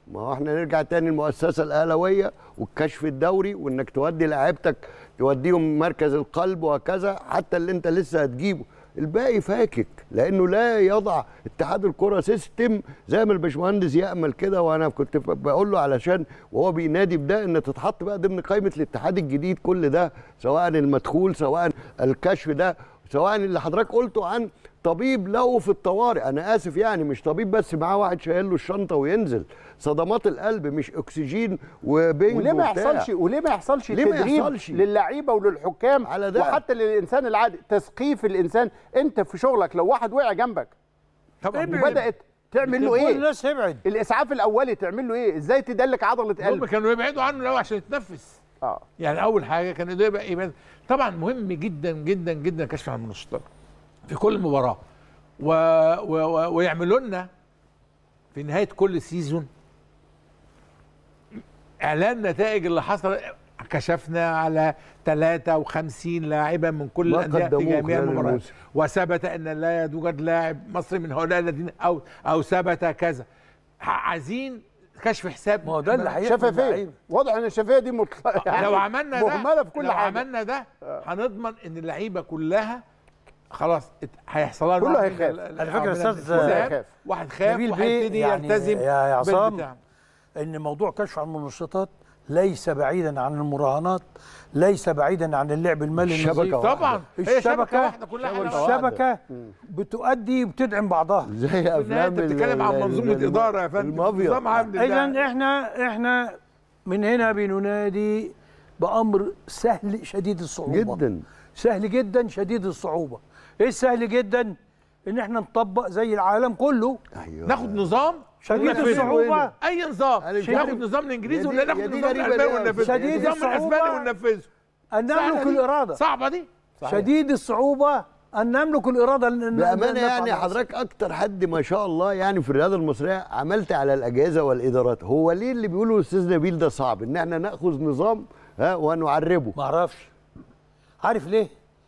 ما هو احنا نرجع تاني المؤسسه الاهلاويه والكشف الدوري وانك تودي لعيبتك توديهم مركز القلب وهكذا حتى اللي انت لسه هتجيبه الباقي فاكك لانه لا يضع اتحاد الكره سيستم زي ما الباشمهندس يامل كده وانا كنت ب- بقول له علشان وهو بينادي بده ان تتحط بقى ضمن قائمه الاتحاد الجديد كل ده سواء المدخول سواء الكشف ده سواء اللي حضرتك قلته عن طبيب له في الطوارئ انا اسف يعني مش طبيب بس معاه واحد شايل له الشنطه وينزل صدمات القلب مش اكسجين وبنج وليه ما وبتاع. يحصلش وليه ما يحصلش ليه ما تدريب يحصلش؟ للعيبه وللحكام على ده. وحتى للانسان العادي تثقيف الانسان انت في شغلك لو واحد وقع جنبك طبعا وبدات تعمل له كل ايه الناس ابعد الاسعاف الاولي تعمل له ايه ازاي تدلك عضله هم قلب كانوا يبعدوا عنه الاول عشان يتنفس اه يعني اول حاجه كان ده يبقى يبقى طبعا مهم جدا جدا جدا كشف عن المنشطات في كل مباراه و... و... و... ويعملوا لنا في نهايه كل سيزون اعلان نتائج اللي حصل كشفنا على 53 لاعبا من كل ما الانديه في قدموه جميع خلال المباريات الموسم. وثبت ان لا يوجد لاعب مصري من هؤلاء الذين او او ثبت كذا ح- عايزين كشف حساب ما هو ده اللي هيحمي شفافيه اللعيبة. واضح ان الشفافيه دي مطلقه يعني لو عملنا ده مهمله في كل لو حاجه عملنا ده هنضمن ان اللعيبه كلها خلاص ات- هيحصل لها كله نوع من هيخاف. ال- ال- على فكرة من أستاذ الانسحاب. هيخاف. واحد خاف نبيل واحد بيه يبتدي يعني يلتزم يا يا عصام بالبتاع. ان موضوع كشف عن المنشطات ليس بعيدا عن المراهنات ليس بعيدا عن اللعب المالي الشبكة النظيف. واحدة. طبعا هي شبكه الشبكه واحده كلها حاجة واحدة. الشبكه بتؤدي وبتدعم بعضها زي في النهاية افلام انت بتتكلم عن ال- منظومه ال- اداره يا فندم المافيا. نظام عامل اذا احنا احنا من هنا بننادي بامر سهل شديد الصعوبه جدا سهل جدا شديد الصعوبه ايه السهل جدا ان احنا نطبق زي العالم كله ايوه ناخد نظام شديد وننفذه. الصعوبه اي نظام أنا مش ناخد عارف. نظام الانجليزي يا ولا دي- ناخد يا دي نظام غريبة الالماني ليه يا وننفذه شديد نظام الصعوبة. الاسباني وننفذه ان سهلة نملك دي. الاراده صعبه دي شديد الصعوبه ان نملك الاراده ل- ل- بامانه نفعل يعني نفسنا. حضرتك اكتر حد ما شاء الله يعني في الرياضه المصريه عملت على الاجهزه والادارات هو ليه اللي بيقوله الاستاذ نبيل ده صعب ان احنا ناخذ نظام ها ونعربه ما اعرفش عارف ليه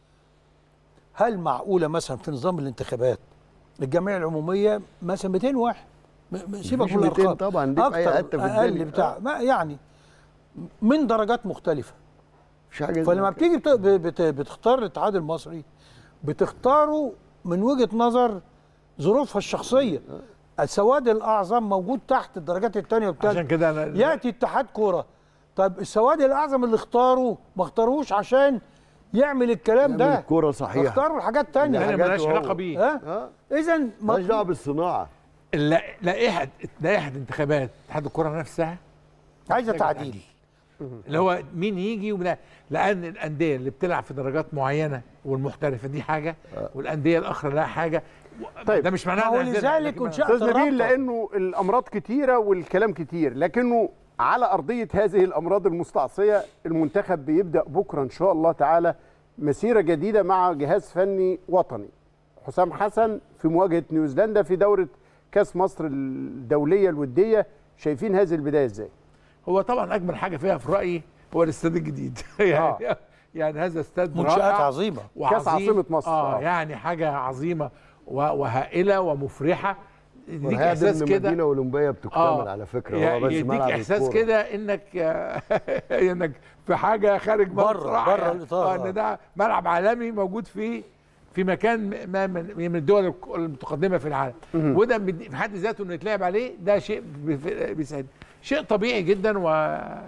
هل معقوله مثلا في نظام الانتخابات الجمعيه العموميه مثلا 200 واحد م- م- سيبك مفيش من 200 الارقام طبعا دي في أي أكتر، حتة في اقل الدنيا. بتاع ما يعني من درجات مختلفه مش حاجه فلما بتيجي بت- بت- بتختار الاتحاد المصري بتختاره من وجهه نظر ظروفها الشخصيه السواد الاعظم موجود تحت الدرجات الثانيه والثالثه عشان كده انا ياتي اتحاد كوره طب السواد الاعظم اللي اختاره ما اختاروش عشان يعمل الكلام يعمل ده الكرة صحيحة. اختاروا حاجات تانية هنا ملهاش علاقه بيه ها اذا مالهاش دعوه بالصناعه الل- لائحه لائحه انتخابات اتحاد الكره نفسها عايزه محتاجة تعديل اللي هو مين يجي ولا لان الانديه اللي بتلعب في درجات معينه والمحترفه دي حاجه والانديه الاخرى لها حاجه طيب ده مش معناه ما هو إن عندنا- لذلك لكن ما- انشأت استاذ نبيل الرابطة. لانه الامراض كتيره والكلام كتير لكنه على ارضيه هذه الامراض المستعصيه المنتخب بيبدا بكره ان شاء الله تعالى مسيره جديده مع جهاز فني وطني حسام حسن في مواجهه نيوزيلندا في دوره كاس مصر الدوليه الوديه شايفين هذه البدايه ازاي هو طبعا اجمل حاجه فيها في رايي هو الاستاد الجديد يعني يعني هذا استاد منشآت رائع عظيمة. وعظيم. كأس عاصمة مصر. اه آه. يعني حاجه عظيمه و- وهائله ومفرحه يديك وهذا احساس ان كده مدينه اولمبيه بتكتمل على فكره يا- هو بس يديك ملعب احساس الكورة. كده انك انك في حاجه خارج بره- مسرح بره يعني. الإطار، آه، آه. ان ده ملعب عالمي موجود في في مكان ما من من الدول المتقدمه في العالم وده بد- في حد ذاته انه يتلعب عليه ده شيء بيف- بيسعد شيء طبيعي جدا و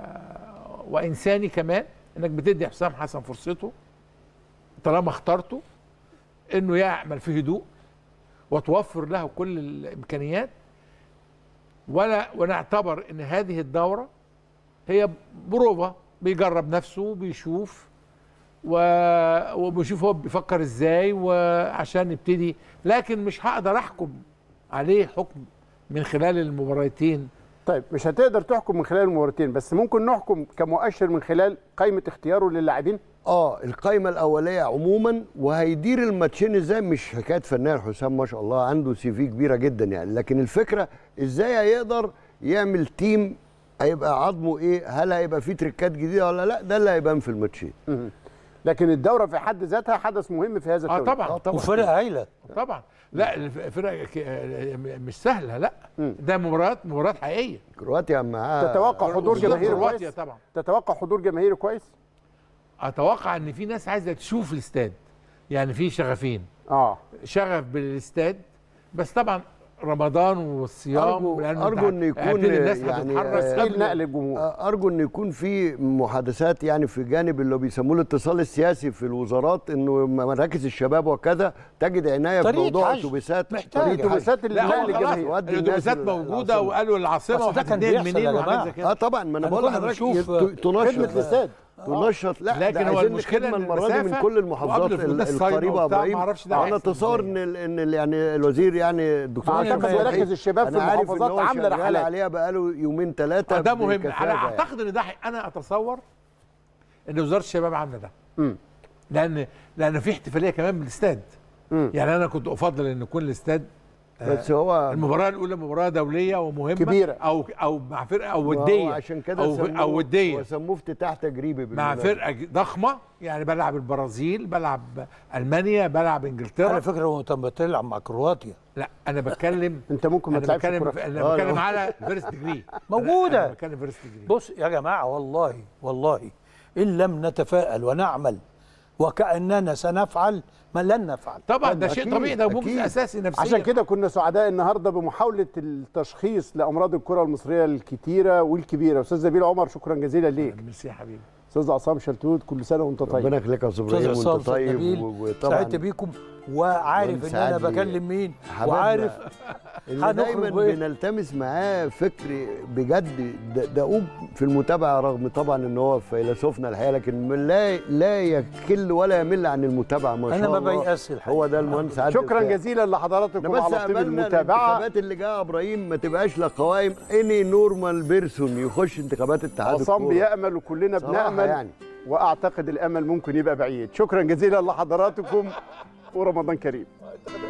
وانساني كمان انك بتدي حسام حسن فرصته طالما اخترته انه يعمل في هدوء وتوفر له كل الامكانيات ولا ونعتبر ان هذه الدوره هي بروفه بيجرب نفسه بيشوف و... وبيشوف هو بيفكر ازاي وعشان يبتدي لكن مش هقدر احكم عليه حكم من خلال المباراتين طيب مش هتقدر تحكم من خلال المباراتين بس ممكن نحكم كمؤشر من خلال قائمه اختياره للاعبين اه القايمه الاوليه عموما وهيدير الماتشين ازاي مش حكايه فنان حسام ما شاء الله عنده سي في كبيره جدا يعني لكن الفكره ازاي هيقدر يعمل تيم هيبقى عظمه ايه هل هيبقى فيه تريكات جديده ولا لا ده اللي هيبان في الماتشين لكن الدوره في حد ذاتها حدث مهم في هذا اه التوقيت طبعا طبعا وفرق هايله طبعا لا الفرق ك- مش سهله لا ده مباريات مباريات حقيقيه كرواتيا معاه تتوقع حضور وخصوصاً جماهيري كرواتيا كويس طبعا تتوقع حضور جماهيري كويس اتوقع ان في ناس عايزه تشوف الاستاد يعني في شغفين اه شغف بالاستاد بس طبعا رمضان والصيام ارجو لأنه ارجو انت ان يكون أكيد الناس يعني هتتحرك آه، قبل- نقل الجمهور آه، ارجو ان يكون في محادثات يعني في جانب اللي بيسموه الاتصال السياسي في الوزارات انه مراكز الشباب وكذا تجد عنايه في طريقة موضوع حشد اتوبيسات محتاجة. طريقة الاتوبيسات لا اللي هو نقل خلاص الجماهير ودي الاتوبيسات الناس موجوده العاصمة. وقالوا العاصمه أصل ده كان وهتتنقل بيحصل منين يا وحاجات جماعة. زي كده اه طبعا ما انا أنا بقول كنا لحضرتك بنشوف ت- تنشط خدمه الاستاد تنشط لا لكن ده هو عايزين المشكلة الخدمه إن المره دي من المسافة كل المحافظات وقبل ال- الناس صايمة القريبه وبتاع، ابراهيم ما أعرفش ده انا هيحصل اتصور إزاي. ان ال- ان ال- يعني الوزير يعني الدكتور أعتقد هشام مراكز فتحي، الشباب في أنا عارف إن المحافظات هو عاملة شغال رحلات. عليها بقاله يومين ثلاثه ده مهم انا اعتقد ان ده حي- انا اتصور ان وزاره الشباب عامله ده مم. لان لان في احتفاليه كمان بالاستاد مم. يعني انا كنت افضل ان يكون الاستاد بس هو المباراه الاولى مباراه دوليه ومهمه كبيرة. او او مع فرقه او وهو وديه عشان كده او سموه- او وديه وسموه افتتاح تجريبي مع بالمناسبة. فرقه ضخمه يعني بلعب البرازيل بلعب المانيا بلعب انجلترا على فكره هو طب بتلعب مع كرواتيا لا انا بتكلم انت ممكن ما انا تلعبش بتكلم كرة. انا آه، بتكلم لا. على فيرست ديجري موجودة. انا بتكلم فيرست ديجري بص يا جماعه والله والله ان لم نتفائل ونعمل وكاننا سنفعل ما لن نفعل طبعا ده شيء أكيد، طبيعي ده ممكن أكيد. اساسي نفسيا عشان كده كنا سعداء النهارده بمحاوله التشخيص لامراض الكره المصريه الكتيره والكبيره استاذ نبيل عمر شكرا جزيلا ليك ميرسي يا حبيبي استاذ عصام شلتوت كل سنه وانت طيب ربنا يخليك يا استاذ استاذ ابراهيم عصام وانت أستاذ طيب نبيل و- وطبعا سعدت بيكم وعارف ان انا وانسعد لي. بكلم مين حبايبنا وعارف اللي هنخرج دايما بإيه؟ بنلتمس معاه فكر بجد د- دؤوب في المتابعه رغم طبعا ان هو فيلسوفنا الحقيقه لكن من لا لا يكل ولا يمل عن المتابعه ما شاء أنا ما الله بيأس الحقيقة. هو ده المهندس عادل شكرا بتاعي. جزيلا لحضراتكم انا بس على طيب املنا المتابعه الانتخابات اللي جايه يا ابراهيم ما تبقاش لا قوائم اني نورمال بيرسون يخش انتخابات اتحاد عصام الكوره بيامل وكلنا صراحة بنامل يعني. واعتقد الامل ممكن يبقى بعيد شكرا جزيلا لحضراتكم ورمضان كريم